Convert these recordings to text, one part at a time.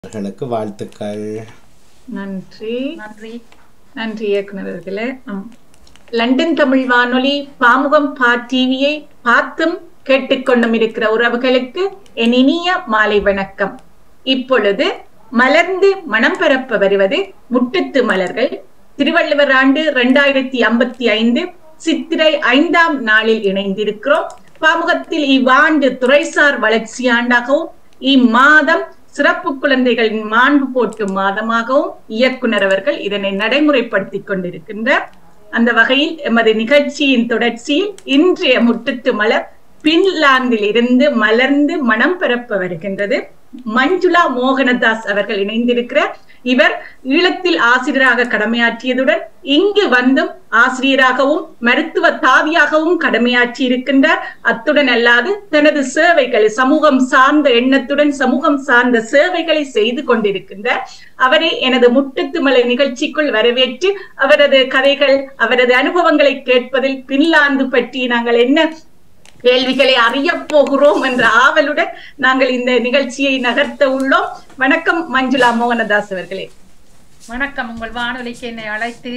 அவர்களுக்கு வாழ்த்துக்கள் நன்றி நன்றி நன்றி இயக்குனர்களே ஆம். லண்டன் தமிழ் வானொலி பாமுகம் பா டிவியை பார்த்தும் கேட்டுக்கொண்டும் இருக்கிற உறவுகளுக்கு என் இனிய மாலை வணக்கம் இப்பொழுது மலர்ந்து மனம் பரப்ப வருவது முட்டத்து மலர்கள் திருவள்ளுவர் ஆண்டு இரண்டாயிரத்தி ஐம்பத்தி ஐந்து சித்திரை ஐந்தாம் நாளில் இணைந்திருக்கிறோம் பாமுகத்தில் இவ்வாண்டு துறைசார் வளர்ச்சி ஆண்டாகவும் இம்மாதம் சிறப்பு குழந்தைகளின் மாண்பு போற்றும் மாதமாகவும் இயக்குனர் அவர்கள் இதனை நடைமுறைப்படுத்திக் கொண்டிருக்கின்றார் அந்த வகையில் எமது நிகழ்ச்சியின் தொடர்ச்சியில் இன்றைய முட்டத்து மலர் பின்லாந்தில் இருந்து மலர்ந்து மனம் பரப்ப வருகின்றது மஞ்சுளா மோகனதாஸ் அவர்கள் இணைந்திருக்கிறார் இவர் ஈழத்தில் ஆசிரியராக கடமையாற்றியதுடன் இங்கு வந்தும் ஆசிரியராகவும் மருத்துவ தாதியாகவும் கடமையாற்றி இருக்கின்றார் அத்துடன் அல்லாது தனது சேவைகளை சமூகம் சார்ந்த எண்ணத்துடன் சமூகம் சார்ந்த சேவைகளை செய்து கொண்டிருக்கின்றார் அவரை எனது முட்டத்துமலை நிகழ்ச்சிக்குள் வரவேற்று அவரது கதைகள் அவரது அனுபவங்களை கேட்பதில் பின்லாந்து பற்றி நாங்கள் என்ன கேள்விகளை அறிய போகிறோம் என்ற ஆவலுடன் நாங்கள் இந்த நிகழ்ச்சியை நகர்த்த உள்ளோம் வணக்கம் மஞ்சுளா மோகனதாஸ் அவர்களே வணக்கம் உங்கள் வானொலிக்கு என்னை அழைத்து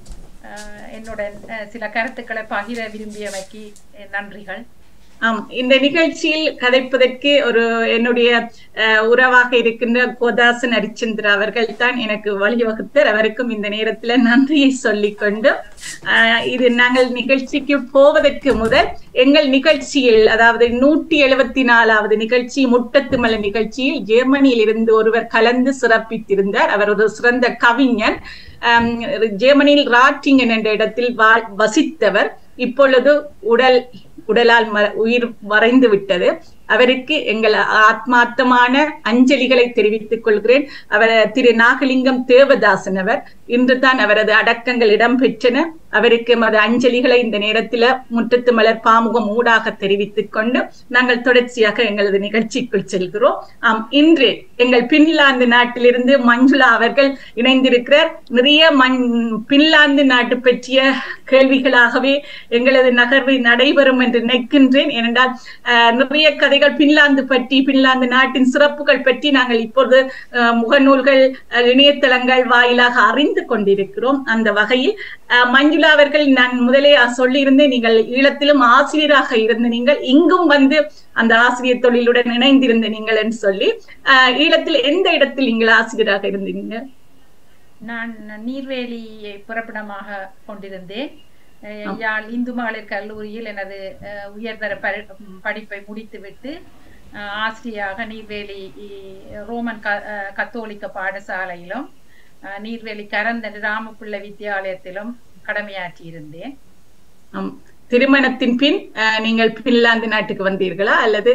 அஹ், என்னுடன் அஹ், சில கருத்துக்களை பகிர விரும்பியமைக்கு என் நன்றிகள் ஆம் இந்த நிகழ்ச்சியில் கதைப்பதற்கு ஒரு என்னுடைய அஹ், உறவாக இருக்கின்ற கோதாசன் ஹரிச்சந்திர அவர்கள் தான் எனக்கு வழிவகுத்தார் அவருக்கும் இந்த நேரத்துல நன்றியை சொல்லிக்கொண்டு அஹ், இது நாங்கள் நிகழ்ச்சிக்கு போவதற்கு முதல் எங்கள் நிகழ்ச்சியில் அதாவது நூற்றி எழுபத்தி நாலாவது நிகழ்ச்சி முட்டத்துமலை நிகழ்ச்சியில் ஜெர்மனியில் இருந்து ஒருவர் கலந்து சிறப்பித்திருந்தார் அவர் ஒரு சிறந்த கவிஞர் ஆம், ஜெர்மனியில் ராட்டிங்கன் என்ற இடத்தில் வா- வசித்தவர் இப்பொழுது உடல் உடலால் ம- உயிர் மறைந்து விட்டது அவருக்கு எங்கள் ஆத்மார்த்தமான அஞ்சலிகளை தெரிவித்துக் கொள்கிறேன் அவர் திரு நாகலிங்கம் தேவதாசன் அவர் இன்று தான் அவரது அடக்கங்கள் இடம்பெற்றன அவருக்கு எமது அஞ்சலிகளை இந்த நேரத்தில் முற்றத்து மலர் பாமுகம் ஊடாக தெரிவித்துக் கொண்டு நாங்கள் தொடர்ச்சியாக எங்களது நிகழ்ச்சிக்குள் செல்கிறோம் ஆம் இன்று எங்கள் பின்லாந்து நாட்டிலிருந்து மஞ்சுளா அவர்கள் இணைந்திருக்கிறார் நிறைய மண் பின்லாந்து நாட்டு பற்றிய கேள்விகளாகவே எங்களது நகர்வு நடைபெறும் என்று நினைக்கின்றேன் ஏனென்றால் அஹ், நிறைய கதைகள் பின்லாந்து பற்றி பின்லாந்து நாட்டின் சிறப்புகள் பற்றி நாங்கள் இப்பொழுது அஹ், முகநூல்கள் அஹ், இணையதளங்கள் வாயிலாக அறிந்து கொண்டிருக்கிறோம் அந்த வகையில் அஹ், மஞ்சுளா அவர்கள் நான் முதலே சொல்லியிருந்தேன் நீங்கள் ஈழத்திலும் ஆசிரியராக இருந்த நீங்கள் இங்கும் வந்து அந்த ஆசிரியர் தொழிலுடன் இணைந்திருந்த நீங்கள் என்று சொல்லி அஹ், ஈழத்தில் எந்த இடத்தில் நீங்கள் ஆசிரியராக இருந்தீங்க நான் நீர்வேலியை புறப்படமாக கொண்டிருந்தேன் அஹ், யாழ் இந்து மகளிர் கல்லூரியில் எனது அஹ், உயர்தர பரி- படிப்பை முடித்துவிட்டு அஹ், ஆசிரியராக நீர்வேலி இ- ரோமன் க அஹ், கத்தோலிக்க பாடசாலையிலும் அஹ், நீர்வேலி கரந்தன் ராமபிள்ளை வித்தியாலயத்திலும் கடமையாற்றி இருந்தேன் ஆம். திருமணத்தின் பின் அஹ், நீங்கள் பின்லாந்து நாட்டுக்கு வந்தீர்களா அல்லது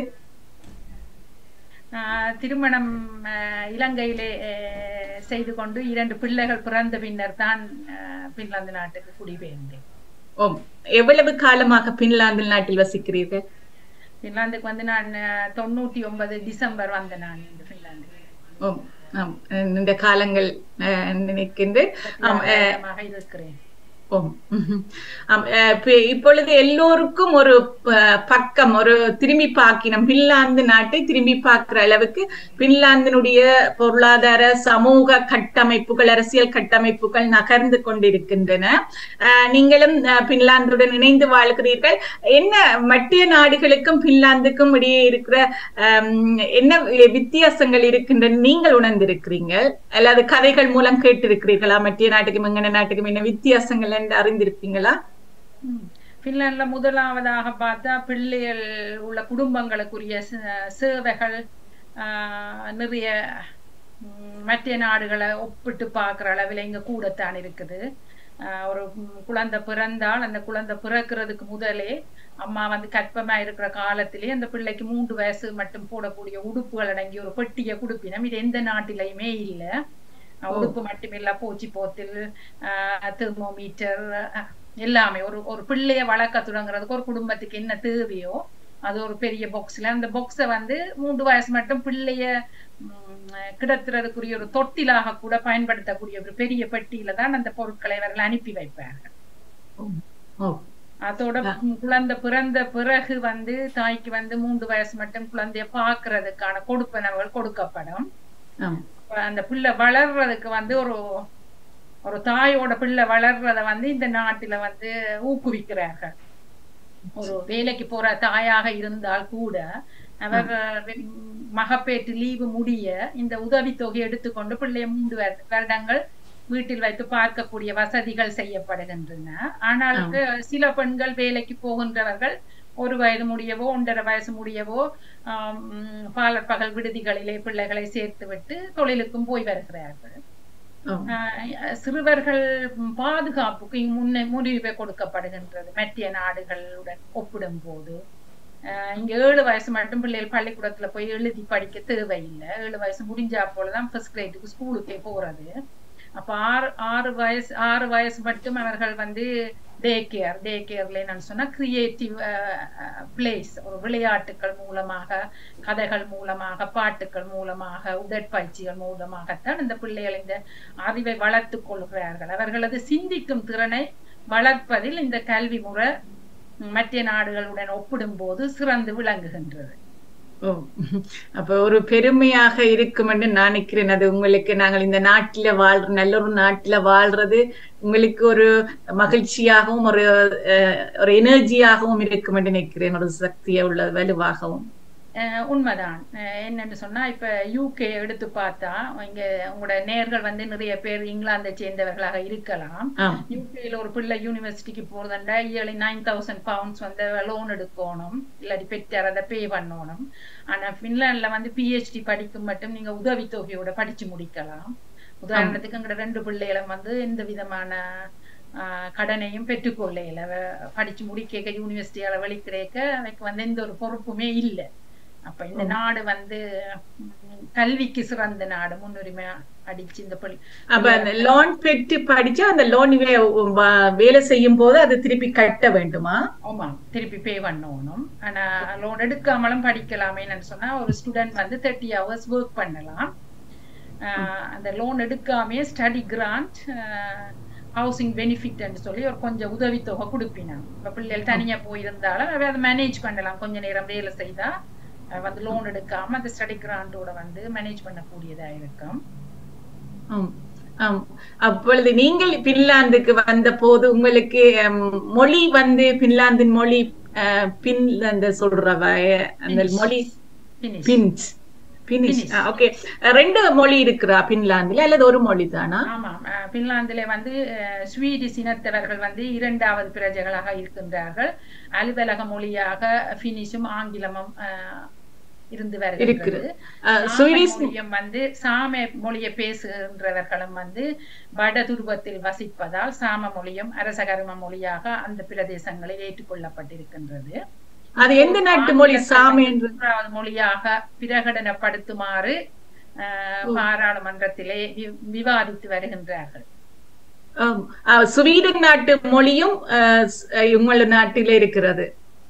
ஆஹ் திருமணம் ஆஹ் இலங்கையிலே ஆஹ் செய்து கொண்டு இரண்டு பிள்ளைகள் பிறந்த பின்னர் தான் ஆஹ் பின்லாந்து நாட்டுக்கு குடிபெயர்ந்தேன் ஓம் எவ்வளவு காலமாக பின்லாந்து நாட்டில் வசிக்கிறீர்கள் பின்லாந்துக்கு வந்து நான் ஆஹ் தொண்ணூற்றி ஒன்பது டிசம்பர் வந்தேன் நான் இந்த பின்லாந்து ஓம் ஆம் இந்த காலங்கள் அஹ், நினைக்கின்றேன் ஆம் அஹ், வருடமாக இருக்கிறேன் ஓம் ம்ஹும். ஆம், அஹ், இப்ப- இப்பொழுது எல்லோருக்கும் ஒரு ப- பக்கம் ஒரு திரும்பி பார்க்கணும் பின்லாந்து நாட்டை திரும்பி பார்க்கிற அளவுக்கு பின்லாந்தினுடைய பொருளாதார சமூக கட்டமைப்புகள் அரசியல் கட்டமைப்புகள் நகர்ந்து கொண்டிருக்கின்றன அஹ், நீங்களும் அஹ், பின்லாந்துடன் இணைந்து வாழ்கிறீர்கள் என்ன மற்ற நாடுகளுக்கும் பின்லாந்துக்கும் இடையே இருக்கிற அஹ், என்ன வித்தியாசங்கள் இருக்கின்றன நீங்கள் உணர்ந்திருக்கிறீங்க அல்லது கதைகள் மூலம் கேட்டிருக்கிறீர்களா மற்ற நாட்டுக்கும் எங்கன நாட்டுக்கும் என்ன வித்தியாசங்கள் என்று அறிந்திருப்பீங்களா ம். பின்லாந்துல முதலாவதாக பார்த்தா பிள்ளைகள் உள்ள குடும்பங்களுக்குரிய சே- சேவைகள் ஆஹ் நிறைய ம், மற்ற நாடுகளை ஒப்பிட்டு பார்க்குற அளவில் இங்க கூடத்தான் இருக்குது ஆஹ் ஒரு ம், குழந்தை பிறந்தால் அந்த குழந்தை பிறக்கிறதுக்கு முதலே அம்மா வந்து கற்பமா இருக்கிற காலத்திலே அந்த பிள்ளைக்கு மூன்று வயசு மட்டும் போடக்கூடிய உடுப்புகள் அடங்கிய ஒரு பெட்டியை குடுப்பினம் இது எந்த நாட்டிலையுமே இல்லை உடுப்பு மட்டுமில்ல பூச்சி போத்தில் தெர்மோமீட்டர் எல்லாமே ஒரு ஒரு பிள்ளைய வளர்க்க தொடங்குறதுக்கு ஒரு குடும்பத்துக்கு என்ன தேவையோ அது ஒரு பெரிய பாக்ஸ்ல அந்த பாக்ஸை வந்து மூன்று வயசு மட்டும் பிள்ளைய ம், கிடத்துறதுக்குரிய ஒரு தொட்டிலாக கூட பயன்படுத்தக்கூடிய ஒரு பெரிய பெட்டியில தான் அந்த பொருட்களை அவர்கள் அனுப்பி வைப்பார்கள் ஓ அதோட குழந்தை பிறந்த பிறகு வந்து தாய்க்கு வந்து மூன்று வயசு மட்டும் குழந்தைய பாக்குறதுக்கான கொடுப்பனவுகள் கொடுக்கப்படும் ஆம் அப்ப அந்த பிள்ளை வளர்றதுக்கு வந்து ஒரு ஒரு தாயோட பிள்ளை வளர்றத வந்து இந்த நாட்டுல வந்து ஊக்குவிக்கிறார்கள் ஒரு வேலைக்கு போற தாயாக இருந்தால் கூட அவர் மகப்பேற்று லீவு முடிய இந்த உதவித்தொகை எடுத்துக்கொண்டு பிள்ளைய மூன்று வருட- வருடங்கள் வீட்டில் வைத்து பார்க்கக்கூடிய வசதிகள் செய்யப்படுகின்றன ஆனால் சில பெண்கள் வேலைக்கு போகின்றவர்கள் ஒரு வயது முடியவோ ஒன்றரை வயசு முடியவோ ஆம், பாலர் பகல் விடுதிகளிலே பிள்ளைகளை சேர்த்துவிட்டு தொழிலுக்கும் போய் வருகிறார்கள் ஆம். ஆஹ் சிறுவர்கள் பாதுகாப்புக்கு இங்கு முன்ன முன்னுரிமை கொடுக்கப்படுகின்றது மத்திய நாடுகளுடன் ஒப்பிடும் போது ஆஹ் இங்க ஏழு வயசு மட்டும் பிள்ளைகள் பள்ளிக்கூடத்துல போய் எழுதி படிக்க தேவையில்லை ஏழு வயசு முடிஞ்சா போலதான் ஃபர்ஸ்ட் கிரேடுக்கு ஸ்கூலுக்கே போறது அப்ப ஆறு ஆறு வயசு ஆறு வயசு மட்டும் அவர்கள் வந்து டே கேர் டே கேர்ல என்னன்னு சொன்னா கிரியேட்டிவ் பிளேஸ் ஒரு விளையாட்டுகள் மூலமாக கதைகள் மூலமாக பாட்டுகள் மூலமாக உடற்பயிற்சிகள் மூலமாகத்தான் இந்த பிள்ளைகள் இந்த அறிவை வளர்த்துக் கொள்கிறார்கள் அவர்களது சிந்திக்கும் திறனை வளர்ப்பதில் இந்த கல்வி முறை மற்ற நாடுகளுடன் ஒப்பிடும்போது சிறந்து விளங்குகின்றது ஓ அப்ப ஒரு பெருமையாக இருக்கும் என்று நான் நினைக்கிறேன் அது உங்களுக்கு நாங்கள் இந்த நாட்டில வாழ்ற நல்ல ஒரு நாட்டில வாழ்றது உங்களுக்கு ஒரு மகிழ்ச்சியாகவும் ஒரு அஹ், ஒரு எனர்ஜியாகவும் இருக்கும் என்று நினைக்கிறேன் ஒரு சக்தியா உள்ள வலுவாகவும் அஹ் உண்மைதான் அஹ் என்னன்னு சொன்னா இப்ப யூகே எடுத்து பார்த்தா இங்க உங்களோட நேர்கள் வந்து நிறைய பேர் இங்கிலாந்தை சேர்ந்தவர்களாக இருக்கலாம் ஆம் யூகேல ஒரு பிள்ளை யூனிவர்சிட்டிக்கு போறதுண்டா இயர்லி நைன் தௌசண்ட் பவுண்ட்ஸ் வந்து லோன் எடுக்கணும் இல்லாட்டி பெற்றார் அதை பே பண்ணணும் ஆனா பின்லாண்ட்ல வந்து பிஹெச்டி படிக்கும் மட்டும் நீங்க உதவித்தொகையோட படிச்சு முடிக்கலாம் உதாரணத்துக்கு எங்கட ரெண்டு பிள்ளைகளும் வந்து எந்த விதமான ஆஹ், கடனையும் பெற்றுக்கொள்ளையில அவ படிச்சு முடிக்க யூனிவர்சிட்டியால வழி கிடைக்க அவைக்கு வந்து எந்த ஒரு பொறுப்புமே இல்லை அப்ப இந்த நாடு வந்து ம், கல்விக்கு சிறந்த நாடு முன்னுரிமை அடிச்சு இந்த பள்ளி அப்ப அந்த லோன் பெற்று படிச்சா அந்த லோன் வேலை செய்யும் போது அது திருப்பி கட்ட வேண்டுமா ஆமா திருப்பி பே பண்ணணும் ஆனா லோன் எடுக்காமலும் படிக்கலாமேன்னு சொன்னா ஒரு ஸ்டூடெண்ட் வந்து தேர்ட்டி ஹவர்ஸ் ஒர்க் பண்ணலாம் ஆஹ் அந்த லோன் எடுக்காமே ஸ்டடி கிராண்ட் ஹவுசிங் பெனிஃபிட்னு சொல்லி ஒரு கொஞ்சம் உதவித்தொகை கொடுப்பினாங்க இப்ப பிள்ளைகள் தனியா போயிருந்தாலும் அவ அதை மேனேஜ் பண்ணலாம் கொஞ்ச நேரம் வேலை செய்தா அஹ் வந்து லோன் எடுக்காம அந்த ஸ்டடி கிராண்டோட வந்து மேனேஜ் பண்ணக்கூடியதா இருக்கும் ஆம், ஆம். அப்பொழுது நீங்கள் பின்லாந்துக்கு வந்த போது உங்களுக்கு ஹம், மொழி வந்து பின்லாந்தின் மொழி அஹ், பின்லாந்து சொல்றவ அந்த Finnish. மொழி Finish. பின்ச் பினிஷ் Finnish. ஓகே ரெண்டு மொழி இருக்கிறா பின்லாந்துல அல்லது ஒரு மொழி தானா ஆமாம் அஹ் பின்லாந்திலே வந்து அஹ், ஸ்வீடிஷ் இனத்தவர்கள் வந்து இரண்டாவது பிரஜைகளாக இருக்கின்றார்கள் அலுவலக மொழியாக பினிஷும் ஆங்கிலமும் அஹ், இருந்து வருகிறது இருக்குது. அஹ், சாம ஸ்வீடிஷ் மொழியும் வந்து சாம மொழியை பேசுகின்றவர்களும் வந்து வட துருவத்தில் வசிப்பதால் சாம மொழியும் அரசகர்ம மொழியாக அந்த பிரதேசங்களில் ஏற்றுக்கொள்ளப்பட்டிருக்கின்றது அது எந்த நாட்டு மொழி சாமி என்று மூன்றாவது மொழியாக பிரகடனப்படுத்துமாறு அஹ், பாராளுமன்றத்திலே வி- விவாதித்து வருகின்றார்கள் ஆம். அஹ், ஸ்வீடன் நாட்டு மொழியும் அஹ், ஸ்- அஹ், உங்களோட நாட்டில இருக்கிறது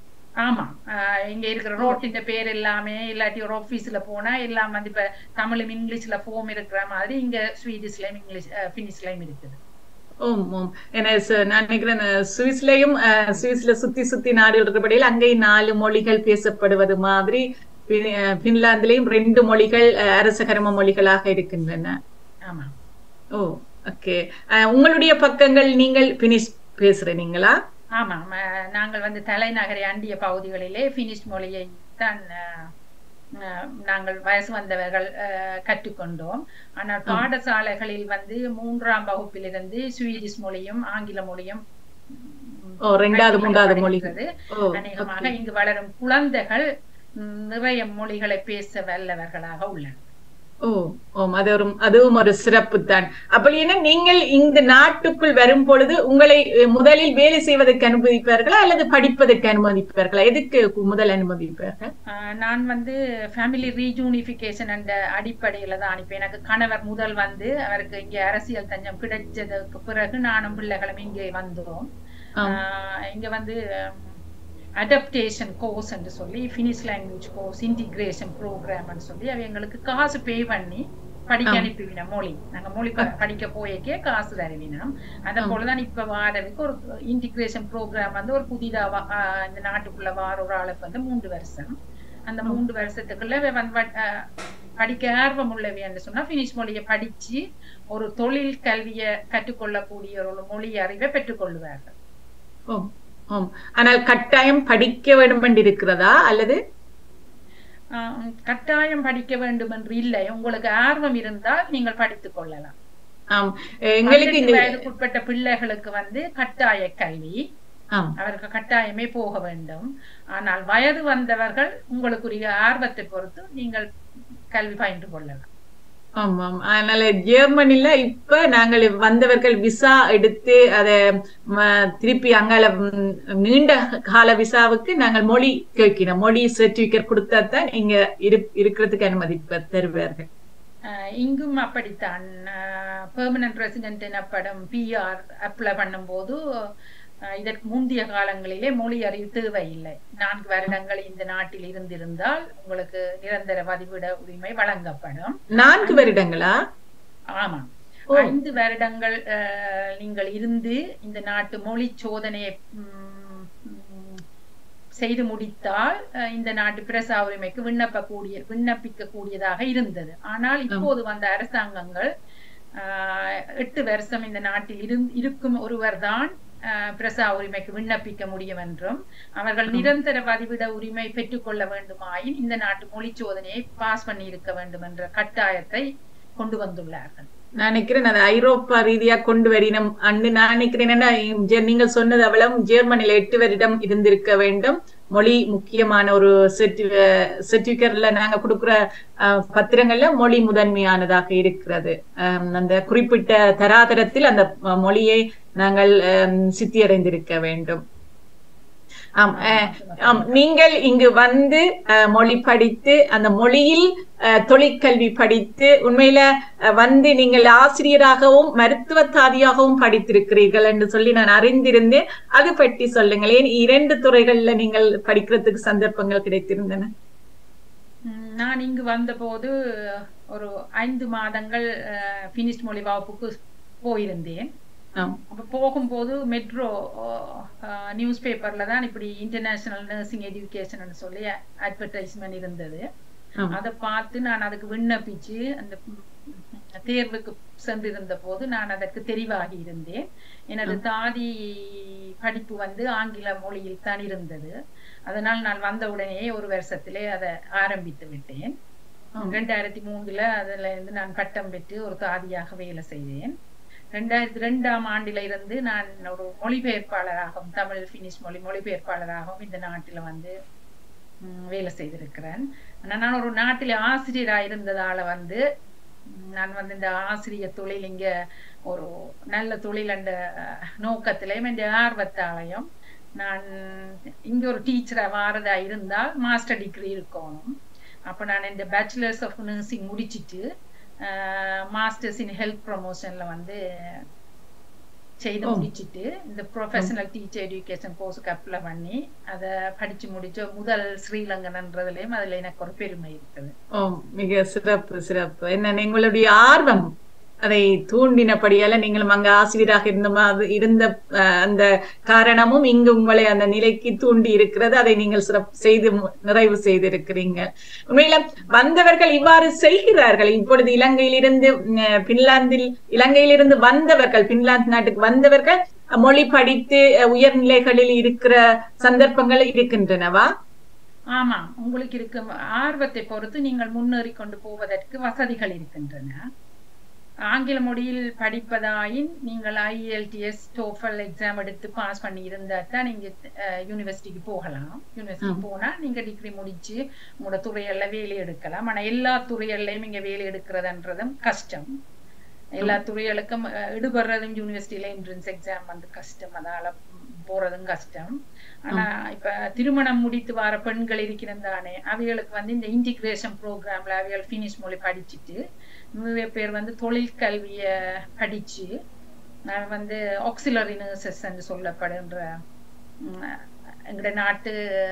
ஆமா ஆஹ் இங்க இருக்கிற ரோட்டின் பேர் எல்லாமே இல்லாட்டி ஒரு ஆபீஸ்ல போனா எல்லாம் வந்து இப்ப தமிழும் இங்கிலீஷ்ல ஃபோம் இருக்கிற மாதிரி இங்க ஸ்வீடிஷ்லயும் இங்கிலீஷ் அஹ், பினிஷ்லயும் இருக்குது ஓம் ஓம் ஏன்னா ச- நான் நினைக்கிறேன் அஹ், சுவிஸ்லயும் அஹ், சுவிஸ்ல சுத்தி சுத்தி நாடு இருக்கிறபடியில் அங்கேயும் நாலு மொழிகள் பேசப்படுவது மாதிரி பின்- அஹ், பின்லாந்திலையும் ரெண்டு மொழிகள் அஹ், அரசகர்ம மொழிகளாக இருக்கின்றன ஆமா ஓ ஓகே உங்களுடைய பக்கங்கள் நீங்கள் பினிஷ் பேசுறீங்களா ஆமா ம- நாங்கள் வந்து தலைநகரை அண்டிய பகுதிகளிலே பினிஷ் மொழியை தான் அஹ், அஹ், நாங்கள் வயசு வந்தவர்கள் அஹ், கற்றுக்கொண்டோம் ஆனால் பாடசாலைகளில் வந்து மூன்றாம் வகுப்பிலிருந்து ஸ்வீடிஷ் மொழியும் ஆங்கில மொழியும் ம், ஓ ரெண்டாவது மூன்றாவது மொழிகள் கற்பிக்கப்படுகிறது. ஓ அநேகமாக இங்கு வளரும் குழந்தைகள் ம், நிறைய மொழிகளை பேச வல்லவர்களாக உள்ளனர் ஓ ஓம் அது ஒரு அதுவும் ஒரு சிறப்பு தான் அப்படி என்ன நீங்கள் இந்த நாட்டுக்குள் வரும் பொழுது உங்களை அஹ், முதலில் வேலை செய்வதற்கு அனுமதிப்பார்களா அல்லது படிப்பதற்கு அனுமதிப்பார்களா எதுக்கு முதல் அனுமதிப்பார்கள் ஆஹ் நான் வந்து ஃபேமிலி ரீஜூனிஃபிகேஷன் என்ற அடிப்படையில தான் அனுப்பி எனக்கு கணவர் முதல் வந்து அவருக்கு இங்கே அரசியல் தஞ்சம் கிடைச்சதுக்கு பிறகு நானும் பிள்ளைகளும் இங்கே வந்தோம் ஆம். ஆஹ் இங்க வந்து அடாப்டேஷன் கோர்ஸ் என்று சொல்லி ஃபினிஷ் லாங்குவேஜ் கோர்ஸ் இன்டிகிரேஷன் ப்ரோக்ராம்னு சொல்லி அவ எங்களுக்கு காசு பே பண்ணி படிக்க ஆம். அனுப்பிவினோம் மொழி நாங்க மொழி ப- படிக்க போயக்கே காசு தருவினோம் அதை போலதான் இப்ப வாரதுக்கு ஒரு இன்டிகிரேஷன் ப்ரோக்ராம் வந்து ஒரு புதிதா வா- ஆஹ் இந்த நாட்டுக்குள்ள வார ஒரு ஆளுக்கு வந்து மூன்று வருஷம் அந்த மூன்று வருஷத்துக்குள்ள இவ வந்து வட்- ஆஹ் படிக்க ஆர்வம் உள்ளவை என்று சொன்னா பினிஷ் மொழியை படிச்சு ஒரு தொழில் கல்வியை கற்றுக்கொள்ளக்கூடிய ஒரு மொழி அறிவை பெற்றுக்கொள்வார்கள் ஓம் ஓம் ஆனால் கட்டாயம் படிக்க வேண்டும் என்று இருக்கிறதா அல்லது ஆஹ் கட்டாயம் படிக்க வேண்டும் என்று இல்லை உங்களுக்கு ஆர்வம் இருந்தால் நீங்கள் படித்துக் கொள்ளலாம் ஆம் எங்களுக்கு பதினெட்டு இந்த வயதுக்குட்பட்ட பிள்ளைகளுக்கு வந்து கட்டாய கல்வி ஆம் அவருக்கு கட்டாயமே போக வேண்டும் ஆனால் வயது வந்தவர்கள் உங்களுக்குரிய ஆர்வத்தை பொறுத்து நீங்கள் கல்வி பயின்று கொள்ளலாம் ஆமாம் அதனால ஜெர்மனில இப்ப நாங்கள் வந்தவர்கள் விசா எடுத்து அத ம, திருப்பி அங்கால ம், நீண்ட கால விசாவுக்கு நாங்கள் மொழி கேட்கிறோம் மொழி சர்டிபிகேட் கொடுத்தா தான் இங்க இரு- இருக்கிறதுக்கு அனுமதி பெ- தருவார்கள் ஆஹ் இங்கும் அப்படித்தான் பெர்மனன்ட் ரெசிடென்ட் எனப்படும் பிஆர் அப்ளை பண்ணும்போது ஆஹ் இதற்கு முந்தைய காலங்களிலே மொழி அறிவு தேவையில்லை நான்கு வருடங்கள் இந்த நாட்டில் இருந்திருந்தால் உங்களுக்கு நிரந்தர பதிவிட உரிமை வழங்கப்படும் நான்கு வருடங்களா ஆமா ஓ. ஐந்து வருடங்கள் ஆஹ், நீங்கள் இருந்து இந்த நாட்டு மொழி சோதனையை ம், ம், செய்து முடித்தால் ஆஹ், இந்த நாட்டு பிரசா உரிமைக்கு விண்ணப்பக்கூடிய விண்ணப்பிக்க கூடியதாக இருந்தது ஆனால் இப்போது வந்த அரசாங்கங்கள் ஆஹ், எட்டு வருஷம் இந்த நாட்டில் இருந் இருக்கும் ஒருவர் தான் பிரசா உரிமைக்கு விண்ணப்பிக்க முடியும் என்றும் அவர்கள் நிரந்தர பதிவிட உரிமை பெற்றுக்கொள்ள வேண்டுமாயின் இந்த நாட்டு மொழி சோதனையை பாஸ் பண்ணி இருக்க வேண்டும் என்ற கட்டாயத்தை கொண்டு வந்துள்ளார்கள் நான் நினைக்கிறேன் அது ஐரோப்பா ரீதியா கொண்டு வரினம் அண்டு நான் நினைக்கிறேன் என்னன்னா ஜெ- நீங்கள் சொன்னது அவ்வளவு ஜெர்மனில எட்டு வருடம் இருந்திருக்க வேண்டும் மொழி முக்கியமான ஒரு சர்டிபிகேட்ல நாங்க கொடுக்கிற அஹ், பத்திரங்கள்ல மொழி முதன்மையானதாக இருக்கிறது அஹ், அந்த குறிப்பிட்ட தராதரத்தில் அந்த அஹ், மொழியை நாங்கள் அஹ், சித்தியடைந்திருக்க வேண்டும் ஆம் அஹ், ஆம் நீங்கள் இங்கு வந்து அஹ், மொழி படித்து அந்த மொழியில் அஹ், தொழிற்கல்வி படித்து உண்மையில அஹ், வந்து நீங்கள் ஆசிரியராகவும் மருத்துவ தாதியாகவும் படித்திருக்கிறீர்கள் என்று சொல்லி நான் அறிந்திருந்தேன் அது பற்றி சொல்லுங்களேன் இரண்டு துறைகள்ல நீங்கள் படிக்கிறதுக்கு சந்தர்ப்பங்கள் கிடைத்திருந்தன ம், நான் இங்கு வந்தபோது ஒரு ஐந்து மாதங்கள் பினிஷ் மொழி வகுப்புக்கு போயிருந்தேன் ஆம் அப்ப போகும்போது மெட்ரோ நியூஸ் பேப்பர்ல தான் இப்படி இன்டர்நேஷனல் நர்சிங் எஜுகேஷன் சொல்லி அட்வர்டைஸ்மெண்ட் இருந்தது ஆம். அதை பார்த்து நான் அதுக்கு விண்ணப்பிச்சு அந்த ம், தேர்வுக்கு சென்றிருந்த போது நான் அதற்கு தெரிவாகி இருந்தேன் எனது தாதி படிப்பு வந்து ஆங்கில மொழியில் தான் இருந்தது அதனால் நான் வந்த உடனே ஒரு வருஷத்திலே அதை ஆரம்பித்து விட்டேன் ஆம். ரெண்டாயிரத்தி மூணுல அதுல இருந்து நான் பட்டம் பெற்று ஒரு தாதியாக வேலை செய்தேன் ரெண்டாயிரத்தி ரெண்டாம் ஆண்டில இருந்து நான் ஒரு மொழிபெயர்ப்பாளராகவும் தமிழ் பினிஷ் மொழி மொழிபெயர்ப்பாளராகவும் இந்த நாட்டில வந்து ம், வேலை செய்திருக்கிறேன் ஆனா நான் ஒரு நாட்டில் ஆசிரியரா இருந்ததால வந்து ம், நான் வந்து இந்த ஆசிரிய தொழில் இங்க ஒரு நல்ல தொழில் என்ற நோக்கத்திலையும் இந்த ஆர்வத்தாலையும் நான் இங்க ஒரு டீச்சரா வாரதா இருந்தால் மாஸ்டர் டிகிரி இருக்கணும் அப்ப நான் இந்த பேச்சுலர்ஸ் ஆஃப் நர்சிங் முடிச்சிட்டு மாஸ்டர்ஸ் இன் ஹெல்த் ப்ரொமோஷன்ல வந்து செய்து ஓ. முடிச்சிட்டு இந்த ப்ரொஃபஷனல் டீச்சர் எஜுகேஷன் கோர்ஸுக்கு அப்ளை பண்ணி அதை படிச்சு முடிச்ச முதல் ஸ்ரீலங்கன்ன்றதுலயும் அதுல எனக்கு ஒரு பெருமை இருக்குது ஓ மிக சிறப்பு சிறப்பு என்ன உங்களுடைய ஆர்வம் அதை தூண்டினபடியால நீங்களும் அங்க ஆசிரியராக இருந்த மாதிரி இருந்த அஹ், அந்த காரணமும் இங்கு உங்களை அந்த நிலைக்கு தூண்டி இருக்கிறது அதை நீங்கள் சிறப்பு செய்து மு- நிறைவு செய்திருக்கிறீங்க உண்மையில வந்தவர்கள் இவ்வாறு செய்கிறார்கள் இப்பொழுது இலங்கையிலிருந்து உம், பின்லாந்தில் இலங்கையிலிருந்து வந்தவர்கள் பின்லாந்து நாட்டுக்கு வந்தவர்கள் மொழி படித்து அஹ், உயர்நிலைகளில் இருக்கிற சந்தர்ப்பங்கள் இருக்கின்றனவா ஆமா உங்களுக்கு இருக்கும் ஆர்வத்தை பொறுத்து நீங்கள் முன்னேறி கொண்டு போவதற்கு வசதிகள் இருக்கின்றன ஆங்கில மொழியில் படிப்பதாயின் நீங்கள் ஐஎல்டிஎஸ் டோஃபல் எக்ஸாம் எடுத்து பாஸ் பண்ணி இருந்தா தான் நீங்க யூனிவர்சிட்டிக்கு போகலாம் யூனிவர்சிட்டி போனா நீங்க டிகிரி முடிச்சு உங்களோட துறையல்ல வேலை எடுக்கலாம் ஆனா எல்லா துறையல்லையும் இங்க வேலை எடுக்கிறதுன்றதும் கஷ்டம் எல்லா துறைகளுக்கும் அஹ், ஈடுபடுறதும் யூனிவர்சிட்டியில என்ட்ரன்ஸ் எக்ஸாம் வந்து கஷ்டம் அதால போறதும் கஷ்டம் ஆனா இப்ப திருமணம் முடித்து வர பெண்கள் இருக்கிறது தானே அவைகளுக்கு வந்து இந்த இன்டிகிரேஷன் ப்ரோக்ராம்ல அவைகள் ஃபினிஷ் மொழி படிச்சுட்டு நிறைய பேர் வந்து தொழிற்கல்விய படிச்சு நான் வந்து ஆக்சிலரி நர்சஸ் என்று சொல்லப்படுகின்ற ம், எங்கட நாட்டு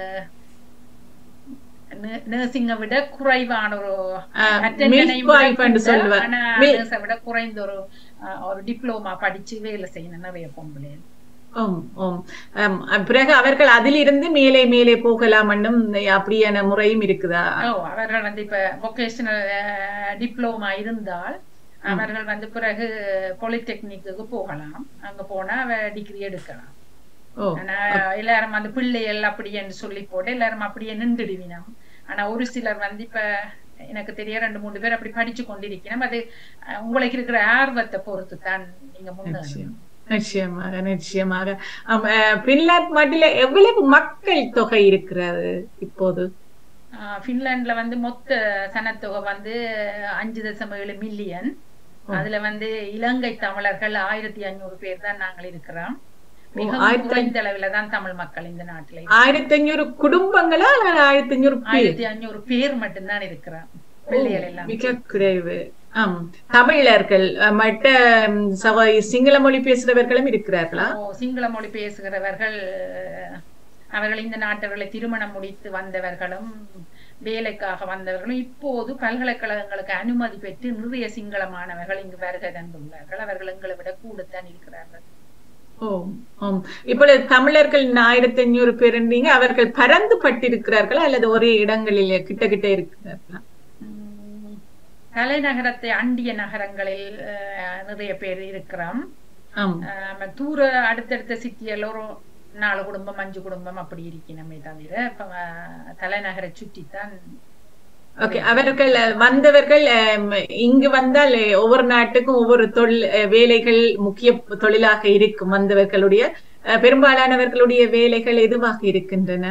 நர்சிங்கை விட குறைவான ஒரு ஆஹ், attendance-ஐ midwife விட என்று கூட, சொல்லுவ. ஆனா Mi- nurse-ஐ விட குறைந்த ஒரு அஹ், ஒரு டிப்ளோமா படிச்சு வேலை செய்யணும் நிறைய பொம்பளை ஓம் ஓம் ஆம், பிறகு அவர்கள் அதிலிருந்து மேலே மேலே போகலாம் என்னும் அப்படியான முறையும் இருக்குதா ஓ அவர்கள் வந்து இப்ப வொகேஷனல் டிப்ளோமா இருந்தால் அவர்கள் வந்து பிறகு பாலிடெக்னிக்கு போகலாம் அங்க போனா அவ டிகிரி எடுக்கலாம் ஓ ஆனா எல்லாரும் அந்த பிள்ளைகள் அப்படின்னு சொல்லி போட்டு எல்லாரும் அப்படியே நின்றுடுவினோம் ஆனா ஒரு சிலர் வந்து இப்ப எனக்கு தெரிய ரெண்டு மூணு பேர் அப்படி படிச்சு கொண்டிருக்கணும் அது அஹ், உங்களுக்கு இருக்கிற ஆர்வத்தை பொறுத்து தான் நீங்க முன்னேறணும் நிச்சயமாக நிச்சயமாக ஆம், அஹ், பின்லாந்து நாட்டில எவ்வளவு மக்கள் தொகை இருக்கிறது இப்போது ஆஹ் பின்லாந்துல வந்து மொத்த சனத்தொகை வந்து அஞ்சு தசம் ஏழு மில்லியன் அதுல வந்து இலங்கை தமிழர்கள் ஆயிரத்தி ஐநூறு பேர் தான் நாங்கள் இருக்கிறோம் மிகவும் ஆயிரத்தி- குறைந்த அளவுல தான் தமிழ் மக்கள் இந்த நாட்டுல ஆயிரத்தி ஐநூறு குடும்பங்களா அல்லது ஆயிரத்தி ஐநூறு பேர் ஆயிரத்தி ஐநூறு பேர் மட்டும்தான் இருக்கிறோம் பிள்ளைகள் எல்லாம் மிக குறைவு ஆம் தமிழர்கள் அஹ், மற்ற ம், சவ சிங்கள மொழி பேசுறவர்களும் இருக்கிறார்களா ஓ, சிங்கள மொழி பேசுகிறவர்கள் அவர்கள் இந்த நாட்டவர்களை திருமணம் முடித்து வந்தவர்களும் வேலைக்காக வந்தவர்களும் இப்போது பல்கலைக்கழகங்களுக்கு அனுமதி பெற்று நிறைய சிங்கள மாணவர்கள் இங்கு வருகை தந்துள்ளார்கள் அவர்கள் எங்களை விட கூடத்தான் இருக்கிறார்கள் ஓ ஆம் இப்பொழுது தமிழர்கள் ஆயிரத்தி ஐநூறு பேர் இருந்தீங்க அவர்கள் பறந்து பட்டிருக்கிறார்களா அல்லது ஒரே இடங்களில் கிட்ட கிட்ட இருக்கிறார்களா உம், தலைநகரத்தை அண்டிய நகரங்களில் அஹ், நிறைய பேர் இருக்கிறோம் ஆம் அஹ், தூர அடுத்தடுத்த சிட்டியில் ஒரு நாலு குடும்பம் அஞ்சு குடும்பம் அப்படி இருக்கணுமே தவிர இப்ப, அஹ், தலைநகரை சுற்றித்தான் ஓகே அவர்கள் அஹ், வந்தவர்கள் அம், இங்கு வந்தால் அஹ், ஒவ்வொரு நாட்டுக்கும் ஒவ்வொரு தொழில் அஹ், வேலைகள் முக்கிய தொழிலாக இருக்கும் வந்தவர்களுடைய அஹ், பெரும்பாலானவர்களுடைய வேலைகள் எதுவாக இருக்கின்றன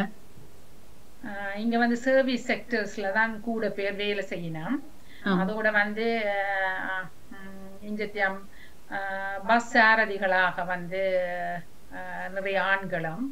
ஆஹ் இங்க வந்து சர்வீஸ் செக்டர்ஸ்ல தான் கூட பேர் வேலை செய்யணும் ஆம். அதோட வந்து இஞ்சத்தியம் பஸ் சாரதிகளாக வந்து ஆஹ் நிறைய ஆண்களும்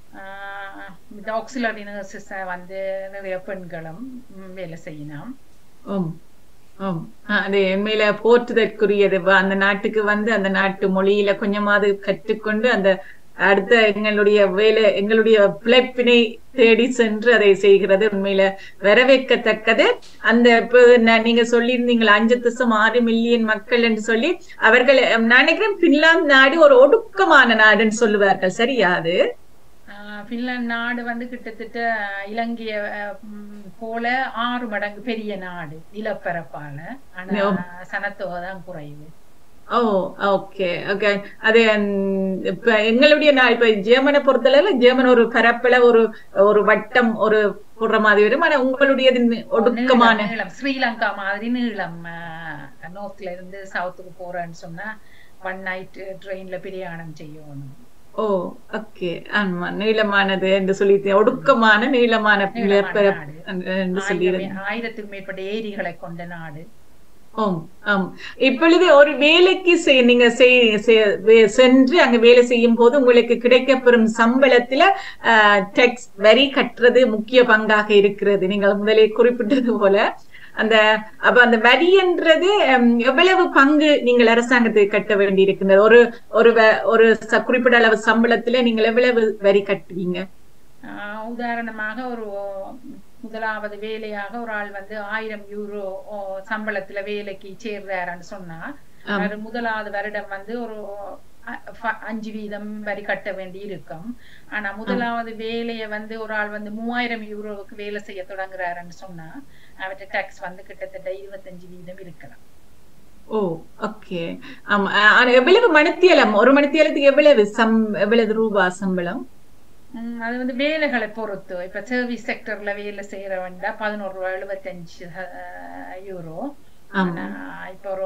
ஆக்சிலரி நர்சஸ் வந்து நிறைய பெண்களும் ம், வேலை செய்யணும் ஆம் ஆம் அஹ், அது உண்மையில போற்றுதற்குரியது வ- அந்த நாட்டுக்கு வந்து அந்த நாட்டு மொழியில கொஞ்சமாவது கற்றுக்கொண்டு அந்த அடுத்த எங்களுடைய வேலை எங்களுடைய பிழைப்பினை தேடி சென்று அதை செய்கிறது உண்மையில வரவேற்கத்தக்கது அந்த இப்ப ந- நீங்க சொல்லியிருந்தீங்களா அஞ்சு தசம் ஆறு மில்லியன் மக்கள் என்று சொல்லி அவர்கள் அஹ், நான் நினைக்கிறேன் பின்லாந்து நாடு ஒரு ஒடுக்கமான நாடுன்னு சொல்லுவார்கள் சரியா அது ஆஹ் பின்லாந்து நாடு வந்து கிட்டத்தட்ட இலங்கைய அஹ், ம், போல ஆறு மடங்கு பெரிய நாடு நிலப்பரப்பால ஆனா சனத்தொகை தான் குறைவு ஓ ஓகே ஓகே அது ம், இப்ப எங்களுடைய நான் இப்ப ஜெர்மனை பொறுத்தளவு ஜெர்மன் ஒரு பரப்பள ஒரு ஒரு வட்டம் ஒரு போடுற மாதிரி வரும் ஆனா உங்களுடையது நி- ஒடுக்கமான நீளம், நீளம் ஸ்ரீலங்கா மாதிரி நீளம் நோர்த்ல இருந்து சவுத்துக்கு போறேன்னு சொன்னா ஒன் நைட் ட்ரெயின்ல பிரயாணம் செய்யணும் ஓ ஓகே ஆமா நீளமானது என்று சொல்லி ஒடுக்கமான நீளமான நிலப்பரப்பு என்று சொல்லி ஆயிரம் ஆயிரத்துக்கு மேற்பட்ட ஏரிகளை கொண்ட நாடு ஆம் ஆம் இப்பொழுது ஒரு வேலைக்கு செய்- நீங்க செய்- செ- வே- சென்று அங்க வேலை செய்யும் போது உங்களுக்கு கிடைக்கப்பெறும் சம்பளத்துல டெக்ஸ் வரி கட்டுறது முக்கிய பங்காக இருக்கிறது நீங்கள் முதலே குறிப்பிட்டது போல அந்த அப்ப அந்த வரி என்றது ஹம், எவ்வளவு பங்கு நீங்கள் அரசாங்கத்துக்கு கட்ட வேண்டி இருக்கின்றது ஒரு ஒரு வ- ஒரு ச- குறிப்பிட்ட அளவு சம்பளத்துல நீங்கள் எவ்வளவு வரி கட்டுவீங்க ஆஹ் உதாரணமாக ஒரு முதலாவது வேலையாக ஒரு ஆள் வந்து ஆயிரம் யூரோ ஓ, சம்பளத்துல வேலைக்கு சேர்றாருன்னு சொன்னா அவர் முதலாவது வருடம் வந்து ஒரு அ- ஃப- அஞ்சு வீதம் வரி கட்ட வேண்டி இருக்கும் ஆனா முதலாவது வேலையை வந்து ஒரு ஆள் வந்து மூவாயிரம் யூரோவுக்கு வேலை செய்ய தொடங்குறாருன்னு சொன்னா அவர்கிட்ட டாக்ஸ் வந்து கிட்டத்தட்ட இருபத்தஞ்சு வீதம் இருக்கலாம் ஓ ஓகே ஆமா ஆ- ஆனா எவ்வளவு மணித்தியலம் ஒரு மணித்தியலத்துக்கு எவ்வளவு சம் எவ்வளவு ரூபா சம்பளம் உம் அது வந்து வேலைகளை பொறுத்து இப்ப சர்வீஸ் செக்டர்ல வேலை செய்யறவன்டா பதினோரு ரூபா எழுபத்தஞ்சு யூரோ ஆனா இப்ப ஒரு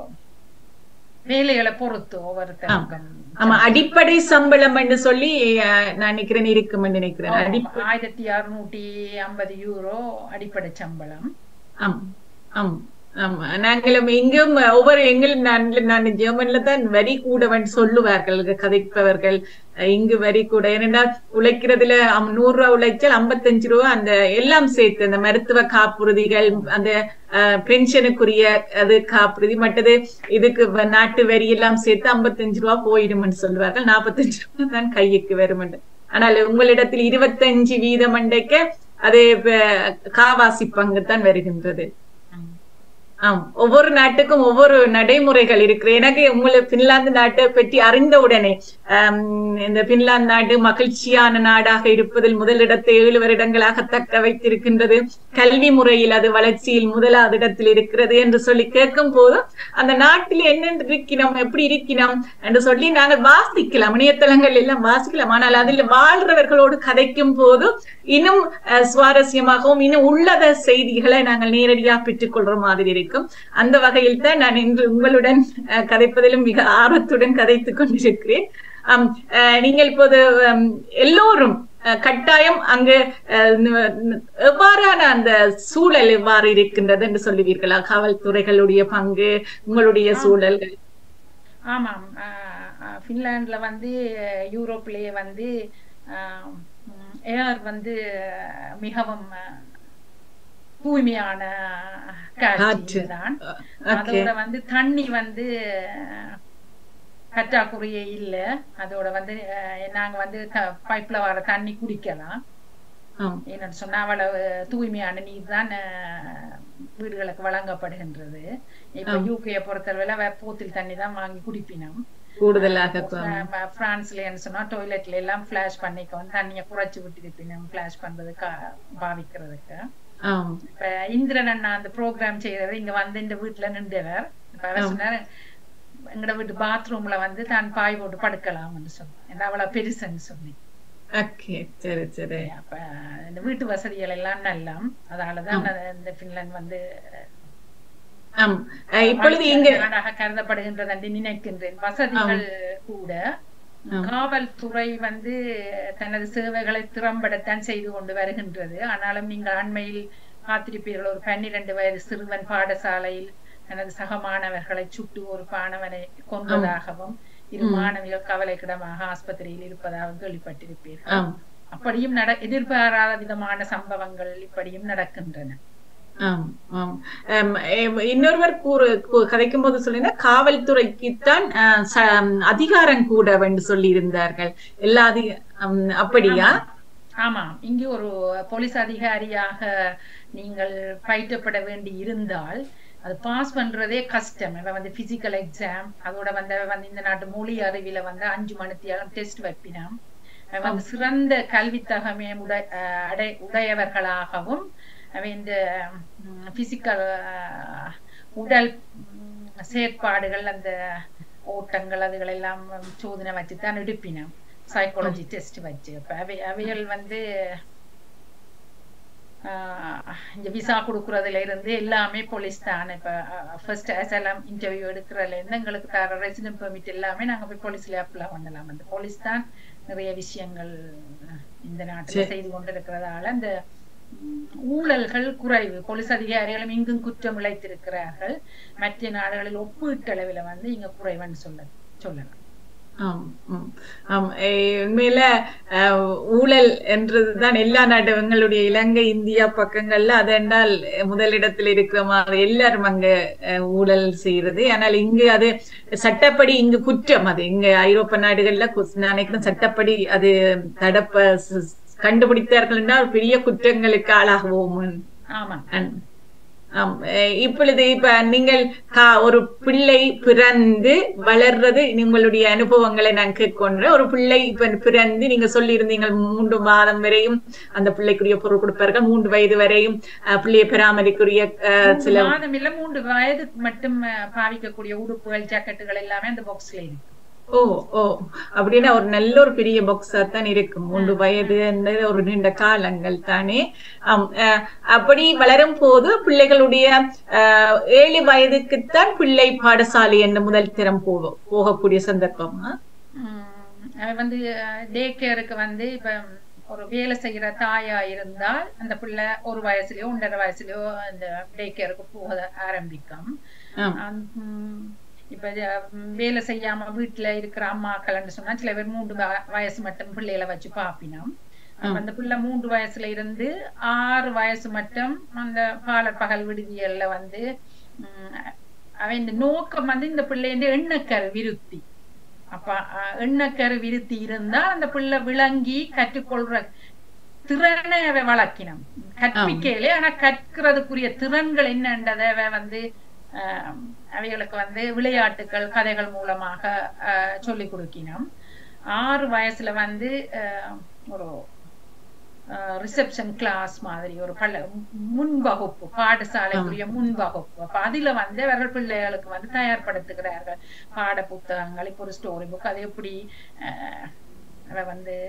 வேலைகளை பொறுத்து ஒவ்வொருத்தருக்கும் ஆமா அடிப்படை சம்பளம் என்று சொல்லி அஹ், நான் நினைக்கிறேன் இருக்கும் நினைக்கிறேன் அடி ஆயிரத்தி அறுநூற்றி ஐம்பது யூரோ அடிப்படை சம்பளம் ஆம் ஆம் ஆமா நாங்களும் இங்கும் ஒவ்வொரு எங்களும் நான் நான் ஜெர்மன்ல தான் வரி கூடவன் சொல்லுவார்கள் கதைப்பவர்கள் அஹ், இங்கு வரி கூட ஏனென்றால் உழைக்கிறதுல அம், நூறு ரூபா உழைச்சால் ஐம்பத்தஞ்சு ரூபா அந்த எல்லாம் சேர்த்து அந்த மருத்துவ காப்புறுதிகள் அந்த அஹ், பென்ஷனுக்குரிய அது காப்புறுதி மற்றது இதுக்கு வ- நாட்டு வரி எல்லாம் சேர்த்து ஐம்பத்தஞ்சு ரூபா போயிடும்னு சொல்லுவார்கள் நாற்பத்தஞ்சு ரூபா தான் கைக்கு வரும் ஆனால் உங்களிடத்தில் இருபத்தஞ்சு வீதம் அண்டைக்க அது இப்ப காவாசி பங்கு தான் வருகின்றது ஆம் ஒவ்வொரு நாட்டுக்கும் ஒவ்வொரு நடைமுறைகள் இருக்கு எனக்கு உங்களுக்கு பின்லாந்து நாட்டை பற்றி அறிந்த உடனே ஆம், இந்த பின்லாந்து நாடு மகிழ்ச்சியான நாடாக இருப்பதில் முதலிடத்தை ஏழு வருடங்களாக தக்க வைத்திருக்கின்றது கல்வி முறையில் அது வளர்ச்சியில் முதலாவது இடத்தில் இருக்கிறது என்று சொல்லி கேட்கும் போது அந்த நாட்டில் என்ன இருக்கிறோம் எப்படி இருக்கிறோம் என்று சொல்லி நாங்கள் வாசிக்கலாம் இணையதளங்கள் எல்லாம் வாசிக்கலாம் ஆனால் அதில் வாழ்றவர்களோடு கதைக்கும் போது இன்னும் அஹ், சுவாரஸ்யமாகவும் இன்னும் உள்ளத செய்திகளை நாங்கள் நேரடியாக பெற்றுக்கொள்ற மாதிரி இருக்கும் அந்த வகையில் தான் நான் இன்று உங்களுடன் அஹ், கதைப்பதிலும் மிக ஆர்வத்துடன் கதைத்துக் கொண்டிருக்கிறேன் ஆம், அஹ், நீங்கள் இப்போது ஹம், எல்லோரும் அஹ், கட்டாயம் அங்கு அஹ், ந- ந- எவ்வாறான அந்த சூழல் எவ்வாறு இருக்கின்றது என்று சொல்லுவீர்களா காவல்துறைகளுடைய பங்கு உங்களுடைய சூழல்கள் ஆமாம் ஆஹ் ஆஹ் ஃபின்லாண்ட்ல வந்து யூரோப்லயே வந்து ஏர் வந்து மிகவும் ஆஹ், தூய்மையான காற்று. காற்று தான் ஓகே அதோட வந்து தண்ணி வந்து ஆஹ், பற்றாக்குறையே இல்ல அதோட வந்து ஆஹ், நாங்க வந்து பைப்ல வர தண்ணி குடிக்கலாம் ஆம் என்னன்னு சொன்னா அவ்வளவு தூய்மையான நீர் தான் ஆஹ், வீடுகளுக்கு வழங்கப்படுகின்றது இப்ப ஆம். யூகே பொறுத்தளவுல போத்தில் தண்ணி தான் வாங்கி குடிப்பினோம் கூடுதலாக ஆஹ் பிரான்ஸ்லன்னு சொன்னா டாய்லெட்ல எல்லாம் ஃபிளாஷ் பண்ணிக்க வந்து தண்ணிய குறைச்சு விட்டுருப்பினோம் ஃபிளாஷ் பண்றதுக்கு பாவிக்கிறதுக்கு ஆம் இப்ப இந்திரன் அண்ணா அந்த ப்ரோக்ராம் செய்யறவர் இங்க வந்து இந்த வீட்டுல நின்றவர் இப்ப அவர் ஆம். சொன்னாரு எங்கட வீட்டு பாத்ரூம்ல வந்து தான் பாய் போட்டு படுக்கலாம்னு சொன்னேன் ஏன்னா அவ்வளவு பெருசுன்னு சொல்லி ஓகே சரி சரி அப்ப இந்த வீட்டு வசதிகள் எல்லாம் நல்லா அதனாலதான் நான் இந்த பின்லாந்து வந்து ஆம் அஹ், இப்பொழுது இங்க நாடாக கருதப்படுகின்றது என்று நினைக்கின்றேன் வசதிகள் கூட ஆம். காவல்துறை வந்து தனது சேவைகளை திறம்படத்தான் செய்து கொண்டு வருகின்றது ஆனாலும் நீங்கள் அண்மையில் பார்த்திருப்பீர்கள் ஒரு பன்னிரண்டு வயது சிறுவன் பாடசாலையில் தனது சக மாணவர்களை சுட்டு ஒரு மாணவனை கொன்றதாகவும் இரு ம். மாணவிகள் கவலைக்கிடமாக ஆஸ்பத்திரியில் இருப்பதாகவும் கேள்விப்பட்டிருப்பீர்கள் ஆம் அப்படியும் நட எதிர்பாராத விதமான சம்பவங்கள் இப்படியும் நடக்கின்றன ஆம் ஆம் ஆம், எம், இன்னொருவர் கூறு கூ- கதைக்கும் போது சொல்லினா காவல்துறைக்குத்தான் அஹ், ச- அதிகாரம் கூட என்று சொல்லி இருந்தார்கள் எல்லா அதிக ஆம், அப்படியா ஆமாம் இங்கு ஒரு போலீஸ் அதிகாரியாக நீங்கள் பயிற்றப்பட வேண்டி இருந்தால் அது பாஸ் பண்றதே கஷ்டம் இவன் வந்து பிசிக்கல் எக்ஸாம் அதோட வந்து அவன் வந்து இந்த நாட்டு மொழி அறிவில வந்து அஞ்சு மணித்தியாலும் டெஸ்ட் வைப்பினான் அவன் வந்து சிறந்த கல்வி தகமை உடை அஹ் அடை உடையவர்களாகவும் அவன் இந்த பிசிக்கல் உடல் ம், செயற்பாடுகள் அந்த ஓட்டங்கள் அதுகள் எல்லாம் சோதனை வச்சு தான் எடுப்பினான் சைக்காலஜி டெஸ்ட் வச்சு அப்ப அவை அவைகள் வந்து ஆஹ், இந்த விசா கொடுக்கறதுல இருந்து எல்லாமே போலீஸ் தான் இப்ப ஃபர்ஸ்ட் எல்லாம் இன்டர்வியூ எடுக்கிறதுல இருந்து எங்களுக்கு தர ரெசிடென்ட் பெர்மிட் எல்லாமே நாங்க போய் போலீஸ்ல அப்ளை பண்ணலாம் அந்த போலீஸ் தான் நிறைய விஷயங்கள் இந்த நாட்டுல சரி. செய்து கொண்டிருக்கிறதால இந்த ம், ஊழல்கள் குறைவு போலீஸ் அதிகாரிகளும் இங்கும் குற்றம் இழைத்திருக்கிறார்கள் மற்ற நாடுகளில் ஒப்பீட்டளவில் வந்து இங்க குறைவுன்னு சொல்ல சொல்லலாம் ஆம் ம். ஆம் ஏய், உண்மையில அஹ், ஊழல் என்றதுதான் எல்லா நாடு எங்களுடைய இலங்கை இந்தியா பக்கங்கள்ல அது என்றால் முதலிடத்தில் இருக்கிற மாதிரி எல்லாரும் அங்க அஹ், ஊழல் செய்யறது ஆனால் இங்கு அது சட்டப்படி இங்கு குற்றம் அது இங்க ஐரோப்பா நாடுகள்ல கு- நான் நினைக்கிறேன் சட்டப்படி அது தடப்ப ச- கண்டுபிடித்தார்கள் என்றால் பெரிய குற்றங்களுக்கு ஆளாகுவோம் ஆமா அன்- ஆம் அஹ் இப்பொழுது இப்ப நீங்கள் கா- ஒரு பிள்ளை பிறந்து வளர்றது உங்களுடைய அனுபவங்களை நான் கேட்கொண்டேன் ஒரு பிள்ளை இப்ப பிறந்து நீங்க சொல்லி இருந்தீங்க மூன்று மாதம் வரையும் அந்த பிள்ளைக்குரிய பொருள் கொடுப்பார்கள் மூன்று வயது வரையும் அஹ், பிள்ளையை பராமரிக்குரிய அஹ், மூன்று சில மாதம் இல்ல மூன்று வயதுக்கு மட்டும் அஹ், பாவிக்கக்கூடிய உடுப்புகள் ஜாக்கெட்டுகள் எல்லாமே அந்த பாக்ஸ்ல இருக்கு ஓ ஓ அப்படின்னா ஒரு நல்ல ஒரு பெரிய பாக்ஸா தான் இருக்கும் மூன்று வயது அந்த ஒரு நீண்ட காலங்கள் தானே ஆம், அஹ், அப்படி வளரும் போது பிள்ளைகளுடைய அஹ், ஏழு வயதுக்குத்தான் பிள்ளை பாடசாலை என்று முதல் திறம் போகும் போகக்கூடிய சந்தர்ப்பமா உம், அவன் வந்து டே கேருக்கு வந்து இப்ப ஒரு வேலை செய்யற தாயா இருந்தால் அந்த பிள்ளை ஒரு வயசுலயோ ஒன்றரை வயசுலயோ அந்த டே கேருக்கு போக ஆரம்பிக்கும் ஆம், அந்த, உம், இப்ப உம், வேலை செய்யாம வீட்டுல இருக்கிற அம்மாக்கள்னு சொன்னா சில பேர் மூன்று வ- வயசு மட்டும் பிள்ளைகளை வச்சு பாப்பினோம் அப்ப அந்த பிள்ளை மூன்று வயசுல இருந்து ஆறு வயசு மட்டும் அந்த பாலர் பகல் விடுதிகள்ல வந்து உம், அவன் இந்த நோக்கம் வந்து இந்த பிள்ளைய எண்ணக்கரு விருத்தி அப்ப அஹ், எண்ணக்கரு விருத்தி இருந்தா அந்த பிள்ளை விளங்கி கற்றுக்கொள்ற திறனை அவ வளர்க்கினோம் கற்பிக்கையிலே ஆனா கற்கிறதுக்குரிய திறன்கள் என்னன்றதை அவ வந்து ஆஹ், அவைகளுக்கு வந்து விளையாட்டுகள் கதைகள் மூலமாக ஆஹ், சொல்லிக் கொடுக்கினோம் ஆறு வயசுல வந்து ஒரு ரிசப்ஷன் கிளாஸ் மாதிரி ஒரு பள்ள முன் வகுப்பு பாடசாலைக்குரிய முன் வகுப்பு அப்ப அதுல வந்து அவர்கள் பிள்ளைகளுக்கு வந்து தயார்படுத்துகிறார்கள் பாட புத்தகங்கள் இப்போ ஒரு ஸ்டோரி புக் அது எப்படி அவ வந்து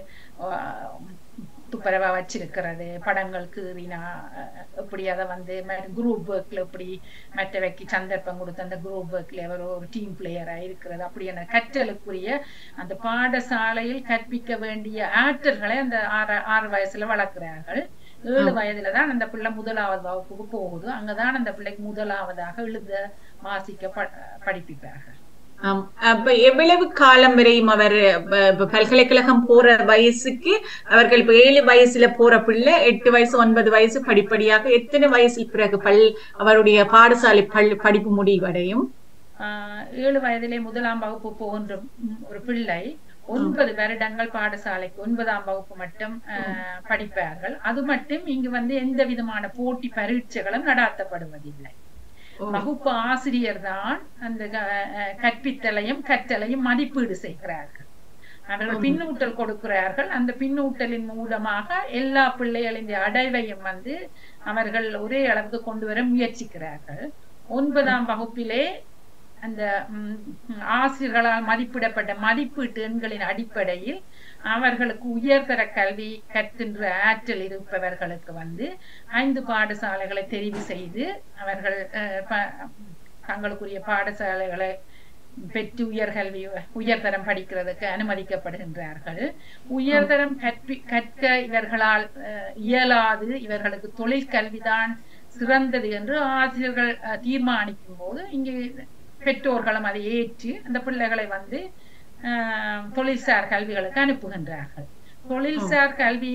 துப்புரவா வச்சிருக்கிறது படங்கள் கீறினா எப்படி அதை வந்து குரூப் ஒர்க்ல எப்படி மற்றவைக்கு சந்தர்ப்பம் கொடுத்து அந்த குரூப் ஒர்க்ல அவர் ஒரு டீம் பிளேயரா இருக்கிறது அப்படியான கற்றலுக்குரிய அந்த பாடசாலையில் கற்பிக்க வேண்டிய ஆற்றல்களை அந்த ஆறு ஆறு வயசுல வளர்க்கிறார்கள் ஏழு வயதுல தான் அந்த பிள்ளை முதலாவது வகுப்புக்கு போகுது அங்கதான் அந்த பிள்ளைக்கு முதலாவதாக எழுத வாசிக்க படிப்பிப்பார்கள் அப்ப எவ்வளவு காலம் வரையும் அவர் பல்கலைக்கழகம் போற வயசுக்கு அவர்கள் இப்ப ஏழு வயசுல போற பிள்ளை எட்டு வயசு ஒன்பது வயசு படிப்படியாக எத்தனை வயசு பிறகு பல் அவருடைய பாடசாலை பல் படிப்பு முடிவடையும் ஏழு வயதிலே முதலாம் வகுப்பு போகின்ற ஒரு பிள்ளை ஒன்பது வருடங்கள் பாடசாலைக்கு ஒன்பதாம் வகுப்பு மட்டும் படிப்பார்கள் அது மட்டும் இங்கு வந்து எந்த விதமான போட்டி பரீட்சைகளும் நடாத்தப்படுவதில்லை வகுப்பு ஆசிரியர் தான் அந்த கற்பித்தலையும் கற்றலையும் மதிப்பீடு செய்கிறார்கள் அவர்கள் பின்னூட்டல் கொடுக்கிறார்கள் அந்த பின்னூட்டலின் மூலமாக எல்லா பிள்ளைகளின் அடைவையும் வந்து அவர்கள் ஒரே அளவுக்கு கொண்டு வர முயற்சிக்கிறார்கள் ஒன்பதாம் வகுப்பிலே அந்த ஆசிரியர்களால் மதிப்பிடப்பட்ட மதிப்பீட்டு எண்களின் அடிப்படையில் அவர்களுக்கு உயர்தர கல்வி கற்கின்ற ஆற்றல் இருப்பவர்களுக்கு வந்து ஐந்து பாடசாலைகளை தெரிவு செய்து அவர்கள் தங்களுக்குரிய பாடசாலைகளை பெற்று உயர்கல்வி உயர்தரம் படிக்கிறதுக்கு அனுமதிக்கப்படுகின்றார்கள் உயர்தரம் கற்பி கற்க இவர்களால் இயலாது இவர்களுக்கு தொழில் கல்விதான் சிறந்தது என்று ஆசிரியர்கள் தீர்மானிக்கும் போது இங்கு பெற்றோர்களும் அதை ஏற்று அந்த பிள்ளைகளை வந்து தொழில்சார் கல்விகளுக்கு அனுப்புகின்றார்கள் தொழில்சார் கல்வி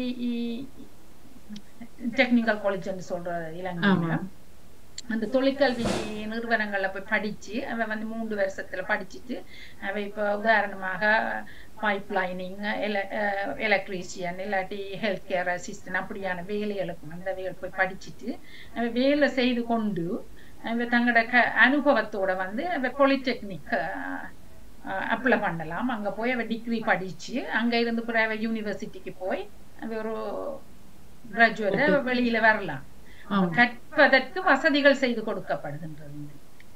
டெக்னிக்கல் காலேஜ் என்று சொல்றது இலங்கையில அந்த தொழிற்கல்வி நிறுவனங்கள்ல போய் படிச்சு அவ வந்து மூன்று வருஷத்துல படிச்சுட்டு அவ இப்ப உதாரணமாக பைப் லைனிங் எலக்ட்ரீஷியன் இல்லாட்டி ஹெல்த் கேர் அசிஸ்டன்ட் அப்படியான வேலைகளுக்கு வந்து அவைகள் போய் படிச்சுட்டு அவ வேலை செய்து கொண்டு அவ தங்களோட க அனுபவத்தோட வந்து அவ பாலிடெக்னிக் அப்ளை பண்ணலாம் அங்க போய் அவ டிகிரி படிச்சு அங்க இருந்து பிறகு யூனிவர்சிட்டிக்கு போய் அவ ஒரு கிராஜுவேட் வெளியில வரலாம் கற்பதற்கு வசதிகள் செய்து கொடுக்கப்படுகின்றது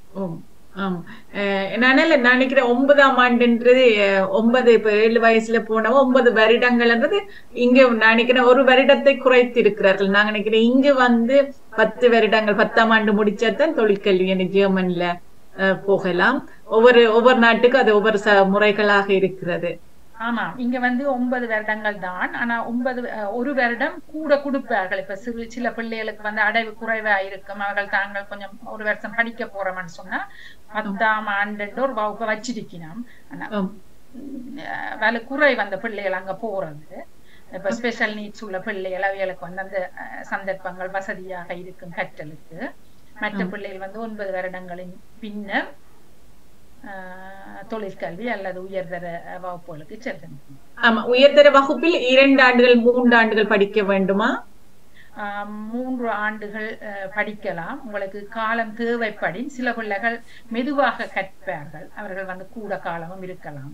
நான் நினைக்கிறேன் ஒன்பதாம் ஆண்டுன்றது ஒன்பது இப்ப ஏழு வயசுல போனவோ ஒன்பது வருடங்கள்ன்றது இங்க நினைக்கிறேன் ஒரு வருடத்தை குறைத்து இருக்கிறார்கள் நான் நினைக்கிறேன் இங்க வந்து பத்து வருடங்கள் பத்தாம் ஆண்டு முடிச்சாதான் தொழிற்கல்வி ஜெர்மன்ல போகலாம் ஒவ்வொரு ஒவ்வொரு நாட்டுக்கும் அது ஒவ்வொரு முறைகளாக இருக்கிறது ஆமா இங்க வந்து ஒன்பது வருடங்கள் தான் ஆனா ஒன்பது ஒரு வருடம் கூட கொடுப்பார்கள் இப்ப சிறு சில பிள்ளைகளுக்கு வந்து அடைவு குறைவா இருக்கும் அவர்கள் தாங்கள் கொஞ்சம் ஒரு வருஷம் படிக்க போறோம்னு சொன்னா பத்தாம் ஆண்டு ஒரு வகுப்பை வச்சிருக்கணும் ஆனா வேலை குறை வந்த பிள்ளைகள் அங்க போறது இப்ப ஸ்பெஷல் நீட்ஸ் உள்ள பிள்ளைகள் அவைகளுக்கு வந்து அந்த சந்தர்ப்பங்கள் வசதியாக இருக்கும் கற்றலுக்கு மற்ற பிள்ளைகள் வந்து ஒன்பது வருடங்களின் பின்னர் தொழிற்கல்வி அல்லது உயர்தர வகுப்புகளுக்கு செல்லணும் ஆமா உயர்தர வகுப்பில் இரண்டு ஆண்டுகள் மூன்று ஆண்டுகள் படிக்க வேண்டுமா மூன்று ஆண்டுகள் படிக்கலாம் உங்களுக்கு காலம் தேவைப்படி சில பிள்ளைகள் மெதுவாக கற்பார்கள் அவர்கள் வந்து கூட காலமும் இருக்கலாம்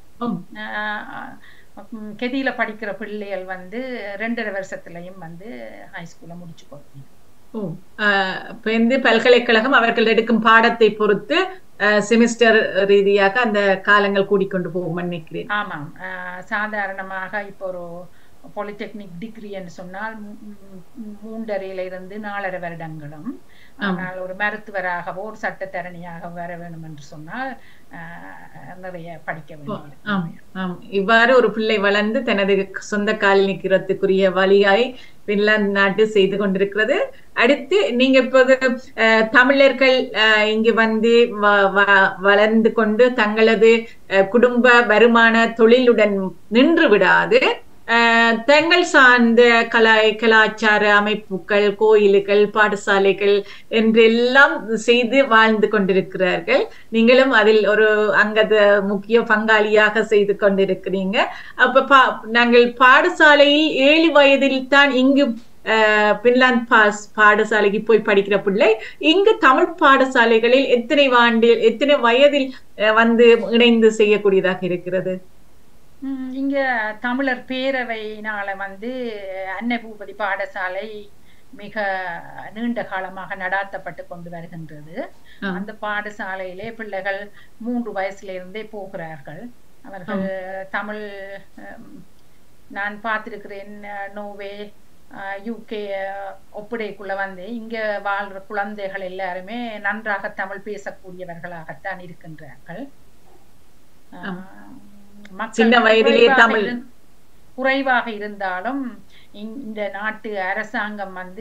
கெதியில படிக்கிற பிள்ளைகள் வந்து ரெண்டரை வருஷத்துலயும் வந்து ஹைஸ்கூல்ல முடிச்சு கொடுக்கணும் வந்து பல்கலைக்கழகம் அவர்கள் எடுக்கும் பாடத்தை பொறுத்து செமிஸ்டர் ரீதியாக அந்த காலங்கள் கூடிக்கொண்டு போகும் நினைக்கிறேன் ஆமாம் சாதாரணமாக இப்போ ஒரு பாலிடெக்னிக் டிகிரின்னு சொன்னால் மூன்றரையில இருந்து நாலரை வருடங்களும் ஆனால் ஒரு மருத்துவராகவோ ஒரு சட்டத்தரணியாக வர வேண்டும் என்று சொன்னால் நிறைய படிக்க வேண்டும் இவ்வாறு ஒரு பிள்ளை வளர்ந்து தனது சொந்த காலில் நிற்கிறதுக்குரிய வழியாய் பின்லாந்து நாட்டு செய்து கொண்டிருக்கிறது அடுத்து நீங்க இப்போது தமிழர்கள் இங்கு வந்து வளர்ந்து கொண்டு தங்களது குடும்ப வருமான தொழிலுடன் நின்று விடாது தங்கள் சார்ந்த கலா கலாச்சார அமைப்புகள் கோயில்கள் பாடசாலைகள் என்றெல்லாம் செய்து வாழ்ந்து கொண்டிருக்கிறார்கள் நீங்களும் அதில் ஒரு அங்கத முக்கிய பங்காளியாக செய்து கொண்டிருக்கிறீங்க அப்ப பா நாங்கள் பாடசாலையில் ஏழு வயதில் தான் இங்கு பின்லாந்து பாஸ் பாடசாலைக்கு போய் படிக்கிற பிள்ளை இங்கு தமிழ் பாடசாலைகளில் எத்தனை ஆண்டு எத்தனை வயதில் வந்து இணைந்து செய்யக்கூடியதாக இருக்கிறது ம், இங்க தமிழர் பேரவையினால வந்து அன்னை பூபதி பாடசாலை மிக நீண்ட காலமாக நடாத்தப்பட்டு கொண்டு வருகின்றது ஆ. அந்த பாடசாலையிலே பிள்ளைகள் மூன்று வயசுல இருந்தே போகிறார்கள் அவர்கள் தமிழ் ஹம், நான் பார்த்திருக்கிறேன் அஹ், நோர்வே யூகே ஒப்படைக்குள்ள வந்து இங்க வாழ்ற குழந்தைகள் எல்லாருமே நன்றாக தமிழ் பேசக்கூடியவர்களாகத்தான் இருக்கின்றார்கள் ஆம். ஆஹ், மக்கள் சின்ன வயதிலே குறைவாக தமிழ். இருந்- குறைவாக இருந்தாலும் இந்- இந்த நாட்டு அரசாங்கம் வந்து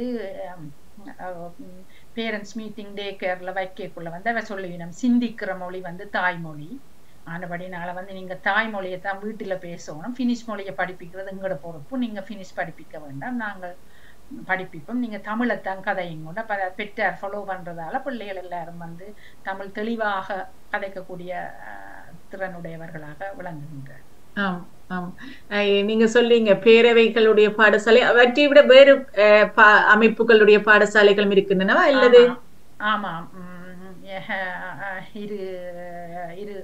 பேரண்ட்ஸ் மீட்டிங் டே கேர்ல வைக்கக்குள்ள வந்து அவ சொல்லுவினம் சிந்திக்கிற மொழி வந்து தாய்மொழி ஆனபடினால வந்து நீங்க தாய்மொழியை தான் வீட்டுல பேசணும் ஃபினிஷ் மொழியை படிப்பிக்கிறது எங்களோட பொறுப்பு நீங்க ஃபினிஷ் படிப்பிக்க வேண்டாம் நாங்கள் படிப்பிப்போம் நீங்க தமிழைத்தான் கதையும் கூட ப- பெற்றார் ஃபாலோ பண்றதால பிள்ளைகள் எல்லாரும் வந்து தமிழ் தெளிவாக கதைக்கக்கூடிய அஹ், திறனுடையவர்களாக விளங்குகின்றார் ஆம் ஆம் அஹ் நீங்க சொல்றீங்க பேரவைகளுடைய பாடசாலை அவற்றை விட வேறு அஹ், பா- அமைப்புகளுடைய பாடசாலைகளும் இருக்கின்றனவா அல்லது ஆமாம். ஆமாம் உம், எஹ, அஹ், இரு இரு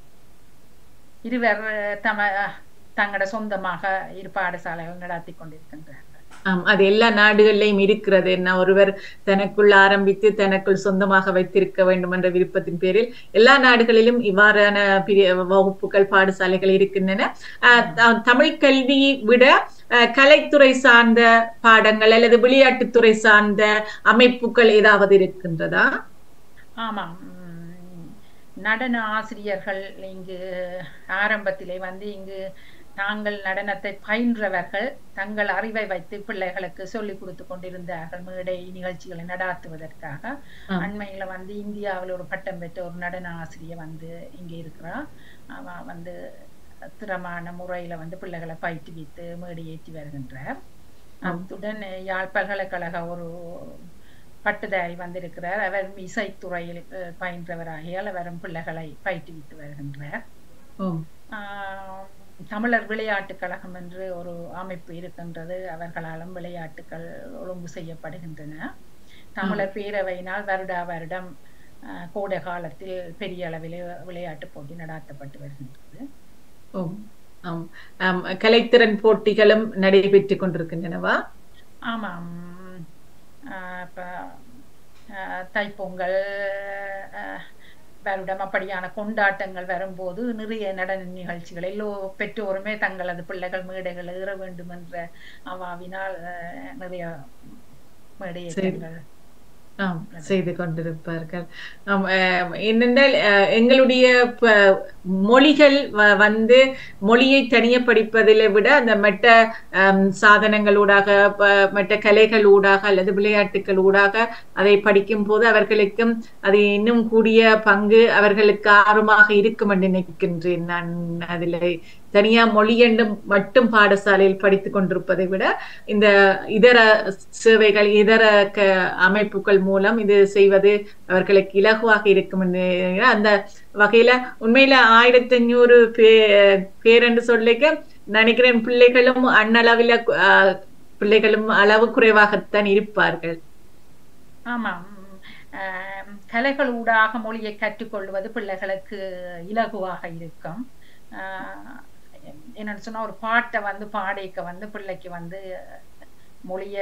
இருவர் தம தங்களோட சொந்தமாக இரு பாடசாலைகள் நடத்தி கொண்டிருக்கின்றார்கள் ஆம் அது எல்லா நாடுகளிலும் இருக்கிறது என்ன ஒருவர் தனக்குள் ஆரம்பித்து தனக்குள் சொந்தமாக வைத்திருக்க வேண்டும் என்ற விருப்பத்தின் பேரில் எல்லா நாடுகளிலும் இவ்வாறான பிரிய வகுப்புகள் பாடசாலைகள் இருக்கின்றன அஹ், த- தமிழ் கல்வி விட அஹ், கலைத்துறை சார்ந்த பாடங்கள் அல்லது விளையாட்டுத்துறை சார்ந்த அமைப்புகள் ஏதாவது இருக்கின்றதா ஆமாம் உம், நடன ஆசிரியர்கள் இங்கு ஆரம்பத்திலே வந்து இங்கு நாங்கள் நடனத்தை பயின்றவர்கள் தங்கள் அறிவை வைத்து பிள்ளைகளுக்கு சொல்லிக் கொடுத்து கொண்டிருந்தார்கள் மேடை நிகழ்ச்சிகளை நடாத்துவதற்காக ஆ. அண்மையில வந்து இந்தியாவில் ஒரு பட்டம் பெற்ற ஒரு நடன ஆசிரியர் வந்து இங்கே இருக்கிறா அவ வந்து திறமான முறையில வந்து பிள்ளைகளை பயிற்றுவித்து மேடை ஏற்றி வருகின்றார் அத்துடன் யாழ் பல்கலைக்கழக ஒரு பட்டதாரி வந்திருக்கிறார் அவர் இசைத்துறையில் அஹ், பயின்றவராகியால் அவரும் பிள்ளைகளை பயிற்றுவித்து வருகின்றார் ஓம் ஆஹ், தமிழர் விளையாட்டுக் கழகம் என்று ஒரு அமைப்பு இருக்கின்றது அவர்களாலும் விளையாட்டுகள் ஒழுங்கு செய்யப்படுகின்றன தமிழர் பேரவையினால் வருடா வருடம் ஆஹ், கோடை காலத்தில் பெரிய அளவில் விளையாட்டு போட்டி நடாத்தப்பட்டு வருகின்றது ஓம் ஆம் ஆம் கலைத்திறன் போட்டிகளும் நடைபெற்றுக் கொண்டிருக்கின்றனவா ஆமாம் ஆஹ் இப்ப ஆஹ் தைப்பொங்கல் ஆஹ் வருடம் அப்படியான கொண்டாட்டங்கள் வரும்போது நிறைய நடன நிகழ்ச்சிகள் எல்லோ பெற்றோருமே தங்களது பிள்ளைகள் மேடைகள் ஏற வேண்டும் என்ற அவாவினால் ஆஹ் நிறைய மேடையேற்றங்கள் ஆம் செய்து கொண்டிருப்பார்கள் ஆம், அஹ், என்னென்றால் அஹ், எங்களுடைய ப- மொழிகள் வ- வந்து மொழியை தனிய படிப்பதிலை விட அந்த மற்ற அம், சாதனங்களூடாக ப- மற்ற கலைகளூடாக அல்லது விளையாட்டுகள் ஊடாக அதை படிக்கும் போது அவர்களுக்கும் அது இன்னும் கூடிய பங்கு அவர்களுக்கு ஆர்வமாக இருக்கும் என்று நினைக்கின்றேன் நான் அதில் தனியா மொழி என்று மட்டும் பாடசாலையில் படித்துக் கொண்டிருப்பதை விட இந்த இதர சேவைகள் இதர க அமைப்புகள் மூலம் இது செய்வது அவர்களுக்கு இலகுவாக இருக்கும் என்று அந்த வகையில உண்மையில ஆயிரத்தி ஐநூறு பே பேர் என்று சொல்லிக்க நினைக்கிறேன் பிள்ளைகளும் அண்ணளவில் அஹ், பிள்ளைகளும் அளவு குறைவாகத்தான் இருப்பார்கள் ஆமாம் ஆம், கலைகள் ஊடாக மொழியை கற்றுக்கொள்வது பிள்ளைகளுக்கு இலகுவாக இருக்கும் ஆஹ் என்னன்னு சொன்னா ஒரு பாட்டை வந்து பாடிக்க வந்து பிள்ளைக்கு வந்து மொழிய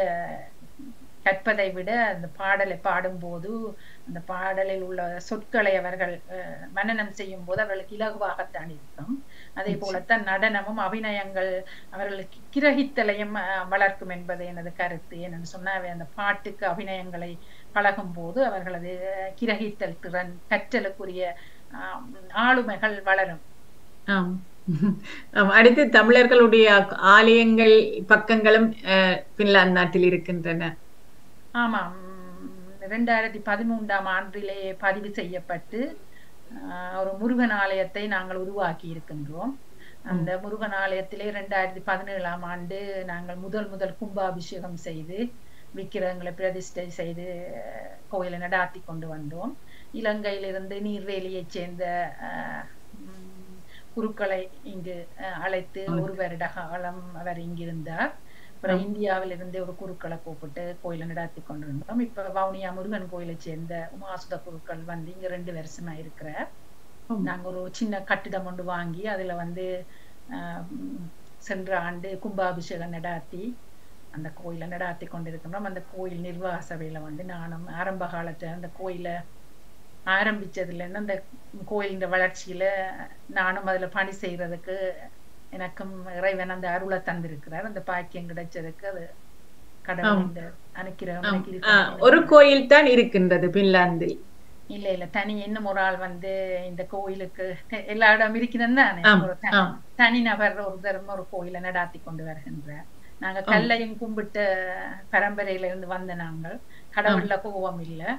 கற்பதை விட அந்த பாடலை பாடும்போது அந்த பாடலில் உள்ள சொற்களை அவர்கள் அஹ், மனனம் செய்யும் போது அவர்களுக்கு இலகுவாகத்தான் இருக்கும் அதே போலத்தான் நடனமும் அபிநயங்கள் அவர்களுக்கு கிரகித்தலையும் அஹ், வளர்க்கும் என்பது எனது கருத்து என்னன்னு சொன்னா அவை அந்த பாட்டுக்கு அபிநயங்களை பழகும் போது அவர்களது கிரகித்தல் திறன் கற்றலுக்குரிய ஆஹ், ஆளுமைகள் வளரும் ஆம் ஆம், அடுத்து தமிழர்களுடைய ஆலயங்கள் பக்கங்களும் அஹ், பின்லாந்து நாட்டில் இருக்கின்றன ஆமாம் ரெண்டாயிரத்தி பதிமூன்றாம் ஆண்டிலே பதிவு செய்யப்பட்டு ஆஹ், ஒரு முருகன் ஆலயத்தை நாங்கள் உருவாக்கி இருக்கின்றோம் அந்த முருகன் ஆலயத்திலே ரெண்டாயிரத்தி பதினேழாம் ஆண்டு நாங்கள் முதல் முதல் கும்பாபிஷேகம் செய்து விக்கிரகங்களை பிரதிஷ்டை செய்து அஹ், கோயிலை நடாத்தி கொண்டு வந்தோம் இலங்கையிலிருந்து நீர்வேலியைச் சேர்ந்த ஆஹ், உம், குருக்களை இங்கு அஹ், அழைத்து ஒரு வருட காலம் அவர் இங்கிருந்தார் அப்புறம் இந்தியாவில் இருந்து ஒரு குருக்களை கூப்பிட்டு கோயிலை நடாத்தி கொண்டிருந்தோம் இப்ப வவுனியா முருகன் கோயிலை சேர்ந்த உமாசுத குருக்கள் வந்து இங்க ரெண்டு வருஷமா இருக்கிறார் நாங்க ஒரு சின்ன கட்டிடம் ஒன்று வாங்கி அதுல வந்து சென்ற ஆண்டு கும்பாபிஷேகம் நடாத்தி அந்த கோயிலை நடாத்தி கொண்டிருக்கின்றோம் அந்த கோயில் நிர்வாக சபையில வந்து நானும் ஆரம்ப காலத்துல அந்த கோயிலை ஆரம்பிச்சதுலேருந்து அந்த கோயிலின் வளர்ச்சியில நானும் அதுல பணி செய்யறதுக்கு எனக்கும் இறைவன் அந்த அருளை தந்திருக்கிறார் அந்த பாக்கியம் கிடைச்சதுக்கு அது கடவுள் இந்த அனுக்கிரகம் ஒரு கோயில் தான் இருக்கின்றது பின்லாந்தில் இல்ல இல்ல தனி இன்னும் ஒரு ஆள் வந்து இந்த கோயிலுக்கு எல்லா இடம் இருக்கிறது தானே ஒரு தனி நபர் ஒரு தரம் ஒரு கோயிலை நடாத்தி கொண்டு வருகின்றார் நாங்க கல்லையும் கும்பிட்ட பரம்பரையில இருந்து வந்த நாங்கள் கடவுள்ல கோபம் இல்லை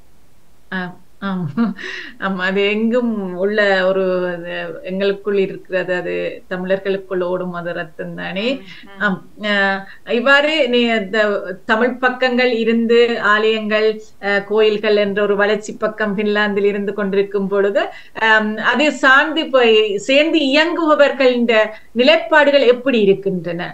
அது எங்கும் உள்ள ஒரு எங்களுக்குள் இருக்கிறது அது தமிழர்களுக்குள் ஓடும் அது ரத்தம் தானே இவ்வாறு நீ தமிழ் பக்கங்கள் இருந்து ஆலயங்கள் கோயில்கள் என்ற ஒரு வளர்ச்சி பக்கம் பின்லாந்தில் இருந்து கொண்டிருக்கும் பொழுது அதை சார்ந்து போய் சேர்ந்து இயங்குபவர்கள் நிலைப்பாடுகள் எப்படி இருக்கின்றன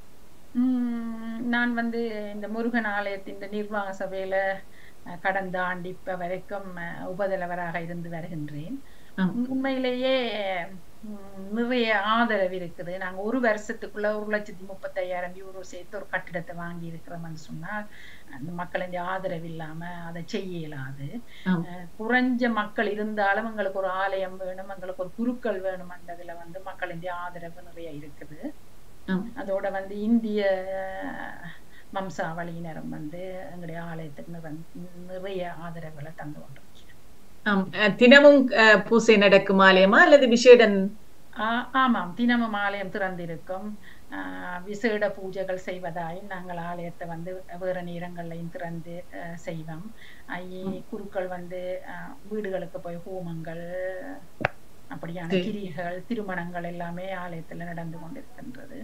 நான் வந்து இந்த முருகன் ஆலயத்தின் நிர்வாக சபையில கடந்த ஆண்டு இப்ப வரைக்கும் உபதலைவராக இருந்து வருகின்றேன் உண்மையிலேயே நிறைய ஆதரவு இருக்குது நாங்க ஒரு வருஷத்துக்குள்ள ஒரு லட்சத்தி முப்பத்தி ஐயாயிரம் யூரோ சேர்த்து ஒரு கட்டிடத்தை வாங்கி இருக்கிறோம்னு சொன்னால் அந்த மக்களின் ஆதரவு இல்லாம அதை செய்ய இயலாது குறைஞ்ச மக்கள் இருந்தாலும் எங்களுக்கு ஒரு ஆலயம் வேணும் எங்களுக்கு ஒரு குருக்கள் வேணும்ன்றதுல வந்து மக்களின் ஆதரவு நிறைய இருக்குது அதோட வந்து இந்திய வம்சாவளியினரும் வந்து எங்களுடைய ஆலயத்துக்கு நிறைய ஆதரவுகளை தந்து கொண்டிருக்கிறோம் தினமும் பூசை நடக்கும் ஆலயமா அல்லது விசேடன் ஆமாம் தினமும் ஆலயம் திறந்திருக்கும் விசேட பூஜைகள் செய்வதாயும் நாங்கள் ஆலயத்தை வந்து வேறு நேரங்கள்லையும் திறந்து செய்வோம் குருக்கள் வந்து வீடுகளுக்கு போய் ஹோமங்கள் அப்படியான கிரிகள் திருமணங்கள் எல்லாமே ஆலயத்துல நடந்து கொண்டிருக்கின்றது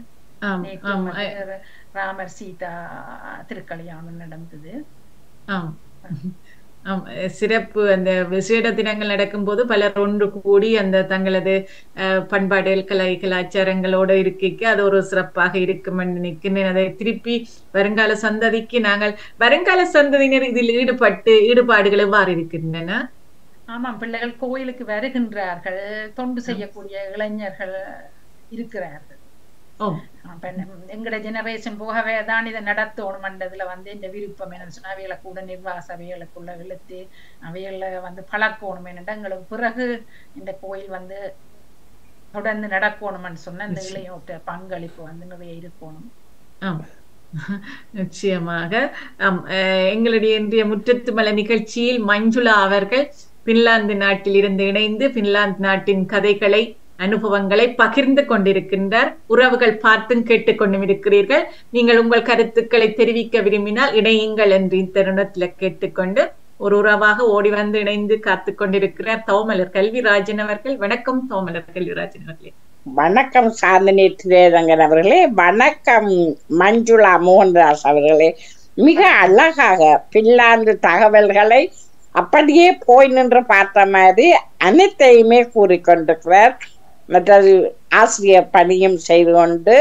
ராமர் சீதா திருக்கல்யாணம் நடந்தது சிறப்பு அந்த விசேட தினங்கள் நடக்கும் போது பலர் ஒன்று கூடி அந்த தங்களது பண்பாடுகள் கலை கலாச்சாரங்களோட இருக்க அது ஒரு சிறப்பாக இருக்கும் நினைக்கிறேன் அதை திருப்பி வருங்கால சந்ததிக்கு நாங்கள் வருங்கால சந்ததியினர் இதில் ஈடுபட்டு ஈடுபாடுகள் எவ்வாறு இருக்கின்றன ஆமாம் பிள்ளைகள் கோயிலுக்கு வருகின்றார்கள் தொண்டு செய்யக்கூடிய இளைஞர்கள் இருக்கிறார்கள் எங்கட ஜெனரேஷன் போகவே தான் இதை நடத்தணும்ன்றதுல வந்து இந்த விருப்பம் என்ன சொன்னா அவைகளை கூட நிர்வாக சபைகளுக்குள்ள இழுத்து அவைகளை வந்து பழக்கணும் என்னடா எங்களுக்கு பிறகு இந்த கோயில் வந்து தொடர்ந்து நடக்கணும்னு சொன்ன இந்த இளையோட்ட பங்களிப்பு வந்து நிறைய இருக்கணும் நிச்சயமாக எங்களுடைய இன்றைய முற்றத்து மலை நிகழ்ச்சியில் மஞ்சுளா அவர்கள் பின்லாந்து நாட்டில் இருந்து இணைந்து பின்லாந்து நாட்டின் கதைகளை அனுபவங்களை பகிர்ந்து கொண்டிருக்கின்றார் உறவுகள் பார்த்தும் கேட்டுக்கொண்டும் இருக்கிறீர்கள் நீங்கள் உங்கள் கருத்துக்களை தெரிவிக்க விரும்பினால் இணையுங்கள் என்று இத்தருணத்தில் கேட்டுக்கொண்டு ஒரு உறவாக ஓடி வந்து இணைந்து காத்து கொண்டிருக்கிறார் தோமலர் கல்விராஜன் அவர்கள் வணக்கம் தோமலர் கல்விராஜன் அவர்களே வணக்கம் சாந்தினி திரேதங்கன் அவர்களே வணக்கம் மஞ்சுளா மோகன்தாஸ் அவர்களே மிக அழகாக பின்லாந்து தகவல்களை அப்படியே போய் நின்று பார்த்த மாதிரி அனைத்தையுமே கூறிக்கொண்டிருக்கிறார் மற்றது ஆசிரியர் பணியும் செய்து கொண்டு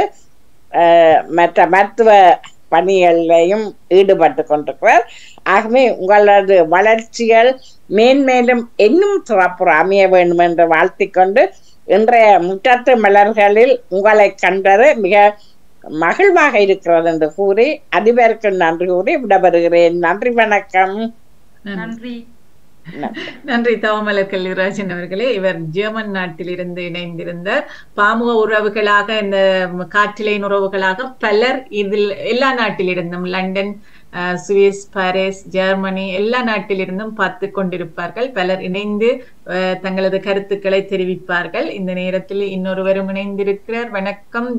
மற்ற மருத்துவ பணிகளிலையும் ஈடுபட்டு கொண்டிருக்கிறார் ஆகவே உங்களது வளர்ச்சிகள் மேன்மேலும் இன்னும் சிறப்பு அமைய வேண்டும் என்று வாழ்த்திக்கொண்டு இன்றைய முற்றத்து மலர்களில் உங்களை கண்டது மிக மகிழ்வாக இருக்கிறது என்று கூறி அதிபருக்கு நன்றி கூறி விடப்படுகிறேன் நன்றி வணக்கம் நன்றி நன்றி தவமலர் கல்விராஜன் அவர்களே இவர் ஜெர்மன் நாட்டில் இருந்து இணைந்திருந்தார் பாமுக உறவுகளாக இந்த காற்றிலைன் உறவுகளாக பலர் இதில் எல்லா நாட்டிலிருந்தும் லண்டன் சுவிஸ் பாரிஸ் ஜெர்மனி எல்லா நாட்டிலிருந்தும் பார்த்து கொண்டிருப்பார்கள் பலர் இணைந்து தங்களது கருத்துக்களை தெரிவிப்பார்கள் இந்த நேரத்தில் இன்னொருவரும் இணைந்திருக்கிறார் வணக்கம்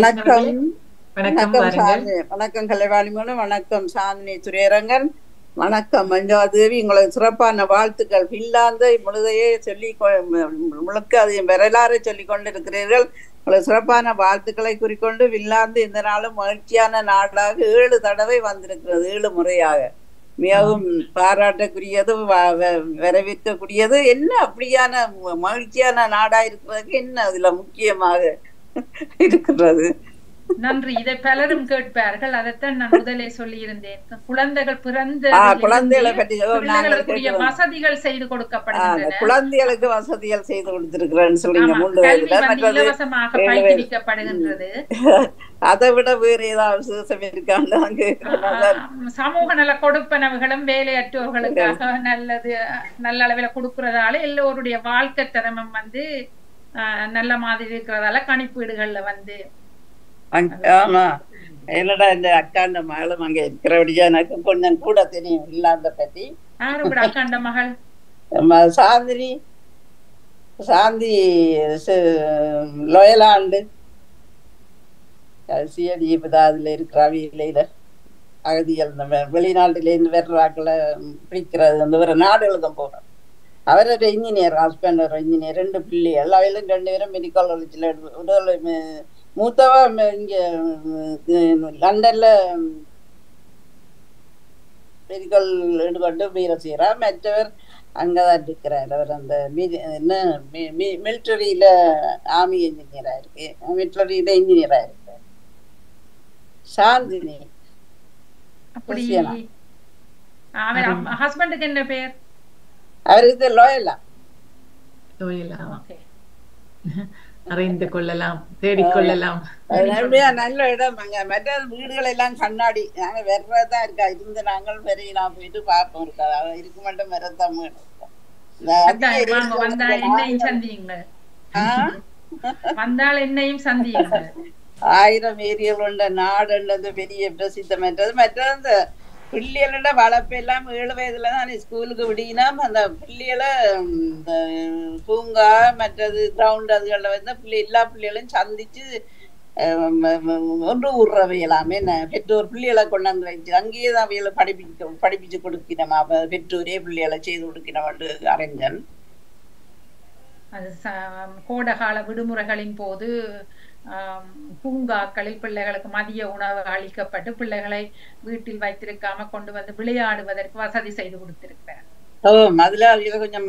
வணக்கம் வணக்கம் கலைவாணிமோனும் வணக்கம் சாந்தினி துரையரங்கன் வணக்கம் மஞ்சாதேவி உங்களுக்கு சிறப்பான வாழ்த்துக்கள் பின்லாந்து முழுதையே சொல்லி முழுக்க அது வரலாறு சொல்லி கொண்டிருக்கிறீர்கள் உங்களுக்கு சிறப்பான வாழ்த்துக்களை குறிக்கொண்டு பின்லாந்து இந்த நாளும் மகிழ்ச்சியான நாடாக ஏழு தடவை வந்திருக்கிறது ஏழு முறையாக மிகவும் பாராட்டக்கூடியது வரவேற்கக்கூடியது என்ன அப்படியான மகிழ்ச்சியான நாடா இருக்கிறதுக்கு என்ன அதுல முக்கியமாக இருக்கிறது நன்றி இதை பலரும் கேட்பார்கள் அதைத்தான் நான் முதலே சொல்லியிருந்தேன் குழந்தைகள் பிறந்த ஆ, குழந்தைகளை பற்றி ஓ, நாங்கள் பிள்ளைகளுக்குரிய கேட்கிறோம். வசதிகள் செய்து ஆ, அந்த கொடுக்கப்படுகின்றன குழந்தைகளுக்கு வசதிகள் செய்து கொடுத்திருக்கிறேன்னு சொல்றீங்க ஆமா, மூன்று கல்வி வயதுல வந்து மற்றது இலவசமாக ஏழு வயது. பயிற்றுவிக்கப்படுகின்றது அதை விட வேற ஏதாவது விசேஷம் இருக்கான்னு தான் கேட்கிறோம் அதான். ஆஹ் சமூக நல கொடுப்பனவுகளும் வேலையற்றோர்களுக்காக நல்லது நல்ல அளவில் கொடுக்கறதால எல்லோருடைய வாழ்க்கை திறமும் வந்து ஆஹ் நல்ல மாதிரி இருக்கிறதால கணிப்பீடுகள்ல வந்து அங்க- ஆமா என்னடா இந்த அக்காண்ட மகளும் அங்க இருக்கிறபடியா எனக்கு கொஞ்சம் கூட தெரியும் இல்லாத பத்தி யாரு கூட அக்காண்ட மகள் நம்ம சாந்தினி சாந்தி லோயலாண்டு சிஎடி இப்பதான் அதுல இருக்கிற அவியில அகதிகள் நம்ம வெளிநாட்டிலேருந்து வர்றாக்களை பிடிக்கிறது அந்த வேற நாடுகளுக்கும் போகிறோம் அவர் ஒரு இன்ஜினியர் ஹஸ்பண்ட் ஒரு இன்ஜினியர் ரெண்டு பிள்ளைகள் அவையிலும் ரெண்டு பேரும் மெடிக்கல் காலேஜில் உடல் ம- மூத்தவ ம- இங்க ம், லண்டன்ல மெடிக்கல் ஈடுபட்டு வீர செய்கிறா மற்றவர் அங்கதான் இருக்கிறார் அவர் அந்த மீதி- என்ன மிலிட்டரியில ஆர்மி இன்ஜினியரா இருக்கு மிலிட்டரியில இன்ஜினியரா இருக்கிறார் சாந்தினி அப்படி கிறிஸ்டியனா? அவன் ஹஸ்பண்டுக்கு என்ன பேர் அவருக்கு லோயலா தொழிலாம் ஓகே அறிந்து கொள்ளலாம் தேடிக்கொள்ளலாம் அது நல்ல நல்ல இடம் அங்க மற்ற வீடுகள் எல்லாம் கண்ணாடி நாங்க வர்றதா இருக்கா இருந்து நாங்கள் பெரியலாம் போயிட்டு பார்ப்போம் இருக்கா அது இருக்க மட்டும் வரதான் அதான் வாங்க வந்தா என்னையும் சந்தியுங்க வந்தால் என்னையும் சந்தியுங்க ஆயிரம் ஏரியல் உண்ட நாடுன்றது பெரிய பிரசித்தமற்றது மற்றது அந்த பிள்ளைகளோட வளர்ப்பு எல்லாம் ஏழு வயதுல தான் ஸ்கூலுக்கு விடினா அந்த பிள்ளைகளை இந்த பூங்கா மற்றது கிரவுண்ட் அதுகளில் வந்து பிள்ளை எல்லா பிள்ளைகளையும் சந்திச்சு அஹ், ம- ம- ஒன்று ஊர்றவை எல்லாமே என்ன பெற்றோர் பிள்ளைகளை கொண்டாந்து வச்சு அங்கேயே தான் அவைகளை படிப்பிக்க படிப்பிச்சு கொடுக்கணுமா அப்ப பெற்றோரே பிள்ளைகளை செய்து கொடுக்கணும் அறிஞன் அது ச- கோடைகால விடுமுறைகளின் போது ஆம், பூங்காக்களில் பிள்ளைகளுக்கு மதிய உணவு அளிக்கப்பட்டு பிள்ளைகளை வீட்டில் வைத்திருக்காம கொண்டு வந்து விளையாடுவதற்கு வசதி செய்து கொடுத்திருக்கிறார் ஓ அதுல அதுல கொஞ்சம்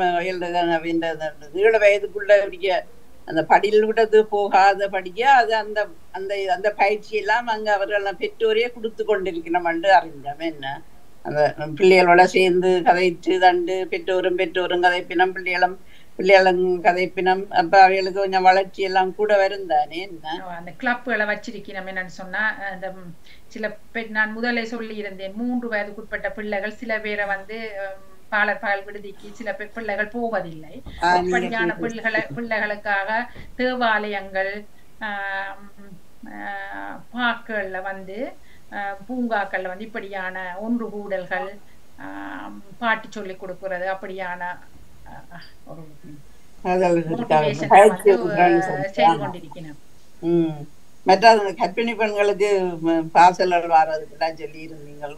ஏழு வயதுக்குள்ள படிக்க அந்த படியில் விட்டது போகாத படிக்க அது அந்த அந்த அந்த பயிற்சி எல்லாம் அங்க அவர்கள் பெற்றோரே கொடுத்து கொண்டிருக்கணும் என்று அறிஞ்சோம் என்ன அந்த பிள்ளைகளோட சேர்ந்து கதைச்சு தண்டு பெற்றோரும் பெற்றோரும் கதைப்பினம் பிள்ளைகளும் பிள்ளைகளும் கதைப்பினம் அப்ப அவைகளுக்கு கொஞ்சம் வளர்ச்சி எல்லாம் கூட வரும் தானே என்ன அந்த கிளப்புகளை வச்சிருக்கணும் என்னன்னு சொன்னா அந்த ம், சில பெ- நான் முதலே சொல்லி இருந்தேன் மூன்று வயதுக்குட்பட்ட பிள்ளைகள் சில பேரை வந்து ம், பாலர் பால் விடுதிக்கு சில பெ- பிள்ளைகள் போவதில்லை ஆ, நீங்க அப்படியான சொல்றது. பிள்ளைகளை பிள்ளைகளுக்காக தேவாலயங்கள் ஆம், ஆ, பார்க்குகள்ல வந்து ஆ, பூங்காக்கள்ல வந்து இப்படியான ஒன்று கூடல்கள் ஆம், பாட்டு சொல்லி கொடுக்கிறது அப்படியான ஆ, ஒரு அதெல்லாம் இருக்காங்க. motivation பயிற்சி வந்து கொடுக்குறான்னு ஆ, சொல்லிட்டு. செய்து ஆமா. கொண்டிருக்கிறேன் ம் மற்றது அந்த கர்ப்பிணி பெண்களுக்கு பாசலர் வாரதுக்குலாம் சொல்லி இருந்தீங்க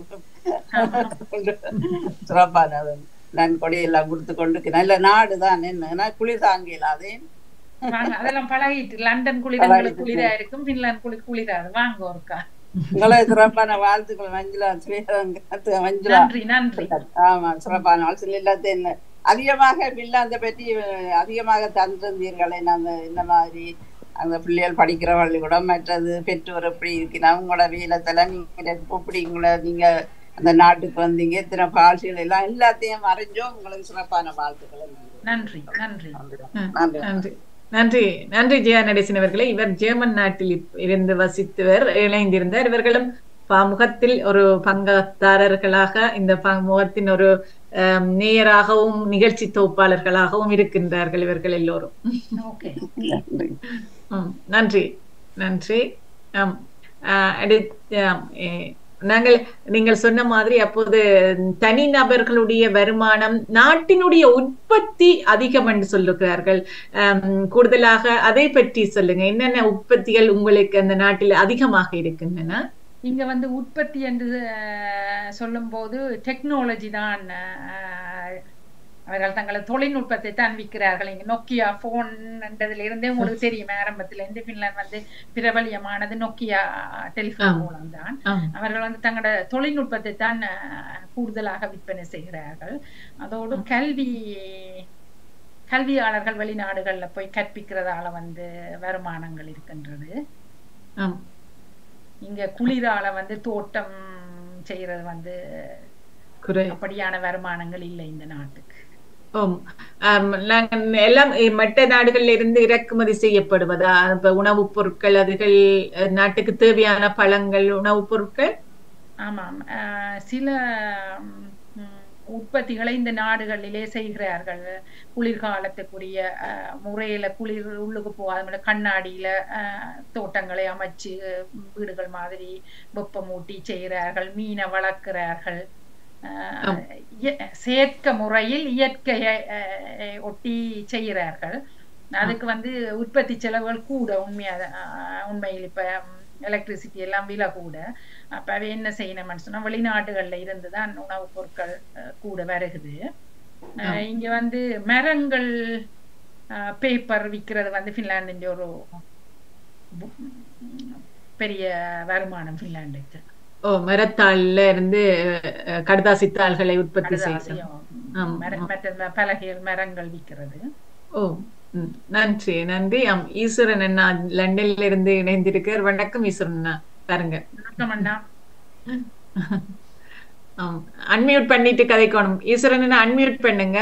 சிறப்பானது நான் கொடியெல்லாம் கொடுத்து கொண்டு நல்ல நாடு தான் என்ன குளிர் தாங்கல அதே வாங்க அதெல்லாம் பழகிட்டு லண்டன் குளிர் எங்களுக்கு குளிரா இருக்கும் பின்லாந்து குளிர் குளிராது வாங்க ஒருக்கா உங்களை சிறப்பான வாழ்த்துக்கள் மஞ்சுளா ஸ்ரீரங்க மஞ்சுளா நன்றி நன்றி ஆமா சிறப்பான வாழ்த்துக்கள் எல்லாத்தையும் என்ன அதிகமாக பில்லாந்த பற்றி அஹ், அதிகமாக தந்திருந்தீர்கள் என்ன அந்த இந்த மாதிரி அந்த பிள்ளைகள் படிக்கிற பள்ளிக்கூடம் மற்றது பெற்றோர் எப்படி இருக்கிறாங்க உங்களோட வீலத்துல நீங்க எப்படி உங்களை நீங்க அந்த நாட்டுக்கு வந்தீங்க இத்தனை பால்சிகள் எல்லாம் எல்லாத்தையும் அறிஞ்சோம் உங்களுக்கு சிறப்பான வாழ்த்துக்கள் நன்றி நன்றி நன்றி நன்றி நன்றி நன்றி ஜெயா நடேசன் அவர்களே இவர் ஜெர்மன் நாட்டில் இப்- இருந்து வசித்தவர் இணைந்திருந்தார் இவர்களும் ப- முகத்தில் ஒரு பங்கதாரர்களாக இந்த ப- முகத்தின் ஒரு ஆம், நேயராகவும் நிகழ்ச்சி தொகுப்பாளர்களாகவும் இருக்கின்றார்கள் இவர்கள் எல்லோரும் ஓகே நன்றி ம், நன்றி நன்றி ஆம் ஆஹ் அடுத்து ஆம், ஏ, நாங்கள் நீங்கள் சொன்ன மாதிரி அப்போது தனிநபர்களுடைய வருமானம் நாட்டினுடைய உற்பத்தி அதிகம் என்று சொல்லுகிறார்கள் ஆம், கூடுதலாக அதை பற்றி சொல்லுங்க என்னென்ன உற்பத்திகள் உங்களுக்கு அந்த நாட்டில் அதிகமாக இருக்கின்றன இங்க வந்து உற்பத்தி என்று அஹ், சொல்லும்போது டெக்னாலஜி தான் அஹ், அவர்கள் தங்களை தொழில்நுட்பத்தை தான் விற்கிறார்கள் இங்க நோக்கியா போன் என்றதுல இருந்தே உங்களுக்கு தெரியும் ஆரம்பத்துல இருந்து பின்லாந்து வந்து பிரபலியமானது நோக்கியா டெலிபோன் ஆம். மூலம் தான் ஆம், அவர்கள் வந்து தங்களோட தொழில்நுட்பத்தை தான் அஹ், கூடுதலாக விற்பனை செய்கிறார்கள் அதோடு கல்வி கல்வியாளர்கள் வெளிநாடுகள்ல போய் கற்பிக்கிறதால வந்து வருமானங்கள் இருக்கின்றது ஆம். இங்க குளிரால வந்து தோட்டம் செய்யறது வந்து குறை அப்படியான வருமானங்கள் இல்லை இந்த நாட்டுக்கு ஓம் ஆம், நாங்க எல்லாம் இ- மற்ற நாடுகள்ல இருந்து இறக்குமதி செய்யப்படுவதா இப்ப உணவுப் பொருட்கள் அதுகள் அஹ், நாட்டுக்கு தேவையான பழங்கள் உணவுப் பொருட்கள் ஆமாம் ஆஹ் சில ம், உற்பத்திகளை இந்த நாடுகளிலே செய்கிறார்கள் குளிர்காலத்துக்குரிய ஆஹ், முறையில குளிர் உள்ளுக்கு போகாத கண்ணாடியில ஆஹ், தோட்டங்களை அமைச்சு வீடுகள் மாதிரி வெப்பமூட்டி செய்கிறார்கள் மீனை வளர்க்கிறார்கள் ஆஹ், ஆம். இய- செயற்கை முறையில் இயற்கையை ஆஹ், ஒட்டி செய்கிறார்கள் அதுக்கு வந்து உற்பத்தி செலவுகள் கூட உண்மையா ஆஹ், உண்மையில் இப்ப எலக்ட்ரிசிட்டி எல்லாம் விலை கூட அப்ப அவ என்ன செய்யணும்னு சொன்னா வெளிநாடுகள்ல இருந்து தான் உணவுப் பொருட்கள் அஹ், கூட வருகுது அஹ், இங்க வந்து மரங்கள் பேப்பர் விக்கிறது வந்து பின்லாண்டின் ஒரு பு- பெரிய வருமானம் பின்லாண்டுக்கு ஓ மரத்தாள்ல இருந்து அஹ், கடுதாசித்தாள்களை உற்பத்தி செய்யணும் கடுதாசியம், ஆம், மர- ஆம். மற்ற பலகைகள் மரங்கள் விக்கிறது ஓ ம், நன்றி நன்றி ஆம் ஈஸ்வரன் அண்ணா லண்டன்ல இருந்து இணைந்திருக்கார் வணக்கம் ஈஸ்வரன் அண்ணா பாருங்க வணக்கம் அண்ணா ஆம் அன்மியூட் பண்ணிட்டு கதைக்கணும் ஈஸ்வரன் அண்ணா அன்மியூட் பண்ணுங்க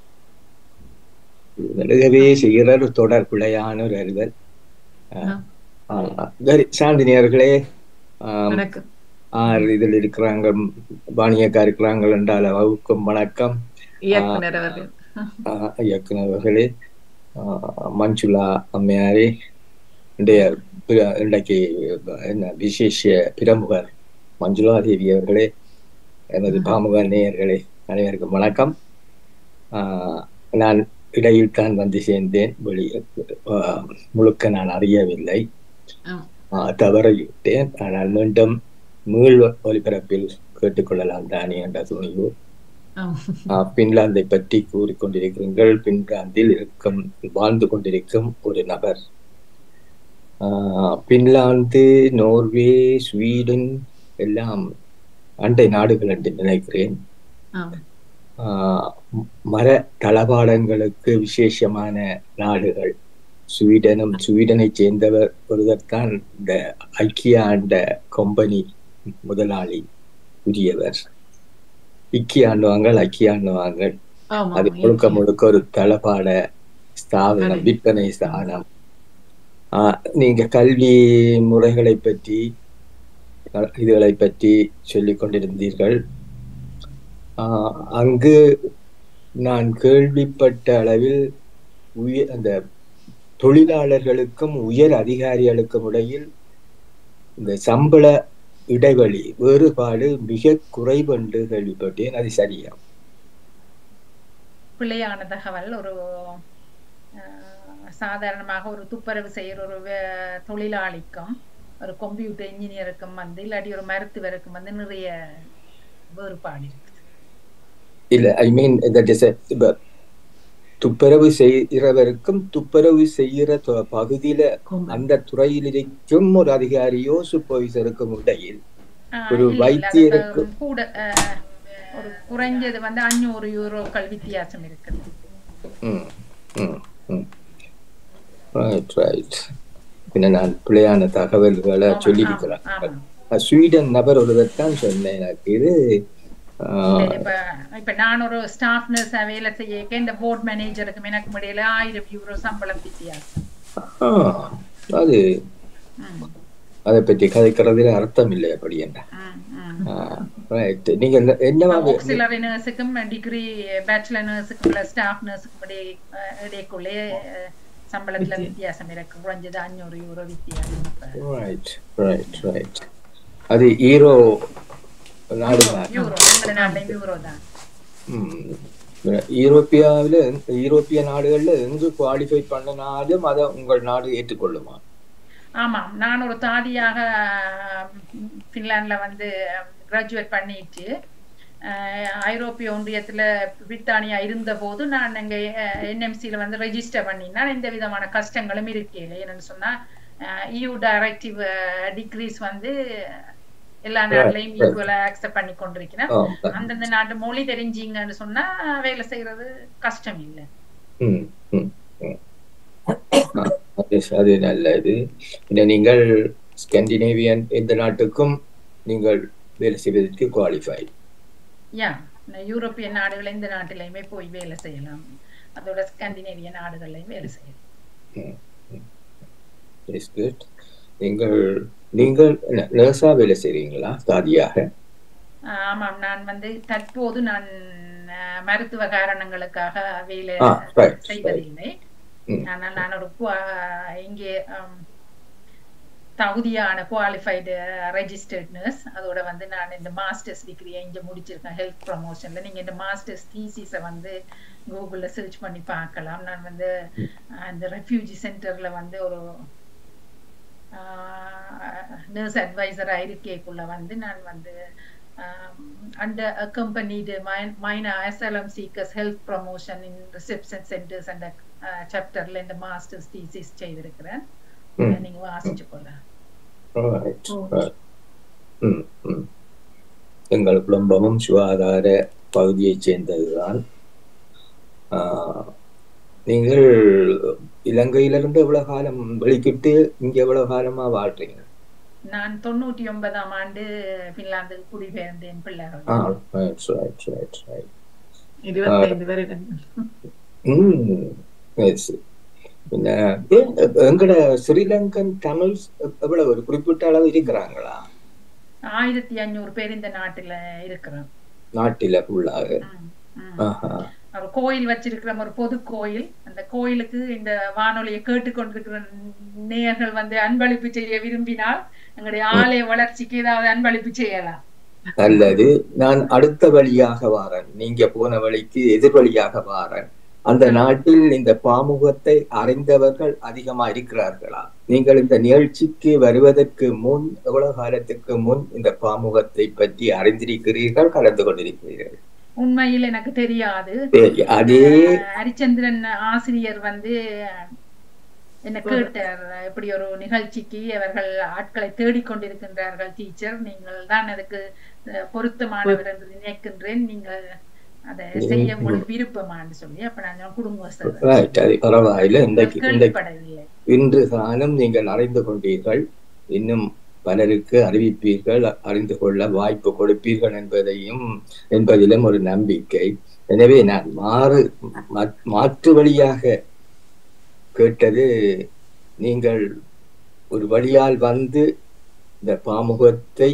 நடுகவே செய்கிற ஒரு தொடர் பிழையான ஒரு அறிதல் ஆ. வெரி சாந்தினியர்களே ஆம், வணக்கம் ஆர் இதில் இருக்கிறாங்க பாணியக்கா இருக்கிறாங்க என்றால் அவருக்கும் வணக்கம் இயக்குனர் அவர்கள் ஆ, இயக்குனர்களே ஆ, மஞ்சுளா அம்மையாரே இன்றைய பிர- இன்றைக்கு என்ன விசேஷ பிரமுகர் மஞ்சுளா தேவி அவர்களே எனது பாமுக நேயர்களே அனைவருக்கும் வணக்கம் ஆ, நான் இடையில் தான் வந்து சேர்ந்தேன் வெளி ஆ, முழுக்க நான் அறியவில்லை ஆம். ஆ, தவறிவிட்டேன் ஆனால் மீண்டும் மீள் ஒலிபரப்பில் கேட்டுக்கொள்ளலாம் தானே என்ற துணிவு ஆம். ஆஹ் பின்லாந்தை பற்றி கூறிக்கொண்டிருக்கிறீர்கள் பின்லாந்தில் இருக்கும் வாழ்ந்து கொண்டிருக்கும் ஒரு நபர் ஆஹ் பின்லாந்து நோர்வே ஸ்வீடன் எல்லாம் அண்டை நாடுகள் என்று நினைக்கிறேன் ஆம். ஆஹ் மர தளபாடங்களுக்கு விசேஷமான நாடுகள் ஸ்வீடனும் ஸ்வீடனை சேர்ந்தவர் ஒருவர் தான் இந்த ஐக்கிய ஆண்ட கம்பெனி முதலாளி உரியவர் இக்கியாண்டுவாங்கள் ஐக்கியாண்டுவாங்கள் ஆமாம், அது முழுக்க முழுக்க ஒரு தளபாட ஸ்தாபனம் கடை. விற்பனை ஸ்தானம் ஆஹ் நீங்க கல்வி முறைகளை பற்றி அஹ் இதுகளை பற்றி சொல்லிக் கொண்டிருந்தீர்கள் ஆஹ் அங்கு நான் கேள்விப்பட்ட அளவில் உய அந்த தொழிலாளர்களுக்கும் உயர் அதிகாரிகளுக்கும் இடையில் இந்த சம்பள இடைவெளி வேறுபாடு மிக குறைவென்று கேள்விப்பட்டேன் அது சரியா பிழையான தகவல் ஒரு அஹ், சாதாரணமாக ஒரு துப்புரவு செய்யற ஒரு வே- தொழிலாளிக்கும் ஒரு கம்ப்யூட்டர் இன்ஜினியருக்கும் வந்து இல்லாட்டி ஒரு மருத்துவருக்கும் வந்து நிறைய வேறுபாடு இருக்குது இல்ல ஐ மீன் தட் இஸ் துப்புரவு செய்கிறவருக்கும் துப்புரவு செய்கிற தொ- பகுதியில கொம்பு. அந்த துறையில் இருக்கும் ஒரு அதிகாரியோ சூப்பர்வைசருக்கும் இடையில் ஆஹ், ஒரு இல்ல, இல்ல, அது வைத்தியருக்கு- இப்ப கூட அஹ், ஒரு குறைஞ்சது வந்து அஞ்சூறு யூரோக்கள் வித்தியாசம் இருக்குது ம், ம், ம். Right, right. பின்ன நான் பிழையான தகவல்களை ஆமா, சொல்லியிருக்கிறேன் ஆமா, ஆமா. ஸ்வீடன் நபர் ஒருவர் தான் சொன்னேன் எனக்கு இது ஆஹ், இல்ல, இப்ப இப்ப நான் ஒரு ஸ்டாஃப் நர்ஸா வேலை செய்ய இந்த போர்ட் மேனேஜருக்கும் எனக்கு இடையில ஆயிரம் யூரோ சம்பளம் வித்தியாசம் ஆஹ், அது ம், அதை பற்றி கதைக்கிறதுல அர்த்தம் இல்லை அப்படி என்ன ம், ம். ரைட் நீங்க என்ன- என்னவா ஆக்சிலரி நர்ஸுக்கும் டிகிரி பேச்சுலர் நர்ஸுக்கும் உள்ள ஸ்டாஃப் நர்ஸுக்கும் இடையே அஹ், இடையக்குள்ளே அஹ், சம்பளத்துல வித்தியாசம் இருக்கு குறைஞ்சது அஞ்சூறு யூரோ வித்தியாசம் இப்ப. ரைட் ரைட் ரைட் அது ஈரோ நாடு தான் யூரோ எங்களோட நாட்டிலையும் யூரோ தான் ம். ஈரோப்பியாவில ஈரோப்பிய நாடுகள்ல எங்கு குவாலிஃபை பண்ணனாலும் அதை உங்கள் நாடு ஏற்றுக்கொள்ளுமா ஆமாம் நான் ஒரு தாதியாக ம், பின்லாந்துல வந்து கிராஜுவேட் பண்ணிட்டு அஹ், ஐரோப்பிய ஒன்றியத்துல பிரித்தானியா இருந்த போது நான் அங்க என்எம்சியில வந்து ரெஜிஸ்டர் பண்ணினா எந்த விதமான கஷ்டங்களும் இருக்கல என்னன்னு சொன்னா இயூ டைரக்டிவ் டிகிரிஸ் வந்து எல்லா நாட்டிலையும் right. ஈக்குவலா அக்செப்ட் பண்ணி கொண்டிருக்கிறேன் ஆ, அந்தந்த நாட்டு மொழி தெரிஞ்சீங்கன்னு சொன்னா வேலை செய்யறது கஷ்டம் இல்லை ம், ம், ம். ஆ, அது அது நல்லது பின்ன நீங்கள் ஸ்கண்டினேவியன் எந்த நாட்டுக்கும் நீங்கள் வேலை செய்வதற்கு குவாலிஃபை யா யூரோப்பிய நாடுகள் எந்த நாட்டிலையுமே போய் வேலை செய்யலாம் அதோட ஸ்கண்டினேவிய நாடுகள்லையும் வேலை செய்யலாம் இஸ் குட் நீங்கள் நீங்கள் நர்ஸா வேலை செய்றீங்களா தாதியாக ஆமாம் நான் வந்து தற்போது நான் அஹ், மருத்துவ காரணங்களுக்காக வேலை ஆ, right, செய்வதில்லை ம். ஆனால் நான் ஒரு qua- இங்கே um, தகுதியான குவாலிஃபைடு ரெஜிஸ்டர்ட் நர்ஸ் அதோட வந்து நான் இந்த மாஸ்டர்ஸ் டிகிரியை இங்கே முடிச்சிருக்கேன் ஹெல்த் ப்ரமோஷன்ல நீங்க இந்த மாஸ்டர்ஸ் தீசிஸை வந்து கூகுள்ல சர்ச் பண்ணி பார்க்கலாம் நான் வந்து அஹ், இந்த ரெஃப்யூஜி சென்டர்ல வந்து ஒரு நர்ஸ் அட்வைசராக இருக்கேக்குள்ள வந்து நான் வந்து under accompanied minor asylum seekers health promotion in reception centres அந்த சாப்டர்ல இந்த மாஸ்டர்ஸ் தீசிஸ் செய்திருக்கிறேன் ம். அதை நீங்க வாசிச்சு கொள்ளலாம் Right, right. ம், ம். எங்கள் குடும்பமும் சுகாதார பகுதியைச் சேர்ந்ததுதான் ஆஹ், நீங்கள் இலங்கையிலிருந்து எவ்வளவு காலம் வெளிக்கிட்டு இங்க எவ்வளவு காலமா வாழ்றீங்க நான் தொண்ணூற்றி ஒன்பதாம் ஆண்டு பின்லாந்துக்கு குடிபெயர்ந்தேன் பிள்ளைகள் ஆ ரைட் ரைட் ரைட் ரைட் இருபத்தைந்து வருடங்கள் ம் yes. பின்ன ஏன் எங்கட ஸ்ரீலங்கன் தமிழ்ஸ் எவ்வளவு ஒரு குறிப்பிட்ட அளவு இருக்கிறாங்களா ஆயிரத்தி அஞ்சூறு பேர் இந்த நாட்டுல இருக்கிறோம் நாட்டில ஃபுல்லாக ம், ம். ஆஹா ஒரு கோயில் வச்சிருக்கிற ஒரு பொது கோயில் அந்த கோயிலுக்கு இந்த வானொலியை கேட்டுக்கொண்டிருக்கிற நேயர்கள் வந்து அன்பளிப்பு செய்ய விரும்பினால் எங்களுடைய ஆலய வளர்ச்சிக்கு ஏதாவது அன்பளிப்பு செய்யலாம் அல்லது நான் அடுத்த வழியாக வாரேன் நீங்க போன வழிக்கு எதிர் வழியாக வாரேன் அந்த நாட்டில் இந்த பாமுகத்தை அறிந்தவர்கள் அதிகமா இருக்கிறார்களா நீங்கள் இந்த நிகழ்ச்சிக்கு வருவதற்கு முன் எவ்வளவு காலத்துக்கு முன் இந்த பாமுகத்தை பற்றி அறிந்திருக்கிறீர்கள் கலந்து கொண்டிருக்கிறீர்கள் உண்மையில் எனக்கு தெரியாது சரி, அதே அஹ் ஹரிச்சந்திரன் ஆசிரியர் வந்து என்ன கேட்டார் இப்படி ஒரு நிகழ்ச்சிக்கு அவர்கள் ஆட்களை தேடிக்கொண்டிருக்கின்றார்கள் டீச்சர் நீங்கள் தான் அதுக்கு அஹ், பொருத்தமானவர் என்று நினைக்கின்றேன் நீங்கள் அதை செய்ய உங்களுக்கு விருப்பமான்னு சொல்லி அப்ப நான் குடும்ப ரைட் அது பரவாயில்லை இன்றைக்கு இன்றைக்கு கேள்விப்படவில்லை இன்று காலம் நீங்கள் அறிந்து கொண்டீர்கள் இன்னும் பலருக்கு அறிவிப்பீர்கள் அறிந்து கொள்ள வாய்ப்பு கொடுப்பீர்கள் என்பதையும் என்பதிலும் ஒரு நம்பிக்கை எனவே நான் மாறு மா- மாற்று வழியாக கேட்டது நீங்கள் ஒரு வழியால் வந்து இந்த பாமுகத்தை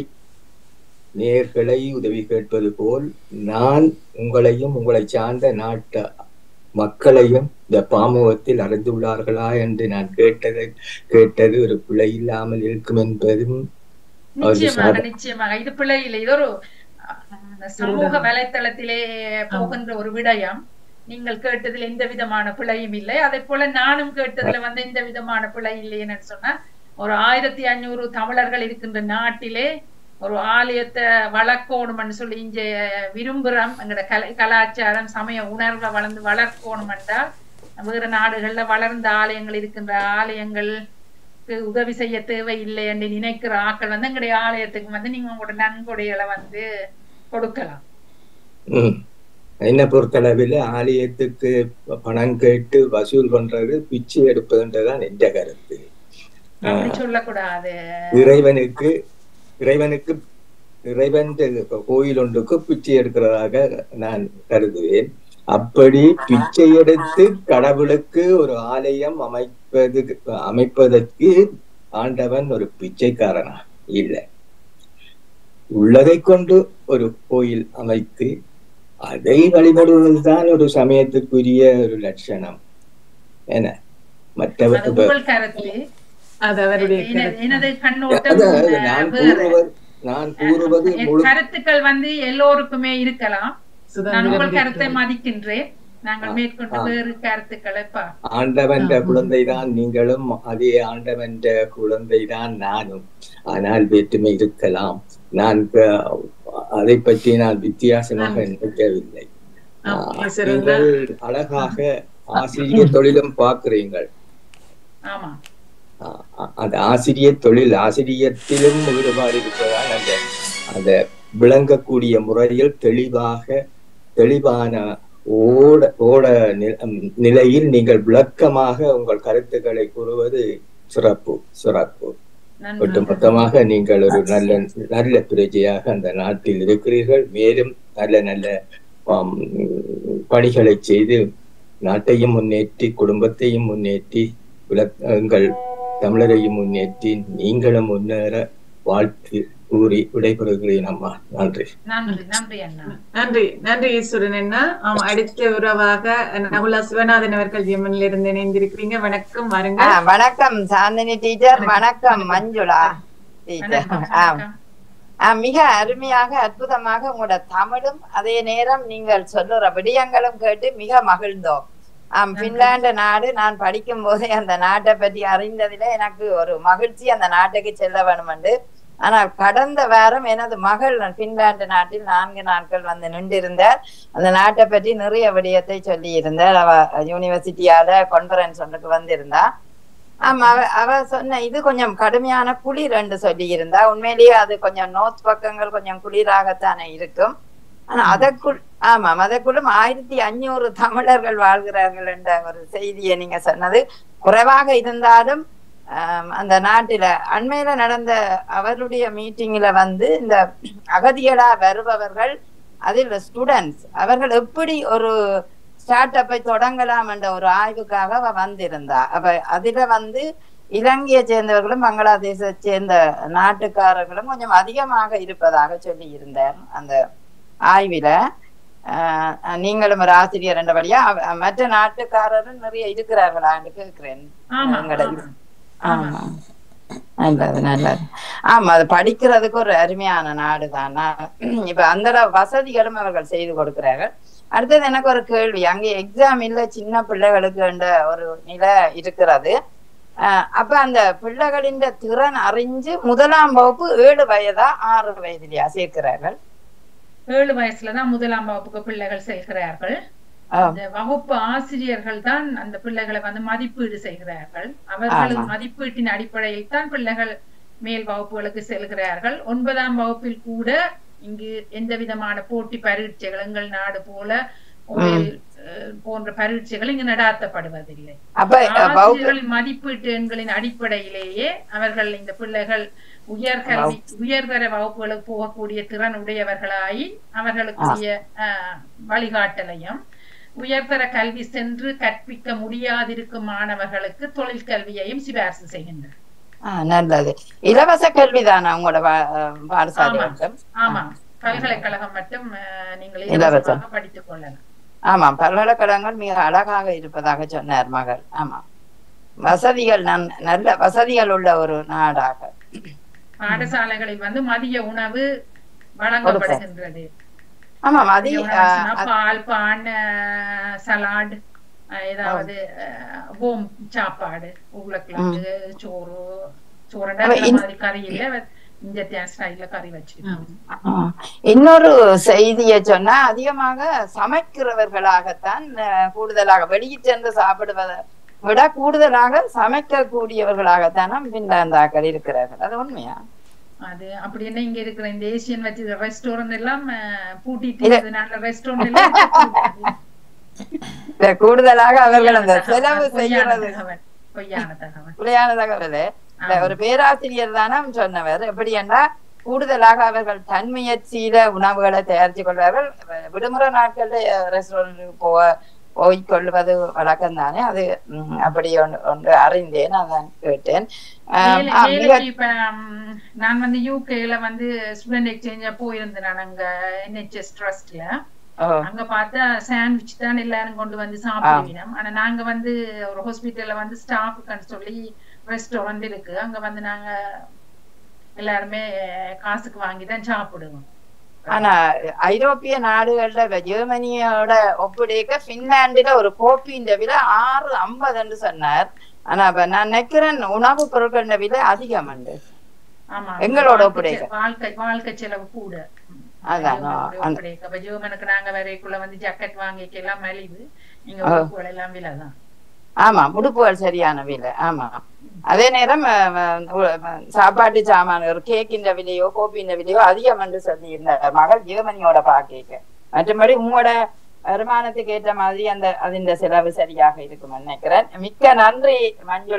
நேர்களை உதவி கேட்பது போல் நான் உங்களையும் உங்களை சார்ந்த நாட்டு மக்களையும் இந்த பாமுகத்தில் அறிந்துள்ளார்களா என்று நான் கேட்டது கேட்டது ஒரு பிழை இல்லாமல் இருக்கும் என்பதும் அது நிச்சயமாக சாதா- நிச்சயமாக இது பிழை இல்லை இது ஒரு அஹ், சமூக வலைத்தளத்திலே போகின்ற ஒரு விடயம் நீங்கள் கேட்டதில் எந்த விதமான பிழையும் இல்லை அதே போல நானும் கேட்டதுல வந்து எந்த விதமான பிழை இல்லைன்னு சொன்னா ஒரு ஆயிரத்தி அஞ்சூறு தமிழர்கள் இருக்கின்ற நாட்டிலே ஒரு ஆலயத்தை வளர்க்கணும்னு சொல்லி இங்க விரும்புறோம் எங்களோட கலை கலாச்சாரம் சமய உணர்வை வளர்ந்து வளர்க்கணும் என்றால் வேறு நாடுகள்ல வளர்ந்த ஆலயங்கள் இருக்கின்ற ஆலயங்கள் உதவி செய்ய தேவையில்லை என்று நினைக்கிற ஆட்கள் வந்து எங்களுடைய ஆலயத்துக்கு வந்து நீங்க உங்களோட நன்கொடைகளை வந்து கொடுக்கலாம் ம். என்னை பொறுத்தளவில் ஆலயத்துக்கு பணம் கேட்டு வசூல் பண்றது பிச்சை எடுப்பதுன்றதுதான் என்ற கருத்து அப்படி சொல்லக்கூடாது இறைவனுக்கு இறைவனுக்கு இறைவன் கோயில் ஒன்றுக்கு பிச்சை எடுக்கிறதாக நான் கருதுவேன் அப்படி பிச்சை எடுத்து கடவுளுக்கு ஒரு ஆலயம் அமைப்பது அமைப்பதற்கு ஆண்டவன் ஒரு பிச்சைக்காரனா இல்லை உள்ளதை கொண்டு ஒரு கோயில் அமைத்து அதை வழிபடுவதுதான் ஒரு சமயத்துக்குரிய ஒரு லட்சணம் என்ன மற்ற அது உங்கள் கருத்து அது அவருடைய என- கருத்து. எனது கண்ணோட்டம் அதாவது நான் அஹ், வேறு. கூறுவது நான் கூறுவது என் முழு கருத்துக்கள் வந்து எல்லோருக்குமே இருக்கலாம் நான் சுதந்திரம் உங்கள் கருத்தை இருக்கிறது. மதிக்கின்றேன் நாங்கள் மேற்கொண்டு ஆ. வேறு கருத்துக்களை பா ஆண்டவன்ற குழந்தைதான் நீங்களும் அதே ஆண்டவன்ற குழந்தைதான் நானும் ஆனால் வேற்றுமை இருக்கலாம் நான் க- அதை பற்றி நான் வித்தியாசமாக நினைக்கவில்லை ஆம், ஆஹ், பேசுறதுல நீங்கள் அழகாக ஆசிரியர் தொழிலும் பார்க்கிறீங்கள் ஆமா ஆஹ், அந்த ஆசிரியர் தொழில் ஆசிரியத்திலும் ஈடுபாடு இருப்பதால் அந்த அந்த விளங்கக்கூடிய முறையில் தெளிவாக தெளிவான ஓட ஓட நி- ம், நிலையில் நீங்கள் விளக்கமாக உங்கள் கருத்துக்களை கூறுவது சிறப்பு சிறப்பு நன்றி ஒட்டுமொத்தமாக நீங்கள் ஒரு நல்ல நல்ல பிரஜையாக அந்த நாட்டில் இருக்கிறீர்கள் மேலும் நல்ல நல்ல ஆம், பணிகளை செய்து நாட்டையும் முன்னேற்றி குடும்பத்தையும் முன்னேற்றி உலக- எங்கள் தமிழரையும் முன்னேற்றி நீங்களும் முன்னேற வாழ்த்து கூறி விடைபெறுகிறேன் அம்மா நன்றி நன்றி நன்றி அண்ணா நன்றி நன்றி ஈஸ்வரன் அண்ணா ஆமா அடுத்த உறவாக நகுலா சிவநாதன் அவர்கள் ஜெர்மனில இருந்து இணைந்திருக்கிறீங்க வணக்கம் ஆ, வாருங்க வணக்கம் சாந்தினி டீச்சர் வணக்கம் மஞ்சுளா டீச்சர் வணக்கம் ஆம் வணக்கம். ஆ, மிக அருமையாக அற்புதமாக உங்களோட தமிழும் அதே நேரம் நீங்கள் சொல்லுற விடயங்களும் கேட்டு மிக மகிழ்ந்தோம் ஆம் பின்லாந்து நாடு நான் படிக்கும் போதே அந்த நாட்டை பற்றி அறிந்ததில எனக்கு ஒரு மகிழ்ச்சி அந்த நாட்டுக்கு செல்ல வேணும் என்று ஆனால் கடந்த வாரம் எனது மகள் பின்லாந்து நாட்டில் நான்கு நாட்கள் வந்து நின்றிருந்தார் அந்த நாட்டை பற்றி நிறைய விடயத்தை சொல்லி இருந்தார் அவ யூனிவர்சிட்டியால கான்பரன்ஸ் ஒன்றுக்கு வந்திருந்தா ஆமா அவ அவ சொன்ன இது கொஞ்சம் கடுமையான குளிர் என்று சொல்லி இருந்தா உண்மையிலேயே அது கொஞ்சம் நோர்த் பக்கங்கள் கொஞ்சம் குளிராகத்தானே இருக்கும் ஆனா அதற்குள் ஆமாம் அதற்குள்ளும் ஆயிரத்தி அஞ்சூறு தமிழர்கள் வாழ்கிறார்கள் என்ற ஒரு செய்தியை நீங்க சொன்னது குறைவாக இருந்தாலும் ஆம், அந்த நாட்டில அண்மையில நடந்த அவருடைய மீட்டிங்ல வந்து இந்த அகதிகளா வருபவர்கள் அதில் ஸ்டூடெண்ட்ஸ் அவர்கள் எப்படி ஒரு ஸ்டார்ட் அப்பை தொடங்கலாம் என்ற ஒரு ஆய்வுக்காக அவ வந்திருந்தா அப்ப அதுல வந்து இலங்கையை சேர்ந்தவர்களும் பங்களாதேஷை சேர்ந்த நாட்டுக்காரர்களும் கொஞ்சம் அதிகமாக இருப்பதாக சொல்லி இருந்தார் அந்த ஆய்வில ஆஹ் நீங்களும் ஒரு ஆசிரியர் என்றபடியா அவ- மற்ற நாட்டுக்காரரும் நிறைய இருக்கிறார்களான்னு கேட்கிறேன் ஆமா, எங்கட ஆமா. ஆமா நல்லது நல்லது ஆமா அது படிக்கிறதுக்கு ஒரு அருமையான நாடுதான் நான் இப்ப அந்த அளவு வசதிகளும் அவர்கள் செய்து கொடுக்கிறார்கள் அடுத்தது எனக்கு ஒரு கேள்வி அங்க எக்ஸாம் இல்ல சின்ன பிள்ளைகளுக்கு என்ற ஒரு நிலை இருக்கிறது ஆஹ் அப்ப அந்த பிள்ளைகளின் திறன் அறிஞ்சு முதலாம் வகுப்பு ஏழு வயதா ஆறு வயதிலையா சேர்க்கிறார்கள் ஏழு வயசுலதான் முதலாம் வகுப்புக்கு பிள்ளைகள் செல்கிறார்கள் ஆ. அந்த வகுப்பு ஆசிரியர்கள் தான் அந்த பிள்ளைகளை வந்து மதிப்பீடு செய்கிறார்கள் அவர்களின் ஆமா. மதிப்பீட்டின் அடிப்படையில் தான் பிள்ளைகள் மேல் வகுப்புகளுக்கு செல்கிறார்கள் ஒன்பதாம் வகுப்பில் கூட இங்கு எந்த விதமான போட்டி பரீட்சைகள் எங்கள் நாடு போல OL, அஹ், போன்ற பரீட்சைகள் இங்கு நடாத்தப்படுவதில்லை அப்ப அஹ், வகுப்பு ஆசிரியர்களின் மதிப்பீட்டு எண்களின் அடிப்படையிலேயே அவர்கள் இந்த பிள்ளைகள் உயர்கல்வி உயர்தர வகுப்புகளுக்கு போகக்கூடிய திறன் உடையவர்களாய் அவர்களுக்குரிய அஹ், வழிகாட்டலையும் உயர்தர கல்வி சென்று கற்பிக்க முடியாதிருக்கும் மாணவர்களுக்கு தொழிற்கல்வியையும் சிபாரிசு செய்கின்றனர் ஆஹ் நல்லது இலவச கல்விதானா உங்களோட பா- அஹ், பாடசாலை ஆமா. மட்டும் ஆமா பல்கலைக்கழகம் மட்டும் அஹ், நீங்கள் இலவசம். இலவசமாக படித்துக் கொள்ளலாம் ஆமாம் பல்கலைக்கழகங்கள் மிக அழகாக இருப்பதாக சொன்னார் மகள் ஆமாம் வசதிகள் நன் நல்ல வசதிகள் உள்ள ஒரு நாடாக பாடசாலைகளில் வந்து மதிய உணவு வழங்கப்படுகின்றது ஆமாம் அது மதிய உணவு சொன்னா பால் பான் அஹ், சலாட் அஹ், ஏதாவது அஹ், ஹோம் சாப்பாடு உருளைக்கிழங்கு சோறு சோறுண்டா அப்ப இந்த இன்- மாதிரி கறி இல்ல இந்த ஸ்டைல்ல கறி வச்சிருக்கோம் ஆஹ். இன்னொரு செய்தியை சொன்னா அதிகமாக சமைக்கிறவர்களாகத்தான் அஹ், கூடுதலாக வெளியே சென்று சாப்பிடுவதை விட கூடுதலாக சமைக்கக்கூடியவர்களாகத்தான் நம் பின்லாந்தாக்கள் இருக்கிறார்கள் அது உண்மையா அது அப்படி என்ன இங்க இருக்கிற இந்த ஏசியன் வச்சு ரெஸ்டாரண்ட் எல்லாம் அஹ், பூட்டிட்டு இல்ல. இருக்கிறதுனால ரெஸ்டாரண்ட் எல்லாம் பூட்டிட்டு. இல்ல, கூடுதலாக அவர்கள் அந்த பொய்யான செலவு தகவல், பொய்யான செய்கிறது தகவல், பொய்யான தகவல் புலியான தகவல் இல்ல, ஒரு பேராசிரியர் தானே சொன்னவர் எப்படி என்றால் கூடுதலாக அவர்கள் தன்முயற்சியில உணவுகளை தயாரித்து கொள்வார்கள் விடுமுறை நாட்கள்ல ரெஸ்டாரண்ட்டுக்கு போக போய் கொள்வது வழக்கம் தானே அது ம், அப்படி ஒன்று ஒன்று அறிந்தேன் அதான் கேட்டேன் ஆம், வேலை- ஆ, வேலைக்கு மிக- இப்ப ம், நான் வந்து யூகேல வந்து ஸ்டூடெண்ட் எக்ஸ்சேஞ்சா போயிருந்தேன் நான் அங்க என்ஹெச்எஸ் ட்ரஸ்ட்ல ஓ, அங்க பார்த்தா சாண்ட்விச் தான் எல்லாரும் கொண்டு வந்து சாப்பிடுவோம் ஆனா நாங்க வந்து ஒரு ஹாஸ்பிட்டல்ல வந்து ஸ்டாஃபுக்குன்னு சொல்லி ரெஸ்டாரண்ட் இருக்கு அங்க வந்து நாங்க எல்லாருமே காசுக்கு வாங்கி தான் சாப்பிடுவோம் ஆனா ஐரோப்பிய நாடுகள்ல இப்ப ஜெர்மனியோட ஒப்பிடிக்க பின்லாந்துல ஒரு கோப்பின்ற விலை ஆறு ஐம்பதுன்னு சொன்னார் ஆனா இப்ப நான் நினைக்கிறேன் உணவு பொருட்கள விலை அதிகம் உண்டு ஆமா எங்களோட வாழ்க்கை ஒப்படைக்க. செ- வாழ்க்கை வாழ்க்கை செலவு கூட அதான், ஜெர்மனோட அந்த- ஒப்படைக்க. அப்ப ஜெர்மனுக்கு நாங்க வரைக்குள்ள வந்து ஜாக்கெட் வாங்கிக்க எல்லாம் மலிவு இங்க ஆ. உடுப்புகள் எல்லாம் விலைதான் ஆமா உடுப்புகள் சரியான விலை ஆமா அதே நேரம் அஹ், அஹ், உ- சாப்பாட்டு சாமான் ஒரு கேக்கின்ற விலையோ கோப்பின்ற விலையோ அதிகம் என்று சொல்லி இருந்தார் மகள் ஜெர்மனியோட பாக்க மற்றபடி உங்களோட வருமானத்துக்கு ஏற்ற மாதிரி அந்த அதின் செலவு சரியாக இருக்கும் நினைக்கிறேன் மிக்க நன்றி மஞ்சுளா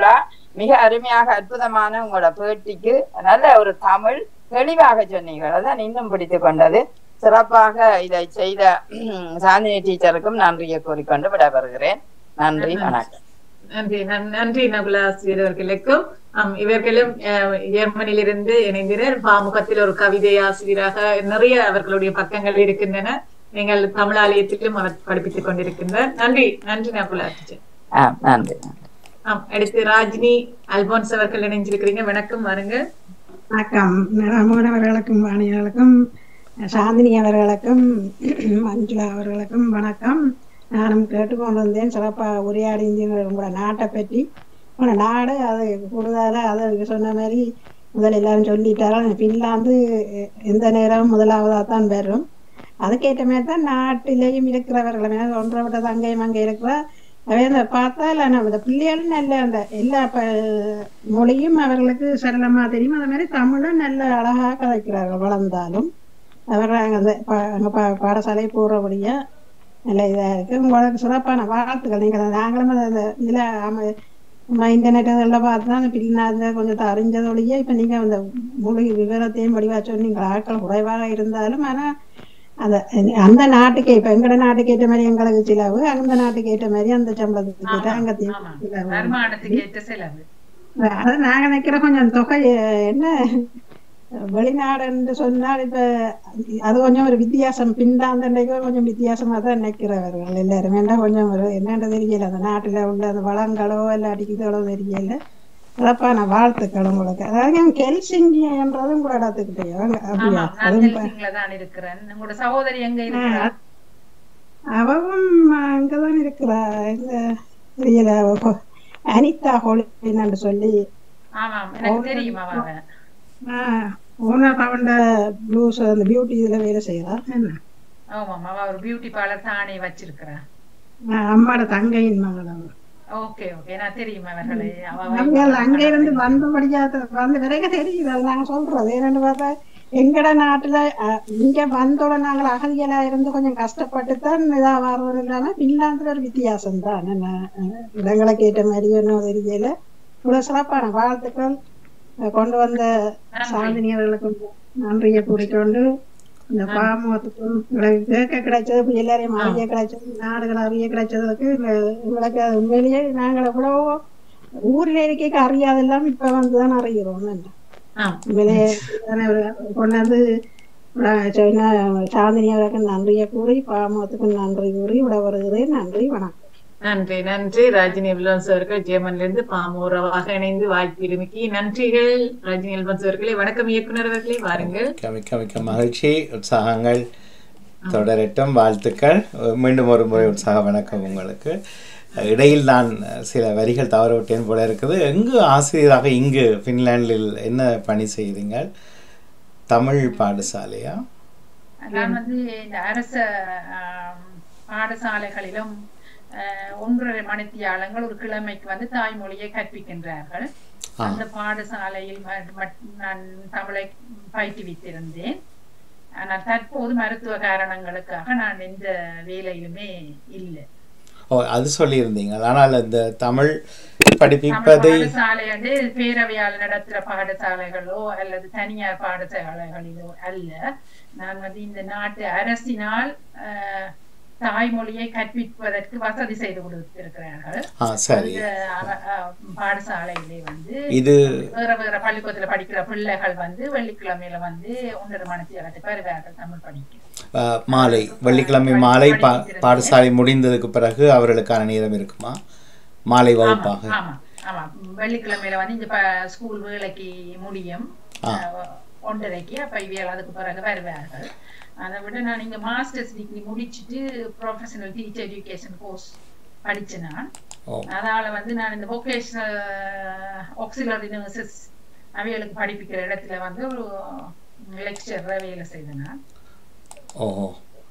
மிக அருமையாக அற்புதமான உங்களோட பேட்டிக்கு நல்ல ஒரு தமிழ் தெளிவாக சொன்னீங்க அதான் இன்னும் பிடித்து கொண்டது சிறப்பாக இதை செய்த சாந்தினி டீச்சருக்கும் நன்றியை கூறிக்கொண்டு விடைபெறுகிறேன் நன்றி வணக்கம் நன்றி நன்- நன்றி நகுலா ஆசிரியர் அவர்களுக்கும் ஆம், இவர்களும் அஹ், ஜெர்மனியிலிருந்து இணைந்தனர் பாமுகத்தில் ஒரு கவிதை ஆசிரியராக நிறைய அவர்களுடைய பக்கங்கள் இருக்கின்றன நீங்கள் தமிழாலயத்திலும் அவர் படிப்பித்துக் கொண்டிருக்கின்றார் நன்றி நன்றி நகுலா டீச்சர் ஆ நன்றி நன்றி ஆம் அடுத்து ராஜினி அல்போன்ஸ் அவர்கள் இணைஞ்சிருக்கிறீங்க வணக்கம் வாருங்க வணக்கம் ராமோகன் அவர்களுக்கும் வாணியர்களுக்கும் சாந்தினி அவர்களுக்கும் மஞ்சுளா அவர்களுக்கும் வணக்கம் நானும் கேட்டுக்கொண்டு வந்தேன் சிறப்பாக உரையாடிந்தீர்கள் உங்களோட நாட்டை பற்றி உங்களோட நாடு அது கூடுதலாக அது சொன்ன மாதிரி முதல்ல எல்லாரும் சொல்லிட்டார்கள் பின்லாந்து எந்த நேரம் முதலாவதாக தான் வரும் அதுக்கேற்ற மாதிரி தான் நாட்டிலேயும் இருக்கிறவர்கள் ஏன்னா ஒன்றை விட அங்கேயும் அங்கே இருக்கிற அவை அந்த பார்த்தா இல்லை நம்ம இந்த பிள்ளைகளும் நல்ல அந்த எல்லா ப மொழியும் அவர்களுக்கு சரளமா தெரியும் அதே மாதிரி தமிழும் நல்ல அழகா கதைக்கிறார்கள் வளர்ந்தாலும் அவர் அந்த பா- அங்க பா- பாடசாலை போறபடியா நல்ல இதா இருக்கு உங்களுக்கு சிறப்பான வாழ்த்துக்கள் நீங்க நாங்களும் அந்த- அந்த இதுல ஆம நம்ம இன்டர்நெட் இதெல்லாம் பார்த்து தான் பின்னாங்க கொஞ்சம் அறிஞ்சதொழிய இப்ப நீங்க அந்த மொழி விவரத்தையும் வடிவா சொன்னீங்க ஆட்கள் குறைவாக இருந்தாலும் ஆனா அந்த அந்த நாட்டுக்கு இப்ப எங்கட நாட்டுக்கு ஏற்ற மாதிரி எங்களுக்கு சிலவு அந்த நாட்டுக்கு ஏற்ற மாதிரி அந்த சம்பளத்துக்கு ஏற்ற அங்கத்தையும் ஆமா சிலவு வருமானத்துக்கு ஏற்ற செலவு அது நாங்க நினைக்கிற கொஞ்சம் தொகை அஹ், என்ன வெளிநாடு என்று சொன்னால் இப்ப அது கொஞ்சம் ஒரு வித்தியாசம் பின்லாந்தண்டைக்கு கொஞ்சம் வித்தியாசமா தான் நினைக்கிறவர்கள் எல்லாரும் ஏன்னா கொஞ்சம் ஒரு என்னன்னு தெரியல அந்த நாட்டுல உள்ள அந்த வளங்களோ இல்லாட்டி இதுகளோ தெரியல சிறப்பான வாழ்த்துக்கள் உங்களுக்கு அதாவது கெல்சிங்கி என்றதும் கூட இடத்துக்கிட்டே அப்படியா ஆமா நான் அதுவும் ப- ஹெல்சிங்ல தான் இருக்கிறேன் உங்களோட சகோதரி எங்க இருக்கிறா அவவும் அங்கதான் இருக்கிறா இந்த தெரியல அவ அனிதா ஹோலின்னு சொல்லி ஆமாம் எனக்கு தெரியும் அவ ஓனர் அவண்ட ப்ளூஸ் அந்த பியூட்டி இதுல வேலை செய்யறா என்ன ஆமாம் அவ ஒரு பியூட்டி பார்லர் தானே வச்சிருக்கிறா நான் அம்மாட தங்கையின் மகள் அவ. ஓகே ஓகே நான் தெரியும் அவர்களை அவ அவர்கள் அங்க இருந்து வந்தபடியா த- வந்த பிறகு தெரியுது அது நாங்க சொல்றது என்னன்னு பார்த்தா எங்கட நாட்டுல அஹ், இங்க வந்தோட நாங்கள் அகதிகளா இருந்து கொஞ்சம் கஷ்டப்பட்டு தான் இதா வர்றது இல்லாம பின்லாந்துல ஒரு வித்தியாசம் தான் என்ன அஹ், இடங்களுக்கு ஏற்ற மாதிரி ஒன்றும் தெரியல இவ்வளவு சிறப்பான வாழ்த்துக்கள் அஹ், கொண்டு வந்த சாதனையர்களுக்கும் நன்றியை கூறிக்கொண்டு இந்த பாமத்துக்கும் எங்களுக்கு கேட்க கிடைச்சது இப்ப எல்லாரையும் அறிய கிடைச்சது நாடுகள் அறிய கிடைச்சதுக்கு இந்த எங்களுக்கு அது உண்மையிலேயே நாங்கள் எவ்வளவோ ஊரில் இருக்க அறியாதெல்லாம் இப்ப வந்துதான் அறிகிறோம் என்ன ஆம் உண்மையிலேயே தானே ஒரு கொண்டாந்து அஹ் சொன்ன சாந்தினி அவருக்கு நன்றியை கூறி பாமத்துக்கும் நன்றி கூறி விட வருகிறேன் நன்றி வணக்கம் நன்றி நன்றி ராஜினி எல்பன்ஸ் அவர்கள் ஜெர்மன்ல இருந்து பாமூரவாக இணைந்து வாழ்த்திருமிக்கி நன்றிகள் ராஜினி எல்பன்ஸ் அவர்களே வணக்கம் இயக்குனர் அவர்களே வாருங்கள் மிக்க மிக்க மிக்க மகிழ்ச்சி உற்சாகங்கள் தொடரட்டும் வாழ்த்துக்கள் மீண்டும் ஒரு முறை உற்சாக வணக்கம் உங்களுக்கு இடையில் நான் சில வரிகள் தவறவிட்டேன் போல இருக்குது எங்கு ஆசிரியராக இங்கு ஃபின்லாண்டில் என்ன பணி செய்தீங்கள் தமிழ் பாடசாலையா நான் வந்து இந்த அரச ஆம், பாடசாலைகளிலும் அஹ், ஒன்றரை மணித்தியாலங்கள் ஒரு கிழமைக்கு வந்து தாய்மொழியை கற்பிக்கின்றார்கள் ஆ. அந்த பாடசாலையில் ம- மட்- நான் தமிழை பயிற்றுவித்திருந்தேன் ஆனால் தற்போது மருத்துவ காரணங்களுக்காக நான் எந்த வேலையிலுமே இல்லை ஓ அது சொல்லியிருந்தீங்க ஆனால் இந்த தமிழ் தமிழ் படிப்பிப்பதை பாடசாலை வந்து பேரவையால் நடத்துற பாடசாலைகளோ அல்லது தனியார் பாடசாலைகளிலோ அல்ல நான் வந்து இந்த நாட்டு அரசினால் அஹ், தாய்மொழியை கற்பிப்பதற்கு வசதி செய்து கொடுத்திருக்கிறார்கள் ஆ சரி அந்த அவ- அஹ், பாடசாலையிலே வந்து இது வேற வேற பள்ளிக்கூடத்துல படிக்கிற பிள்ளைகள் வந்து வெள்ளிக்கிழமையில வந்து ஒன்றரை மணித்தியாலத்துக்கு வருவார்கள் தமிழ் படிக்க ஆ, மாலை வெள்ளிக்கிழமை மாலை பா பாடசாலை முடிந்ததுக்கு பிறகு அவர்களுக்கான நேரம் இருக்குமா மாலை வகுப்பாக ஆமா ஆமா வெள்ளிக்கிழமையில வந்து இந்த ப- ஸ்கூல் வேலைக்கு முடியும் ஆ. அஹ், ஒன்றரைக்கு அப்ப இவியல் அதுக்கு பிறகு வருவார்கள் அதை விட நான் இங்க மாஸ்டர்ஸ் டிகிரி முடிச்சிட்டு ப்ரொஃபஷனல் டீச்சர் எஜுகேஷன் கோர்ஸ் படிச்சேன் நான் ஓ அதனால வந்து நான் இந்த வொகேஷனல் ஆக்சிலரி நர்சஸ் அவைகளுக்கு படிப்பிக்கிற இடத்துல வந்து ஒரு லெக்சரா வேலை செய்தேன் நான் ஓஹோ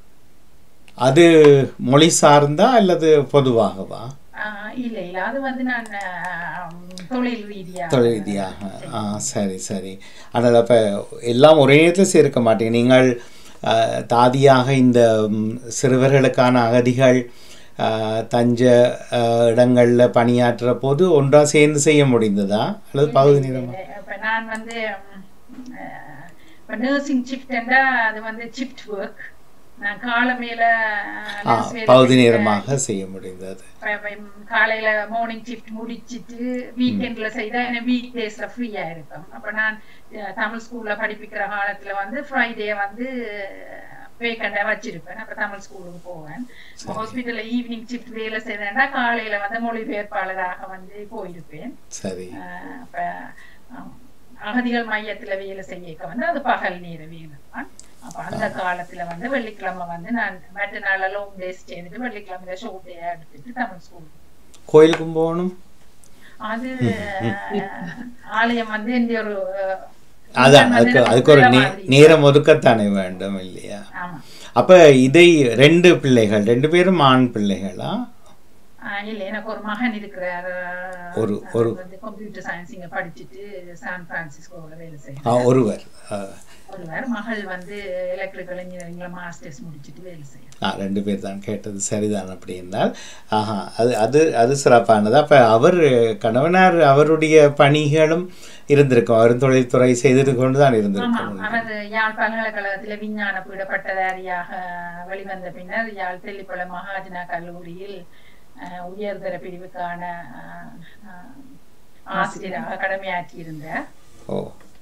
அது மொழி சார்ந்தா அல்லது பொதுவாகவா ஆஹ் இல்ல இல்ல அது வந்து நான் ஆஹ், தொழில் ரீதியா தொழில் ரீதியாக ஆ சரி சரி ஆனால் அப்போ எல்லாம் ஒரே நேரத்தில் சேர்க்க மாட்டீங்க நீங்கள் ஆ, தாதியாக இந்த ம், சிறுவர்களுக்கான அகதிகள் ஆஹ், தஞ்ச ஆஹ், இடங்கள்ல பணியாற்றுற போது ஒன்றா சேர்ந்து செய்ய முடிந்ததா அல்லது பகுதி நேரமா இப்ப நான் வந்து ம், அஹ், இப்ப நர்சிங் ஷிஃப்ட்னா அது வந்து ஷிஃப்ட் ஒர்க் நான் காலமேல ஆ, பகுதி நேரமாக செய்ய முடிந்தது காலையில மார்னிங் ஷிஃப்ட் முடிச்சிட்டு வீக்கெண்ட்ல செய்தா என்ன வீக் டேஸ்ல ஃப்ரீயா இருக்கும் அப்ப நான் அஹ், தமிழ் ஸ்கூல்ல படிப்பிக்கிற காலத்துல வந்து ஃப்ரைடே வந்து வேக்கண்டா வச்சிருப்பேன் அப்ப தமிழ் ஸ்கூலுக்கு போவேன் ஹாஸ்பிட்டல்ல ஈவினிங் ஷிஃப்ட் வேலை செய்தேன்னா காலையில வந்து மொழிபெயர்ப்பாளராக வந்து போயிருப்பேன் சரி ஆஹ் அப்ப ஆம், அகதிகள் மையத்துல வேலை செய்ய வந்து அது பகல் நேர வேலை தான் அப்ப அந்த காலத்துல வந்து வெள்ளிக்கிழமை வந்து நான் மற்ற நாள்ல லாங் டேஸ் செய்துட்டு வெள்ளிக்கிழமை ஷோர்ட் டே எடுத்துட்டு தமிழ் ஸ்கூல் கோயிலுக்கும் போகணும் அது ஆஹ், ஆலயம் வந்து இந்த ஒரு ஆஹ், அதான் வந்து அதுக்கு நம்ம அதுக்கு ஒரு உள்ள நே- மாதிரி. நேரம் ஒதுக்கத்தானே வேண்டும் இல்லையா ஆமா அப்ப இதை ரெண்டு பிள்ளைகள் ரெண்டு பேரும் ஆண் பிள்ளைகளா ஆஹ் இல்ல எனக்கு ஒரு மகன் இருக்கிறார் ஒரு- அவர் ஒரு- வந்து கம்ப்யூட்டர் சயின்ஸ் இங்க படிச்சுட்டு சான் பிரான்சிஸ்கோல வேலை ஆ, செய்யறார் ஒருவர் ஆ, ஒருவர் மகள் வந்து எலக்ட்ரிக்கல் இன்ஜினியரிங்ல மாஸ்டர்ஸ் முடிச்சுட்டு வேலை செய்யறார் ஆ ரெண்டு பேர் தான் கேட்டது சரிதான் அப்படி என்றால் ஆஹா அது அது அது சிறப்பானது அப்ப அவர் கணவனார் அவருடைய பணிகளும் இருந்திருக்கும் அவர் தொழில்துறை செய்து கொண்டு தான் ஆமா இருந்திருக்கும் அவர் யாழ் பல்கலைக்கழகத்துல விஞ்ஞான பீட பட்டதாரியாக வெளிவந்த பின்னர் யாழ் தெல்லிப்பள மகாஜனா கல்லூரியில் அஹ், உயர்தர பிரிவுக்கான அஹ், அஹ், ஆசிரியராக கடமையாற்றியிருந்தார் ஓ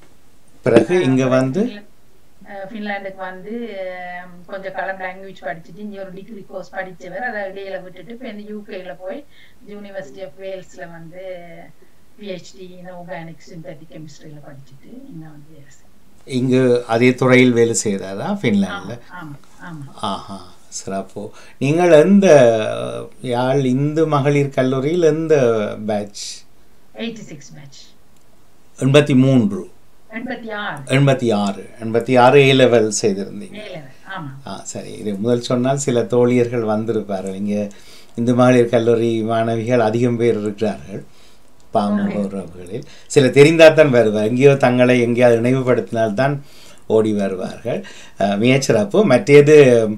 பிறகு இங்க வந்து அஹ், பின்லாந்துக்கு வந்து அஹ், கொஞ்ச காலம் லாங்குவேஜ் படிச்சுட்டு இங்க ஒரு டிகிரி கோர்ஸ் படிச்சவர் அதை இடையில விட்டுட்டு இப்போ இந்த யூகேல போய் யூனிவர்சிட்டி ஆஃப் வேல்ஸ்ல வந்து பிஹெச்டி இன் ஆர்கானிக் சிந்தட்டிக் கெமிஸ்ட்ரியில படிச்சுட்டு இங்க வந்து வேலை செய்றார். இங்கு அதே துறையில் வேலை செய்கிறாரா ஃபின்லாண்டில் ஆமா ஆமா ஆஹா சிறப்பு நீங்கள் எந்த யாழ் இந்து மகளிர் கல்லூரியில் எந்த பேட்ச் எயிட்டி சிக்ஸ் பேட்ச் எண்பத்தி மூன்று எண்பத்தி ஆறு எண்பத்தி ஆறு எண்பத்தி ஆறு ஏ லெவல் செய்திருந்தீங்க ஏழு ஆமா ஆ சரி இது முதல் சொன்னால் சில தோழியர்கள் வந்திருப்பார்கள் இங்கே இந்து மகளிர் கல்லூரி மாணவிகள் அதிகம் பேர் இருக்கிறார்கள் பாமக உறவுகளில் சில தெரிந்தால்தான் வருவார் எங்கேயோ தங்களை எங்கேயாவது நினைவுபடுத்தினால்தான் ஓடி வருவார்கள் அஹ், மிகச்சிறப்பு மற்றது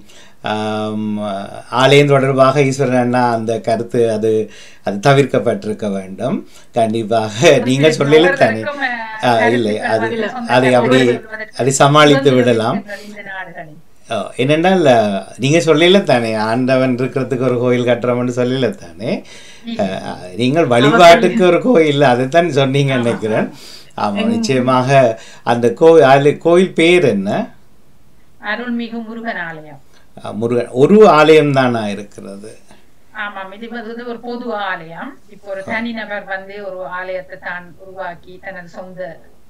ஆம், ஆலயம் தொடர்பாக ஈஸ்வரன் அண்ணா அந்த கருத்து அது அது தவிர்க்கப்பட்டிருக்க வேண்டும் கண்டிப்பாக நீங்கள் சொல்லல தானே ஆ, இல்லை அது அதை அப்படி அதை சமாளித்து விடலாம் இந்த நாடுகளில் ஓ, என்னென்னால் நீங்கள் சொல்லல தானே ஆண்டவன் இருக்கிறதுக்கு ஒரு கோயில் கட்டுறோம்னு சொல்லல தானே அஹ், நீங்கள் வழிபாட்டுக்கு ஒரு கோயில் அதைத்தான் சொன்னீங்க நினைக்கிறேன் ஆமாம் நிச்சயமாக அந்த கோயில் கோயில் பேர் என்ன அருள்மிகு முருகன் ஆலயம் அஹ், முருகன் ஒரு ஆலயம் தானா இருக்கிறது ஆமாம் இது வந்து ஒரு பொது ஆலயம் இப்போ ஒரு தனிநபர் வந்து ஒரு ஆலயத்தை தான் உருவாக்கி தனது சொந்த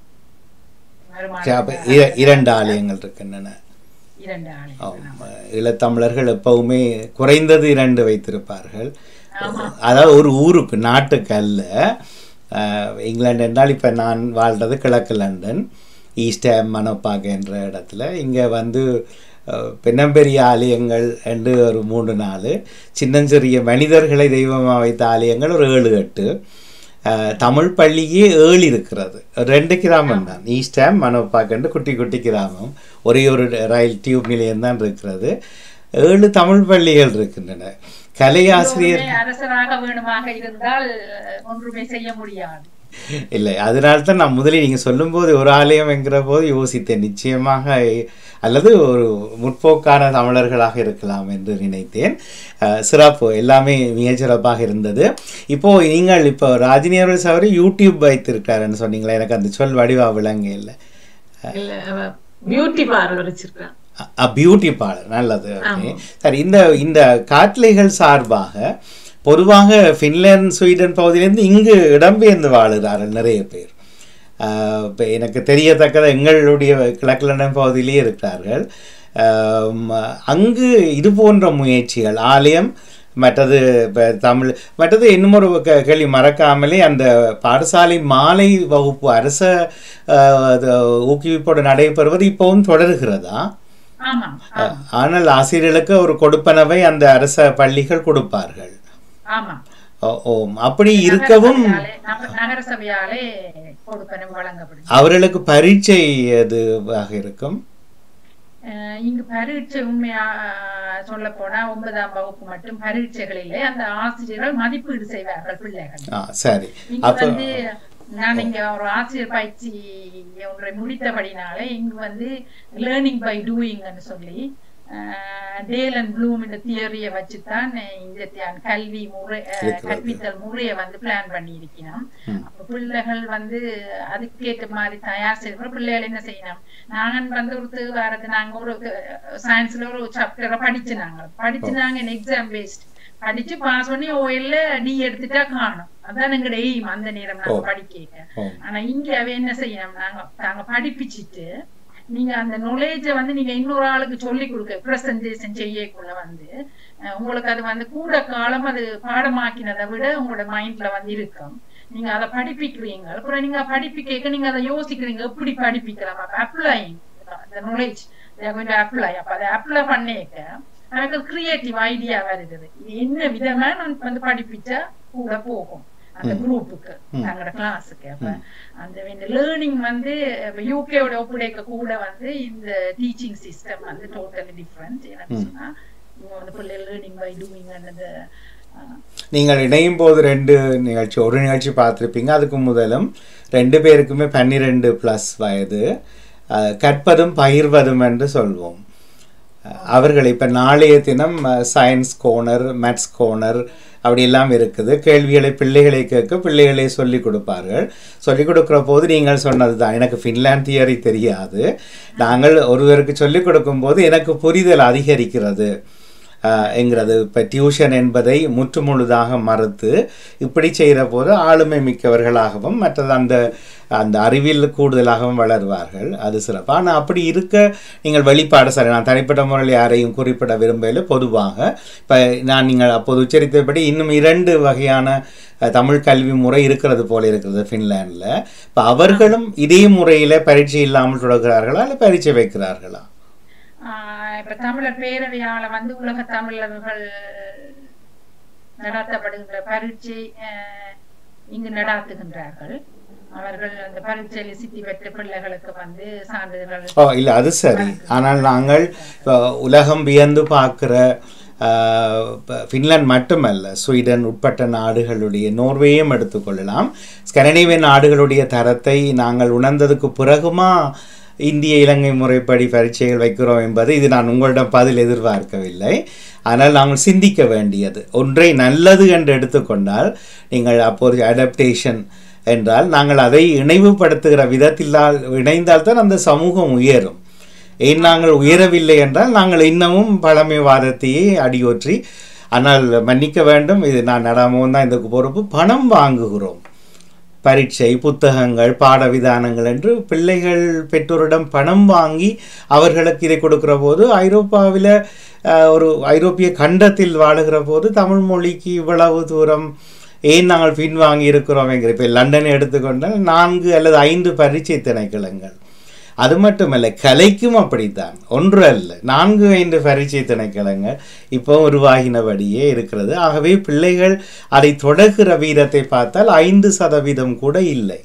சரி, அப்ப வருமானம் இர- இரண்டு ஆலயங்கள் இருக்கின்றன இரண்டு ஆலயம் ஆம், ஈழத்தமிழர்கள் எப்பவுமே குறைந்தது இரண்டு வைத்திருப்பார்கள் அதாவது ஒரு ஊருக்கு நாட்டுக்கு அல்ல அஹ், இங்கிலாந்து என்றால் இப்போ நான் வாழ்றது கிழக்கு லண்டன் ஈஸ்ட் ஹாம் மனோப்பாக் என்ற இடத்துல இங்கே வந்து அஹ், பெண்ணம்பெரிய ஆலயங்கள் என்று ஒரு மூன்று நாலு சின்னஞ்சிறிய மனிதர்களை தெய்வமாக வைத்த ஆலயங்கள் ஒரு ஏழு எட்டு அஹ், தமிழ் பள்ளியே ஏழு இருக்கிறது ரெண்டு கிராமம் தான் ஈஸ்ட் ஹாம் மனோப்பாக் என்று குட்டி குட்டி கிராமம் ஒரே ஒரு ரயில் டியூப் நிலையம் தான் இருக்கிறது ஏழு தமிழ் பள்ளிகள் இருக்கின்றன கலையாசிரியர் எல்லோருமே அரசராக வேணுமாக இருந்தால் ஒன்றுமே செய்ய முடியாது இல்லை அதனால தான் நான் முதலில் நீங்கள் சொல்லும்போது ஒரு ஆலயம் என்கிற போது யோசித்தேன் நிச்சயமாக அல்லது ஒரு முற்போக்கான தமிழர்களாக இருக்கலாம் என்று நினைத்தேன் அஹ், சிறப்பு எல்லாமே மிகச் சிறப்பாக இருந்தது இப்போ நீங்கள் இப்போ ராஜினி அவர்கள் சவரி யூடியூப் வைத்திருக்காருன்னு சொன்னீங்களா எனக்கு அந்த சொல் வடிவா விளங்க இல்லை இல்ல பியூட்டி பார்லர் வச்சிருக்கான் பியூட்டி பார்லர் நல்லது ஓகே சரி இந்த இந்த காட்லைகள் சார்பாக பொதுவாக ஃபின்லாந்து ஸ்வீடன் பகுதியிலேருந்து இங்கு இடம்பெயர்ந்து வாழுகிறார்கள் நிறைய பேர் ஆஹ் இப்ப எனக்கு தெரியத்தக்கது எங்களுடைய கிழக்கு லண்டன் பகுதியிலேயே இருக்கிறார்கள் ஆம், அங்கு இது போன்ற முயற்சிகள் ஆலயம் மற்றது இப்போ தமிழ் மற்றது இன்னும் ஒரு கே- கேள்வி மறக்காமலே அந்த பாடசாலை மாலை வகுப்பு அரச ஆஹ், அது ஊக்குவிப்போடு நடைபெறுவது இப்போவும் தொடர்கிறதா ஆமாம் அஹ், ஆனால் ஆசிரியர்களுக்கு ஒரு கொடுப்பனவை அந்த அரச பள்ளிகள் கொடுப்பார்கள் ஆமாம் ஓ ஓ, அப்படி இருக்கவும் நகரசபையாலே- நகர- நகரசபையாலே கொடுப்பன வழங்கப்படும் அவர்களுக்கு பரீட்சை எதுவாக இருக்கும் அஹ் இங்கு பரீட்சை உண்மையா சொல்ல போனா ஒன்பதாம் வகுப்பு மட்டும் பரீட்சைகளிலே அந்த ஆசிரியர்கள் மதிப்பீடு செய்வார்கள் பிள்ளைகள் ஆ சரி இங்க அப்போ வந்து நான் இங்க ஒரு ஆசிரியர் பயிற்சி ஒன்றை முடித்தபடினாலே இங்கு வந்து லேர்னிங் பை டூயிங்னு சொல்லி டேல் அண்ட் ப்ளூம் இந்த தியரியை வச்சுதான் இந்த தி- கல்வி முறை அஹ், இருக்கிறது. கற்பித்தல் முறையை வந்து பிளான் பண்ணி இருக்கணும் ம். அப்ப பிள்ளைகள் வந்து அதுக்கேற்ற மாதிரி தயார் செய்யற பிள்ளைகள் என்ன செய்யணும் நாங்க வந்து ஒரு வாரத்து நாங்க ஒரு சயின்ஸ்ல ஒரு சாப்டரை படிச்சு நாங்க படிச்சு நாங்க எக்ஸாம் பேஸ்ட் படிச்சு பாஸ் பண்ணி ஓஎல்ல டி எடுத்துட்டா காணும் அதான் எங்கட எய்ம் அந்த நேரம் நாங்க ஓ. படிக்க ஓ. ஆனா இங்க அவ என்ன செய்யணும் நாங்க நாங்க படிப்பிச்சிட்டு நீங்க அந்த knowledge வந்து நீங்க இன்னொரு ஆளுக்கு சொல்லி கொடுக்க பிரசன்டேஷன் செய்யக்குள்ள வந்து அஹ், உங்களுக்கு அது வந்து கூட காலம் அது பாடமாக்கினதை விட உங்களோட மைண்ட்ல வந்து இருக்கும் நீங்க அதை படிப்பிக்கிறீங்க அப்புறம் நீங்க படிப்பிக்க நீங்க அதை யோசிக்கிறீங்க எப்படி படிப்பிக்கலாம் அப்ப அப்ளைங் the knowledge they are going to apply அப்ப அதை அப்ளை பண்ணிக்க எனக்கு கிரியேட்டிவ் ஐடியா வருது இது என்ன விதமா நான் வந்து படிப்பிச்சா கூட போகும் அந்த ம். குரூப்புக்கு ம். தங்களோட கிளாஸுக்கு அப்ப ம். அந்த லேர்னிங் வந்து யூகேவோட ஒப்படைக்க கூட வந்து இந்த டீச்சிங் சிஸ்டம் வந்து டோட்டலி டிஃப்ரெண்ட் எனக்கு ம். சொன்னா இவங்க வந்து பிள்ளை லேர்னிங் பை டூயிங் அந்த நீங்கள் இணையும் போது ரெண்டு நிகழ்ச்சி ஒரு நிகழ்ச்சி பார்த்துருப்பீங்க அதுக்கு முதலும் ரெண்டு பேருக்குமே பன்னிரெண்டு ப்ளஸ் வயது அஹ், கற்பதும் பகிர்வதும் என்று சொல்வோம் அஹ், அவர்கள் இப்போ நாளைய தினம் சயின்ஸ் கோனர் மேத்ஸ் கோனர் அப்படி எல்லாம் இருக்குது கேள்விகளை பிள்ளைகளை கேட்க பிள்ளைகளே சொல்லிக் கொடுப்பார்கள் சொல்லிக் கொடுக்குற போது நீங்கள் சொன்னது தான் எனக்கு ஃபின்லாண்ட் தியரி தெரியாது நாங்கள் ஒருவருக்கு சொல்லிக் கொடுக்கும்போது எனக்கு புரிதல் அதிகரிக்கிறது ஆஹ் என்கிறது இப்போ டியூஷன் என்பதை முற்றுமுழுதாக மறுத்து இப்படி செய்கிற போது ஆளுமை மிக்கவர்களாகவும் மற்றது அந்த அந்த அறிவில் கூடுதலாகவும் வளருவார்கள் அது சிறப்பு ஆனால் அப்படி இருக்க நீங்கள் வெளிப்பாடு சரி நான் தனிப்பட்ட முறையில் யாரையும் குறிப்பிட விரும்பல பொதுவாக இப்போ நான் நீங்கள் அப்போது உச்சரித்தபடி இன்னும் இரண்டு வகையான அஹ், தமிழ் கல்வி முறை இருக்கிறது போல இருக்கிறது ஃபின்லாண்டில் இப்போ அவர்களும் இதே முறையில் பரீட்சை இல்லாமல் தொடர்கிறார்களா இல்லை பரீட்சை வைக்கிறார்களா ஆஹ் இப்ப தமிழர் பேரவையால வந்து உலக தமிழர்கள் நடத்தப்படுகின்ற பரீட்சை ஆஹ் இங்கு நடாத்துகின்றார்கள் அவர்கள் அந்த பரீட்சையில் சித்தி பெற்ற பிள்ளைகளுக்கு வந்து சான்றிதழ்கள் ஓ இல்லை அது சரி ஆனால் நாங்கள் இப்போ உலகம் வியந்து பார்க்குற ஃபின்லாந்து மட்டுமல்ல ஸ்வீடன் உட்பட்ட நாடுகளுடைய நோர்வேயும் எடுத்துக்கொள்ளலாம் ஸ்கனடிவியன் நாடுகளுடைய தரத்தை நாங்கள் உணர்ந்ததுக்கு பிறகுமா இந்திய இலங்கை முறைப்படி பரீட்சைகள் வைக்கிறோம் என்பது இது நான் உங்களிடம் பதில் எதிர்பார்க்கவில்லை ஆனால் நாங்கள் சிந்திக்க வேண்டியது ஒன்றை நல்லது என்று எடுத்துக்கொண்டால் நீங்கள் அப்போது அடாப்டேஷன் என்றால் நாங்கள் அதை இணைவுபடுத்துகிற விதத்திலால் இணைந்தால்தான் அந்த சமூகம் உயரும் ஏன் நாங்கள் உயரவில்லை என்றால் நாங்கள் இன்னமும் பழமைவாதத்தையே அடியொற்றி ஆனால் மன்னிக்க வேண்டும் இது நான் நடாமவும் தான் இதுக்கு பொறுப்பு பணம் வாங்குகிறோம் பரீட்சை புத்தகங்கள் பாடவிதானங்கள் என்று பிள்ளைகள் பெற்றோரிடம் பணம் வாங்கி அவர்களுக்கு இதை கொடுக்கிற போது ஐரோப்பாவில் ஒரு ஐரோப்பிய கண்டத்தில் வாழுகிற போது தமிழ் மொழிக்கு இவ்வளவு தூரம் ஏன் நாங்கள் பின்வாங்கி இருக்கிறோம் என்கிற இப்போ லண்டனை எடுத்துக்கொண்டால் நான்கு அல்லது ஐந்து பரீட்சை திணைக்களங்கள் அது மட்டுமல்ல கலைக்கும் அப்படித்தான் ஒன்று அல்ல நான்கு ஐந்து பரீட்சை திணைக்களங்கள் இப்போ உருவாகினபடியே இருக்கிறது ஆகவே பிள்ளைகள் அதை தொடர்கிற வீதத்தை பார்த்தால் ஐந்து சதவீதம் கூட இல்லை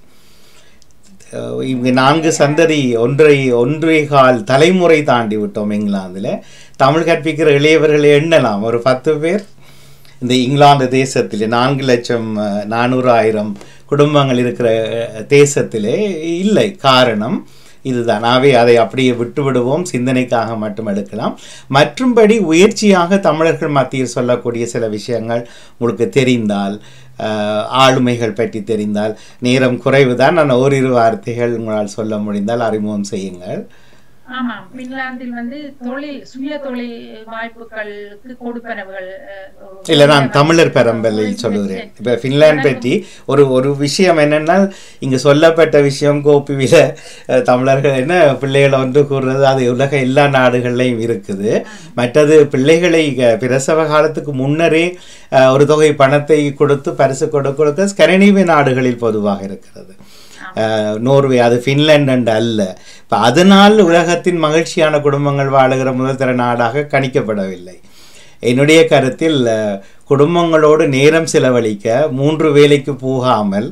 அஹ் இவங்க நான்கு சந்ததி ஒன்றை ஒன்றே கால் தலைமுறை தாண்டி விட்டோம் இங்கிலாந்தில் தமிழ் கற்பிக்கிற இளையவர்களை எண்ணலாம் ஒரு பத்து பேர் இந்த இங்கிலாந்து தேசத்திலே நான்கு லட்சம் அஹ், நானூறு ஆயிரம் குடும்பங்கள் இருக்கிற அஹ், தேசத்திலே இல்லை காரணம் இதுதான் ஆகவே அதை அப்படியே விட்டு விடுவோம் சிந்தனைக்காக மட்டும் எடுக்கலாம் மற்றும்படி உயர்ச்சியாக தமிழர்கள் மத்தியில் சொல்லக்கூடிய சில விஷயங்கள் உங்களுக்கு தெரிந்தால் அஹ், ஆளுமைகள் பற்றி தெரிந்தால் நேரம் குறைவுதான் நான் ஓரிரு வார்த்தைகள் உங்களால் சொல்ல முடிந்தால் அறிமுகம் செய்யுங்கள் ஆமாம் பின்லாந்தில் வந்து தொழில் சுய தொழில் வாய்ப்புகளுக்கு கொடுப்பனவுகள் அஹ், ஒரு- இல்லை நான் தமிழர் பெரம்பலில் சொல்லுகிறேன் இப்போ ஃபின்லாந்து பற்றி ஒரு ஒரு விஷயம் என்னென்னா இங்கே சொல்லப்பட்ட விஷயம் கோப்பிவில அஹ், தமிழர்கள் என்ன பிள்ளைகளை ஒன்று கூறுறது அது உலக எல்லா நாடுகள்லையும் இருக்குது மற்றது பிள்ளைகளை அஹ், பிரசவ காலத்துக்கு முன்னரே அஹ், ஒரு தொகை பணத்தை கொடுத்து பரிசு கொடுக்க கொடுக்க ஸ்கனடிவிய நாடுகளில் பொதுவாக இருக்கிறது அஹ், நோர்வே அது ஃபின்லாந்து என்று அல்ல இப்போ அதனால் உலகத்தின் மகிழ்ச்சியான குடும்பங்கள் வாழுகிற முதல் தர நாடாக கணிக்கப்படவில்லை என்னுடைய கருத்தில் அஹ், குடும்பங்களோடு நேரம் செலவழிக்க மூன்று வேலைக்கு போகாமல்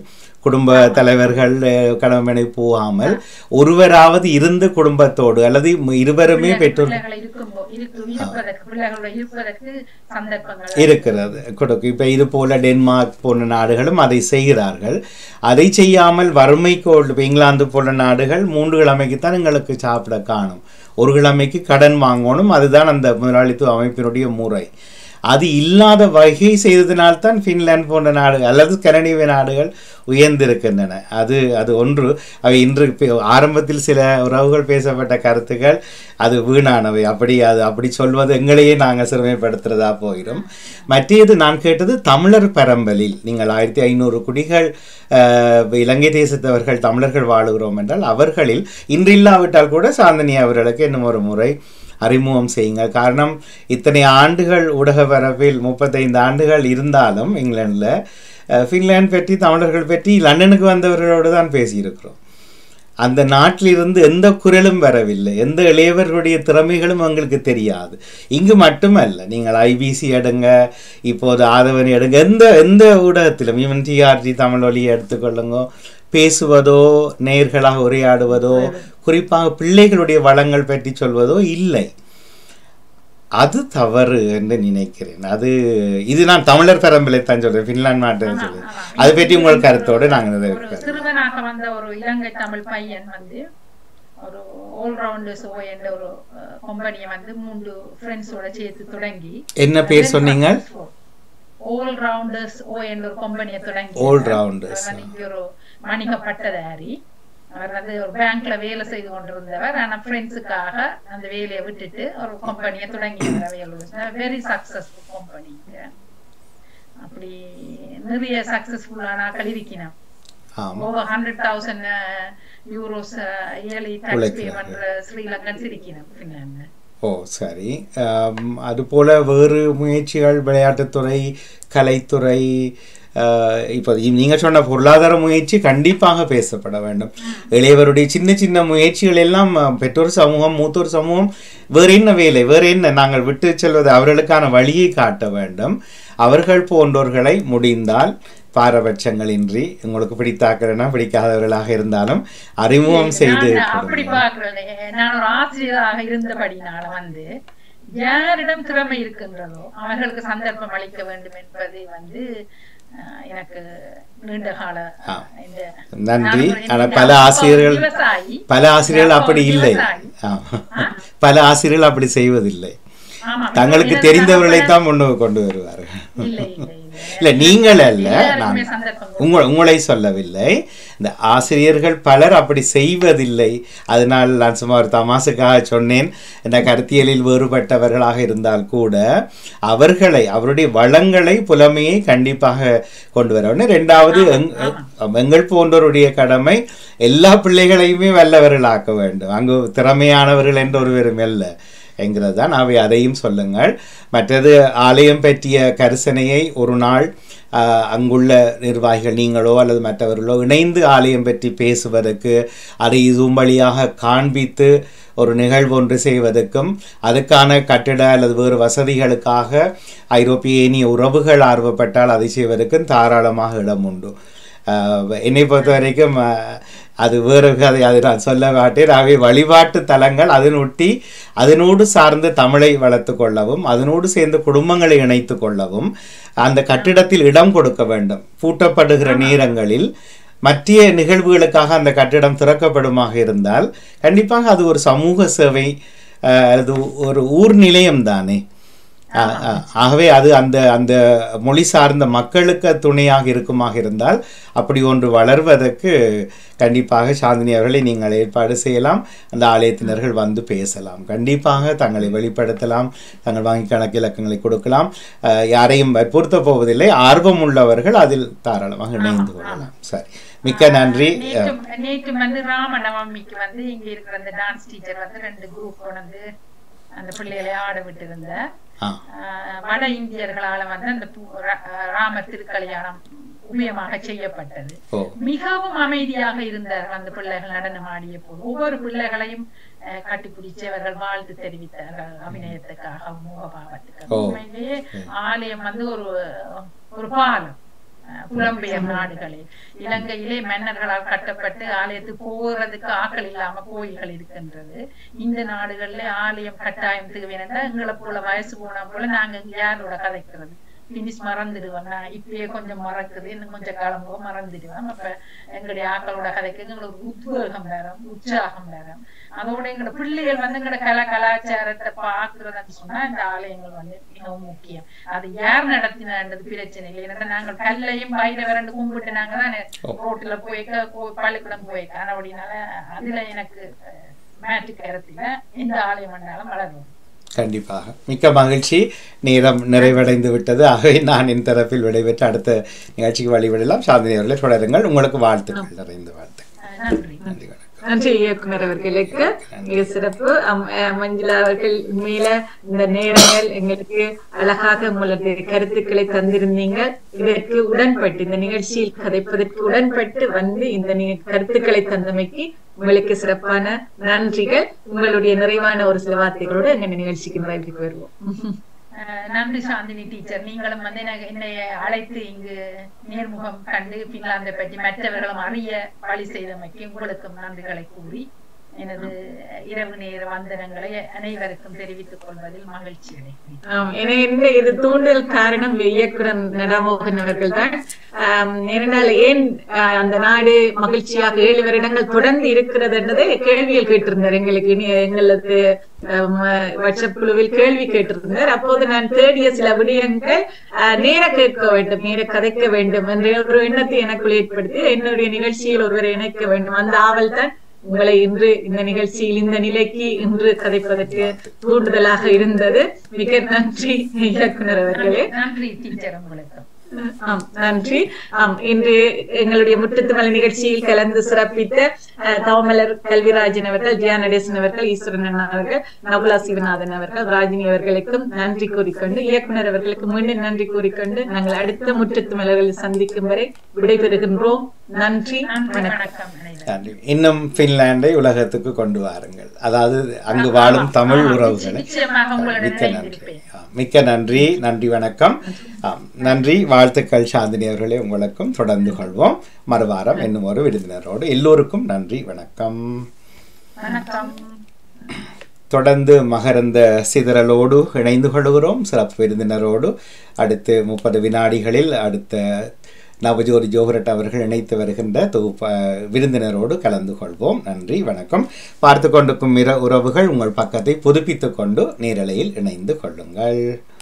குடும்ப தலைவர்கள் அஹ், கணவனை போகாமல் ஒருவராவது இருந்து குடும்பத்தோடு அல்லது ம- இருவருமே பெற்றோர் பிள்ளைகள் இருக்கும்போ இருக்கு இருப்பதற்கு பிள்ளைகளோட இருப்பதற்கு சந்தர்ப்பங்கள் இருக்கிறது கொடுக்கும் இப்போ இது போல டென்மார்க் போன்ற நாடுகளும் அதை செய்கிறார்கள் அதை செய்யாமல் வறுமைக்கோடு இப்போ இங்கிலாந்து போன்ற நாடுகள் மூன்று கிழமைக்குத்தான் எங்களுக்கு சாப்பிட காணும் ஒரு கிழமைக்கு கடன் வாங்கணும் அதுதான் அந்த முதலாளித்துவ அமைப்பினுடைய முறை அது இல்லாத வகை செய்ததினால்தான் ஃபின்லாந்து போன்ற நாடுகள் அல்லது கனடிய நாடுகள் உயர்ந்திருக்கின்றன அது அது ஒன்று அவை இன்று பே- ஆரம்பத்தில் சில உறவுகள் பேசப்பட்ட கருத்துக்கள் அது வீணானவை அப்படி அது அப்படி சொல்வது எங்களையே நாங்கள் சிறுமைப்படுத்துறதா போயிடும் மற்றது நான் கேட்டது தமிழர் பரம்பலில் நீங்கள் ஆயிரத்தி ஐநூறு குடிகள் அஹ், இலங்கை தேசத்தவர்கள் தமிழர்கள் வாழுகிறோம் என்றால் அவர்களில் இன்று இல்லாவிட்டால் கூட சாந்தனி அவர்களுக்கு இன்னும் ஒரு முறை அறிமுகம் செய்யுங்கள் காரணம் இத்தனை ஆண்டுகள் ஊடக பரப்பில் முப்பத்தைந்து ஆண்டுகள் இருந்தாலும் இங்கிலாந்தில் அஹ், ஃபின்லாந்து பற்றி தமிழர்கள் பற்றி லண்டனுக்கு வந்தவர்களோடு தான் பேசியிருக்கிறோம் அந்த நாட்டிலிருந்து எந்த குரலும் வரவில்லை எந்த இளையவர்களுடைய திறமைகளும் எங்களுக்கு தெரியாது இங்கு மட்டுமல்ல நீங்கள் ஐபிசி எடுங்க இப்போது ஆதவன் எடுங்க எந்த எந்த ஊடகத்திலும் ஈவன் டிஆர்டி தமிழ் ஒலியை எடுத்துக்கொள்ளுங்க பேசுவதோ நேர்களாக உரையாடுவதோ குறிப்பாக பிள்ளைகளுடைய வளங்கள் பற்றி சொல்வதோ இல்லை அது தவறு என்று நினைக்கிறேன் அது இது நான் தமிழர் பரம்பரை தான் சொல்றேன் ஃபின்லாந்து நாட்டை சொல்றேன் அதை பற்றி உங்கள் கருத்தோடு நாங்கள் ஒரு இருக்கிறோம் சிறுவனாக வந்த ஒரு இலங்கை தமிழ் பையன் வந்து ஒரு ஆல்ரவுண்டர்ஸ் ஓ என்ற ஒரு கம்பெனியை வந்து மூன்று ஃப்ரெண்ட்ஸோட சேர்த்து தொடங்கி என்ன பேர் சொன்னீங்க ஆல் ரவுண்டர்ஸ் ஓ என்ற ஒரு கம்பெனியை தொடங்கி All rounders. அவர் வந்து இங்க ஒரு வணிக பட்டதாரி அவர் வந்து ஒரு பேங்க்ல வேலை செய்து கொண்டிருந்தவர் ஆனா ஃப்ரெண்ட்ஸுக்காக அந்த வேலையை விட்டுட்டு ஒரு கம்பெனியை தொடங்கி வெரி சக்சஸ்ஃபுல் கம்பெனி அப்படி நிறைய சக்சஸ்ஃபுல்லான கல்விக்கினோம் ஆமா over hundred thousand euros yearly tax pay உழைக்கிறாங்க. பண்ற ஸ்ரீலங்கன்ஸ் இருக்கணும் ஃபின்லாந்து ஓ சரி ஆம், அதுபோல வேறு முயற்சிகள் விளையாட்டுத்துறை கலைத்துறை ஆஹ், இப்போ நீங்கள் சொன்ன பொருளாதார முயற்சி கண்டிப்பாக பேசப்பட வேண்டும் இளையவருடைய சின்ன சின்ன முயற்சிகள் எல்லாம் அஹ், பெற்றோர் சமூகம் மூத்தோர் சமூகம் வேறு என்ன வேலை வேறு என்ன நாங்கள் விட்டு செல்வது அவர்களுக்கான வழியை காட்ட வேண்டும் அவர்கள் போன்றோர்களை முடிந்தால் பாரபட்சங்களின்றி உங்களுக்கு பிடித்தாக்கிறனா பிடிக்காதவர்களாக இருந்தாலும் அறிமுகம் செய்து நான் அப்படி கொடுங்க. பாக்குறது நான் ஒரு ஆசிரியராக இருந்தபடினால வந்து யாரிடம் திறமை இருக்கின்றதோ அவர்களுக்கு சந்தர்ப்பம் அளிக்க வேண்டும் என்பது வந்து அஹ், எனக்கு நீண்ட கால ஆ. இந்த நன்றி நான் ஆனா இந்த பல அப்பா ஒரு ஆசிரியர்கள் விவசாயி பல ஆசிரியர்கள் அப்பா அப்படி ஒரு இல்லை விவசாயி. ஆமா. பல ஆசிரியர்கள் அப்படி செய்வதில்லை ஆமா தங்களுக்கு எனது தெரிந்தவர்களை தகப்பனார் தான் முன்னு கொண்டு வருவார்கள் இல்லை இல்லை இல்ல நீங்கள் அல்ல நான் எல்லாருக்குமே சந்தர்ப்பம் உங்கள் உங்களை சொல்லவில்லை இந்த ஆசிரியர்கள் பலர் அப்படி செய்வதில்லை அதனால் நான் சும்மா ஒரு தமாசுக்காக சொன்னேன் இந்த கருத்தியலில் வேறுபட்டவர்களாக இருந்தால் கூட அவர்களை அவருடைய வளங்களை புலமையை கண்டிப்பாக கொண்டு வர வேண்டும் ரெண்டாவது எங்- எங்கள் போன்றோருடைய கடமை எல்லா பிள்ளைகளையுமே வல்லவர்களாக்க வேண்டும் அங்கு திறமையானவர்கள் என்ற ஒருவரும் அல்ல என்கிறது தான் அவை அதையும் சொல்லுங்கள் மற்றது ஆலயம் பற்றிய கரிசனையை ஒரு நாள் ஆஹ், அங்குள்ள நிர்வாகிகள் நீங்களோ அல்லது மற்றவர்களோ இணைந்து ஆலயம் பற்றி பேசுவதற்கு அதை இதுவும் வழியாக காண்பித்து ஒரு நிகழ்வு ஒன்று செய்வதற்கும் அதுக்கான கட்டிட அல்லது வேறு வசதிகளுக்காக ஐரோப்பிய ஏனிய உறவுகள் ஆர்வப்பட்டால் அதை செய்வதற்கும் தாராளமாக இடம் உண்டு ஆஹ், என்னை பொறுத்த வரைக்கும் ஆஹ், அது வேறு கதை அதை நான் சொல்ல மாட்டேன் அவை வழிபாட்டு தலங்கள் அதனொட்டி அதனோடு சார்ந்து தமிழை வளர்த்து கொள்ளவும் அதனோடு சேர்ந்து குடும்பங்களை இணைத்து கொள்ளவும் அந்த கட்டிடத்தில் இடம் கொடுக்க வேண்டும் பூட்டப்படுகிற நேரங்களில் மற்ற நிகழ்வுகளுக்காக அந்த கட்டிடம் திறக்கப்படுமாக இருந்தால் கண்டிப்பாக அது ஒரு சமூக சேவை ஆஹ், அது ஒரு ஊர் நிலையம் தானே ஆ- ஆ- ஆகவே அது அந்த அந்த மொழி சார்ந்த மக்களுக்கு துணையாக இருக்குமாக இருந்தால் அப்படி ஒன்று வளர்வதற்கு கண்டிப்பாக சாந்தினி அவர்களை நீங்கள் ஏற்பாடு செய்யலாம் அந்த ஆலயத்தினர்கள் வந்து பேசலாம் கண்டிப்பாக தங்களை வெளிப்படுத்தலாம் தங்கள் வங்கி கணக்கு இலக்கங்களை கொடுக்கலாம் அஹ், யாரையும் வற்புறுத்த போவதில்லை ஆர்வம் உள்ளவர்கள் அதில் தாராளமாக இணைந்து கொள்ளலாம் சரி மிக்க நன்றி அஹ், நேற்று நேற்று வந்து ராமநவமிக்கு வந்து இங்க இருக்கிற அந்த டான்ஸ் டீச்சர் வந்து ரெண்டு குரூப் வந்து அந்த பிள்ளைகளை ஆட விட்டிருந்த ஆ ஆஹ் வட இந்தியர்களால வந்து அந்த பூ- ரா- ராம திருக்கல்யாணம் உபயமாக செய்யப்பட்டது ஓ மிகவும் அமைதியாக இருந்தார்கள் அந்த பிள்ளைகள் நடனம் ஆடிய போது ஒவ்வொரு பிள்ளைகளையும் அஹ், கட்டிப்பிடிச்சு அவர்கள் வாழ்த்து தெரிவித்தார்கள் அபிநயத்துக்காக ஓ. முகபாவத்துக்காக உண்மையிலேயே ஆலயம் வந்து ஒரு ஒரு பாலம் அஹ், புலம்பெயர் நாடுகளில் இலங்கையிலே மன்னர்களால் கட்டப்பட்டு ஆலயத்துக்கு போகிறதுக்கு ஆக்கள் இல்லாம கோயில்கள் இருக்கின்றது இந்த நாடுகள்ல ஆலயம் கட்டாயம் தேவை என்றால் எங்களை போல வயசு போனா போல நாங்க இங்க யாரோட கதைக்கிறது பினிஷ் மறந்துடுவேன் நான் இப்பயே கொஞ்சம் மறக்குது இன்னும் கொஞ்சம் காலம் போக மறந்துடுவேன் அப்ப எங்களுடைய ஆக்களோட கதைக்கு எங்களுக்கு உத்வேகம் வேறும் உற்சாகம் வேறும் அதோட எங்களோட பிள்ளைகள் வந்து எங்களோட கல கலாச்சாரத்தை பாக்குறதுன்னு சொன்னா இந்த ஆலயங்கள் வந்து மிகவும் முக்கியம் அது யார் நடத்தினது பிரச்சனை இல்லை ஏன்னா நாங்கள் கல்லையும் பயிர விரண்டு கும்பிட்டு நாங்க தான் ரோட்டுல போய்க்க கோ- பள்ளிக்கூடம் போய்க்க ஆனா அப்படினால அதுல எனக்கு மேட்டு கருத்துல எந்த ஆலயம் வந்தாலும் வளரும் கண்டிப்பாக மிக்க மகிழ்ச்சி நேரம் நிறைவடைந்து விட்டது ஆகவே நான் என் தரப்பில் விடைபெற்று அடுத்த நிகழ்ச்சிக்கு வழிவிடலாம் சாந்தினி அவர்களை தொடருங்கள் உங்களுக்கு வாழ்த்துக்கள் நிறைந்த வாழ்த்துக்கள் அஹ் நன்றி நன்றி வணக்கம் நன்றி இயக்குனர் அவர்களுக்கு மிக சிறப்பு அம்- அஹ் மஞ்சுளா அவர்கள் உண்மையில இந்த நேரங்கள் எங்களுக்கு அழகாக உங்களுடைய கருத்துக்களை தந்திருந்தீங்க இதற்கு உடன்பட்டு இந்த நிகழ்ச்சியில் கதைப்பதற்கு உடன்பட்டு வந்து இந்த நி- கருத்துக்களை தந்தமைக்கு உங்களுக்கு சிறப்பான நன்றிகள் உங்களுடைய நிறைவான ஒரு சில வார்த்தைகளோடு எங்க நிகழ்ச்சிக்கு நிறைவுக்கு வருவோம் அஹ் நன்றி சாந்தினி டீச்சர் நீங்களும் வந்து எனக்கு என்னை அழைத்து இங்கு நேர்முகம் கண்டு பின்லாந்தை பற்றி மற்றவர்களும் அறிய வழி செய்தமைக்கு உங்களுக்கும் நன்றிகளை கூறி எனது இரவு நேர வந்தனங்களை அனைவருக்கும் தெரிவித்துக் கொள்வதில் மகிழ்ச்சி அடைகிறேன் ஆம், என- என்ன இது தூண்டல் காரணம் இயக்குனர் நடமோகன் அவர்கள் தான் ஏனென்றால் ஏன் ஆஹ், அந்த நாடு மகிழ்ச்சியாக ஏழு வருடங்கள் தொடர்ந்து இருக்கிறது என்றதை கேள்வியில் கேட்டிருந்தார் எங்களுக்கு இனி எங்களது ஆம், வாட்ஸ்அப் குழுவில் கேள்வி கேட்டிருந்தார் அப்போது நான் தேடிய சில விடயங்கள் ஆஹ், நேர கேட்க வேண்டும் நேர கதைக்க வேண்டும் என்ற ஒரு எண்ணத்தை எனக்குள் ஏற்படுத்தி என்னுடைய நிகழ்ச்சியில் ஒருவரை இணைக்க வேண்டும் அந்த ஆவல் தான் உங்களை இன்று இந்த நிகழ்ச்சியில் இந்த நிலைக்கு இன்று கதைப்பதற்கு தூண்டுதலாக இருந்தது மிக நன்றி இயக்குனர் அவர்களே நன்றி டீச்சர் உங்களுக்கு ஆம் நன்றி ஆம் இன்று எங்களுடைய முட்டுத்துமலை நிகழ்ச்சியில் கலந்து சிறப்பித்த அஹ், தவமலர் கல்விராஜன் அவர்கள் ஜியா நடேசன் அவர்கள் ஈஸ்வரன் அண்ணா அவர்கள் நகுலா சிவநாதன் அவர்கள் ராஜினி அவர்களுக்கும் நன்றி கூறிக்கொண்டு இயக்குனர் அவர்களுக்கு மீண்டும் நன்றி கூறிக்கொண்டு நாங்கள் அடுத்த முற்றுத்துமலர்களில் சந்திக்கும் வரை விடைபெறுகின்றோம் நன்றி நன்றி வணக்கம் வணக்கம் அனைவரும் நன்றி இன்னும் பின்லாண்டை உலகத்துக்கு கொண்டு வாருங்கள் அதாவது அங்கு வாழும் தமிழ் ஆமா, உறவுகளை நிச்சயமாக உங்களுடன் மிக்க நன்றி இணைந்திருப்பேன். ஆ, மிக்க நன்றி நன்றி வணக்கம் ஆம், நன்றி வாழ்த்துக்கள் சாந்தினி அவர்களே உங்களுக்கும் தொடர்ந்து கொள்வோம் மறுவாரம் இன்னும் ஒரு விருந்தினரோடு எல்லோருக்கும் நன்றி வணக்கம் வணக்கம் தொடர்ந்து மகரந்த சிதறலோடு இணைந்து கொள்கிறோம் சிறப்பு விருந்தினரோடு அடுத்து முப்பது வினாடிகளில் அடுத்த நவஜோதி ஜோகரட் அவர்கள் இணைத்து வருகின்ற தொகுப்ப விருந்தினரோடு கலந்து கொள்வோம் நன்றி வணக்கம் பார்த்து கொண்டிருக்கும் இர உறவுகள் உங்கள் பக்கத்தை புதுப்பித்துக் கொண்டு நேரலையில் இணைந்து கொள்ளுங்கள்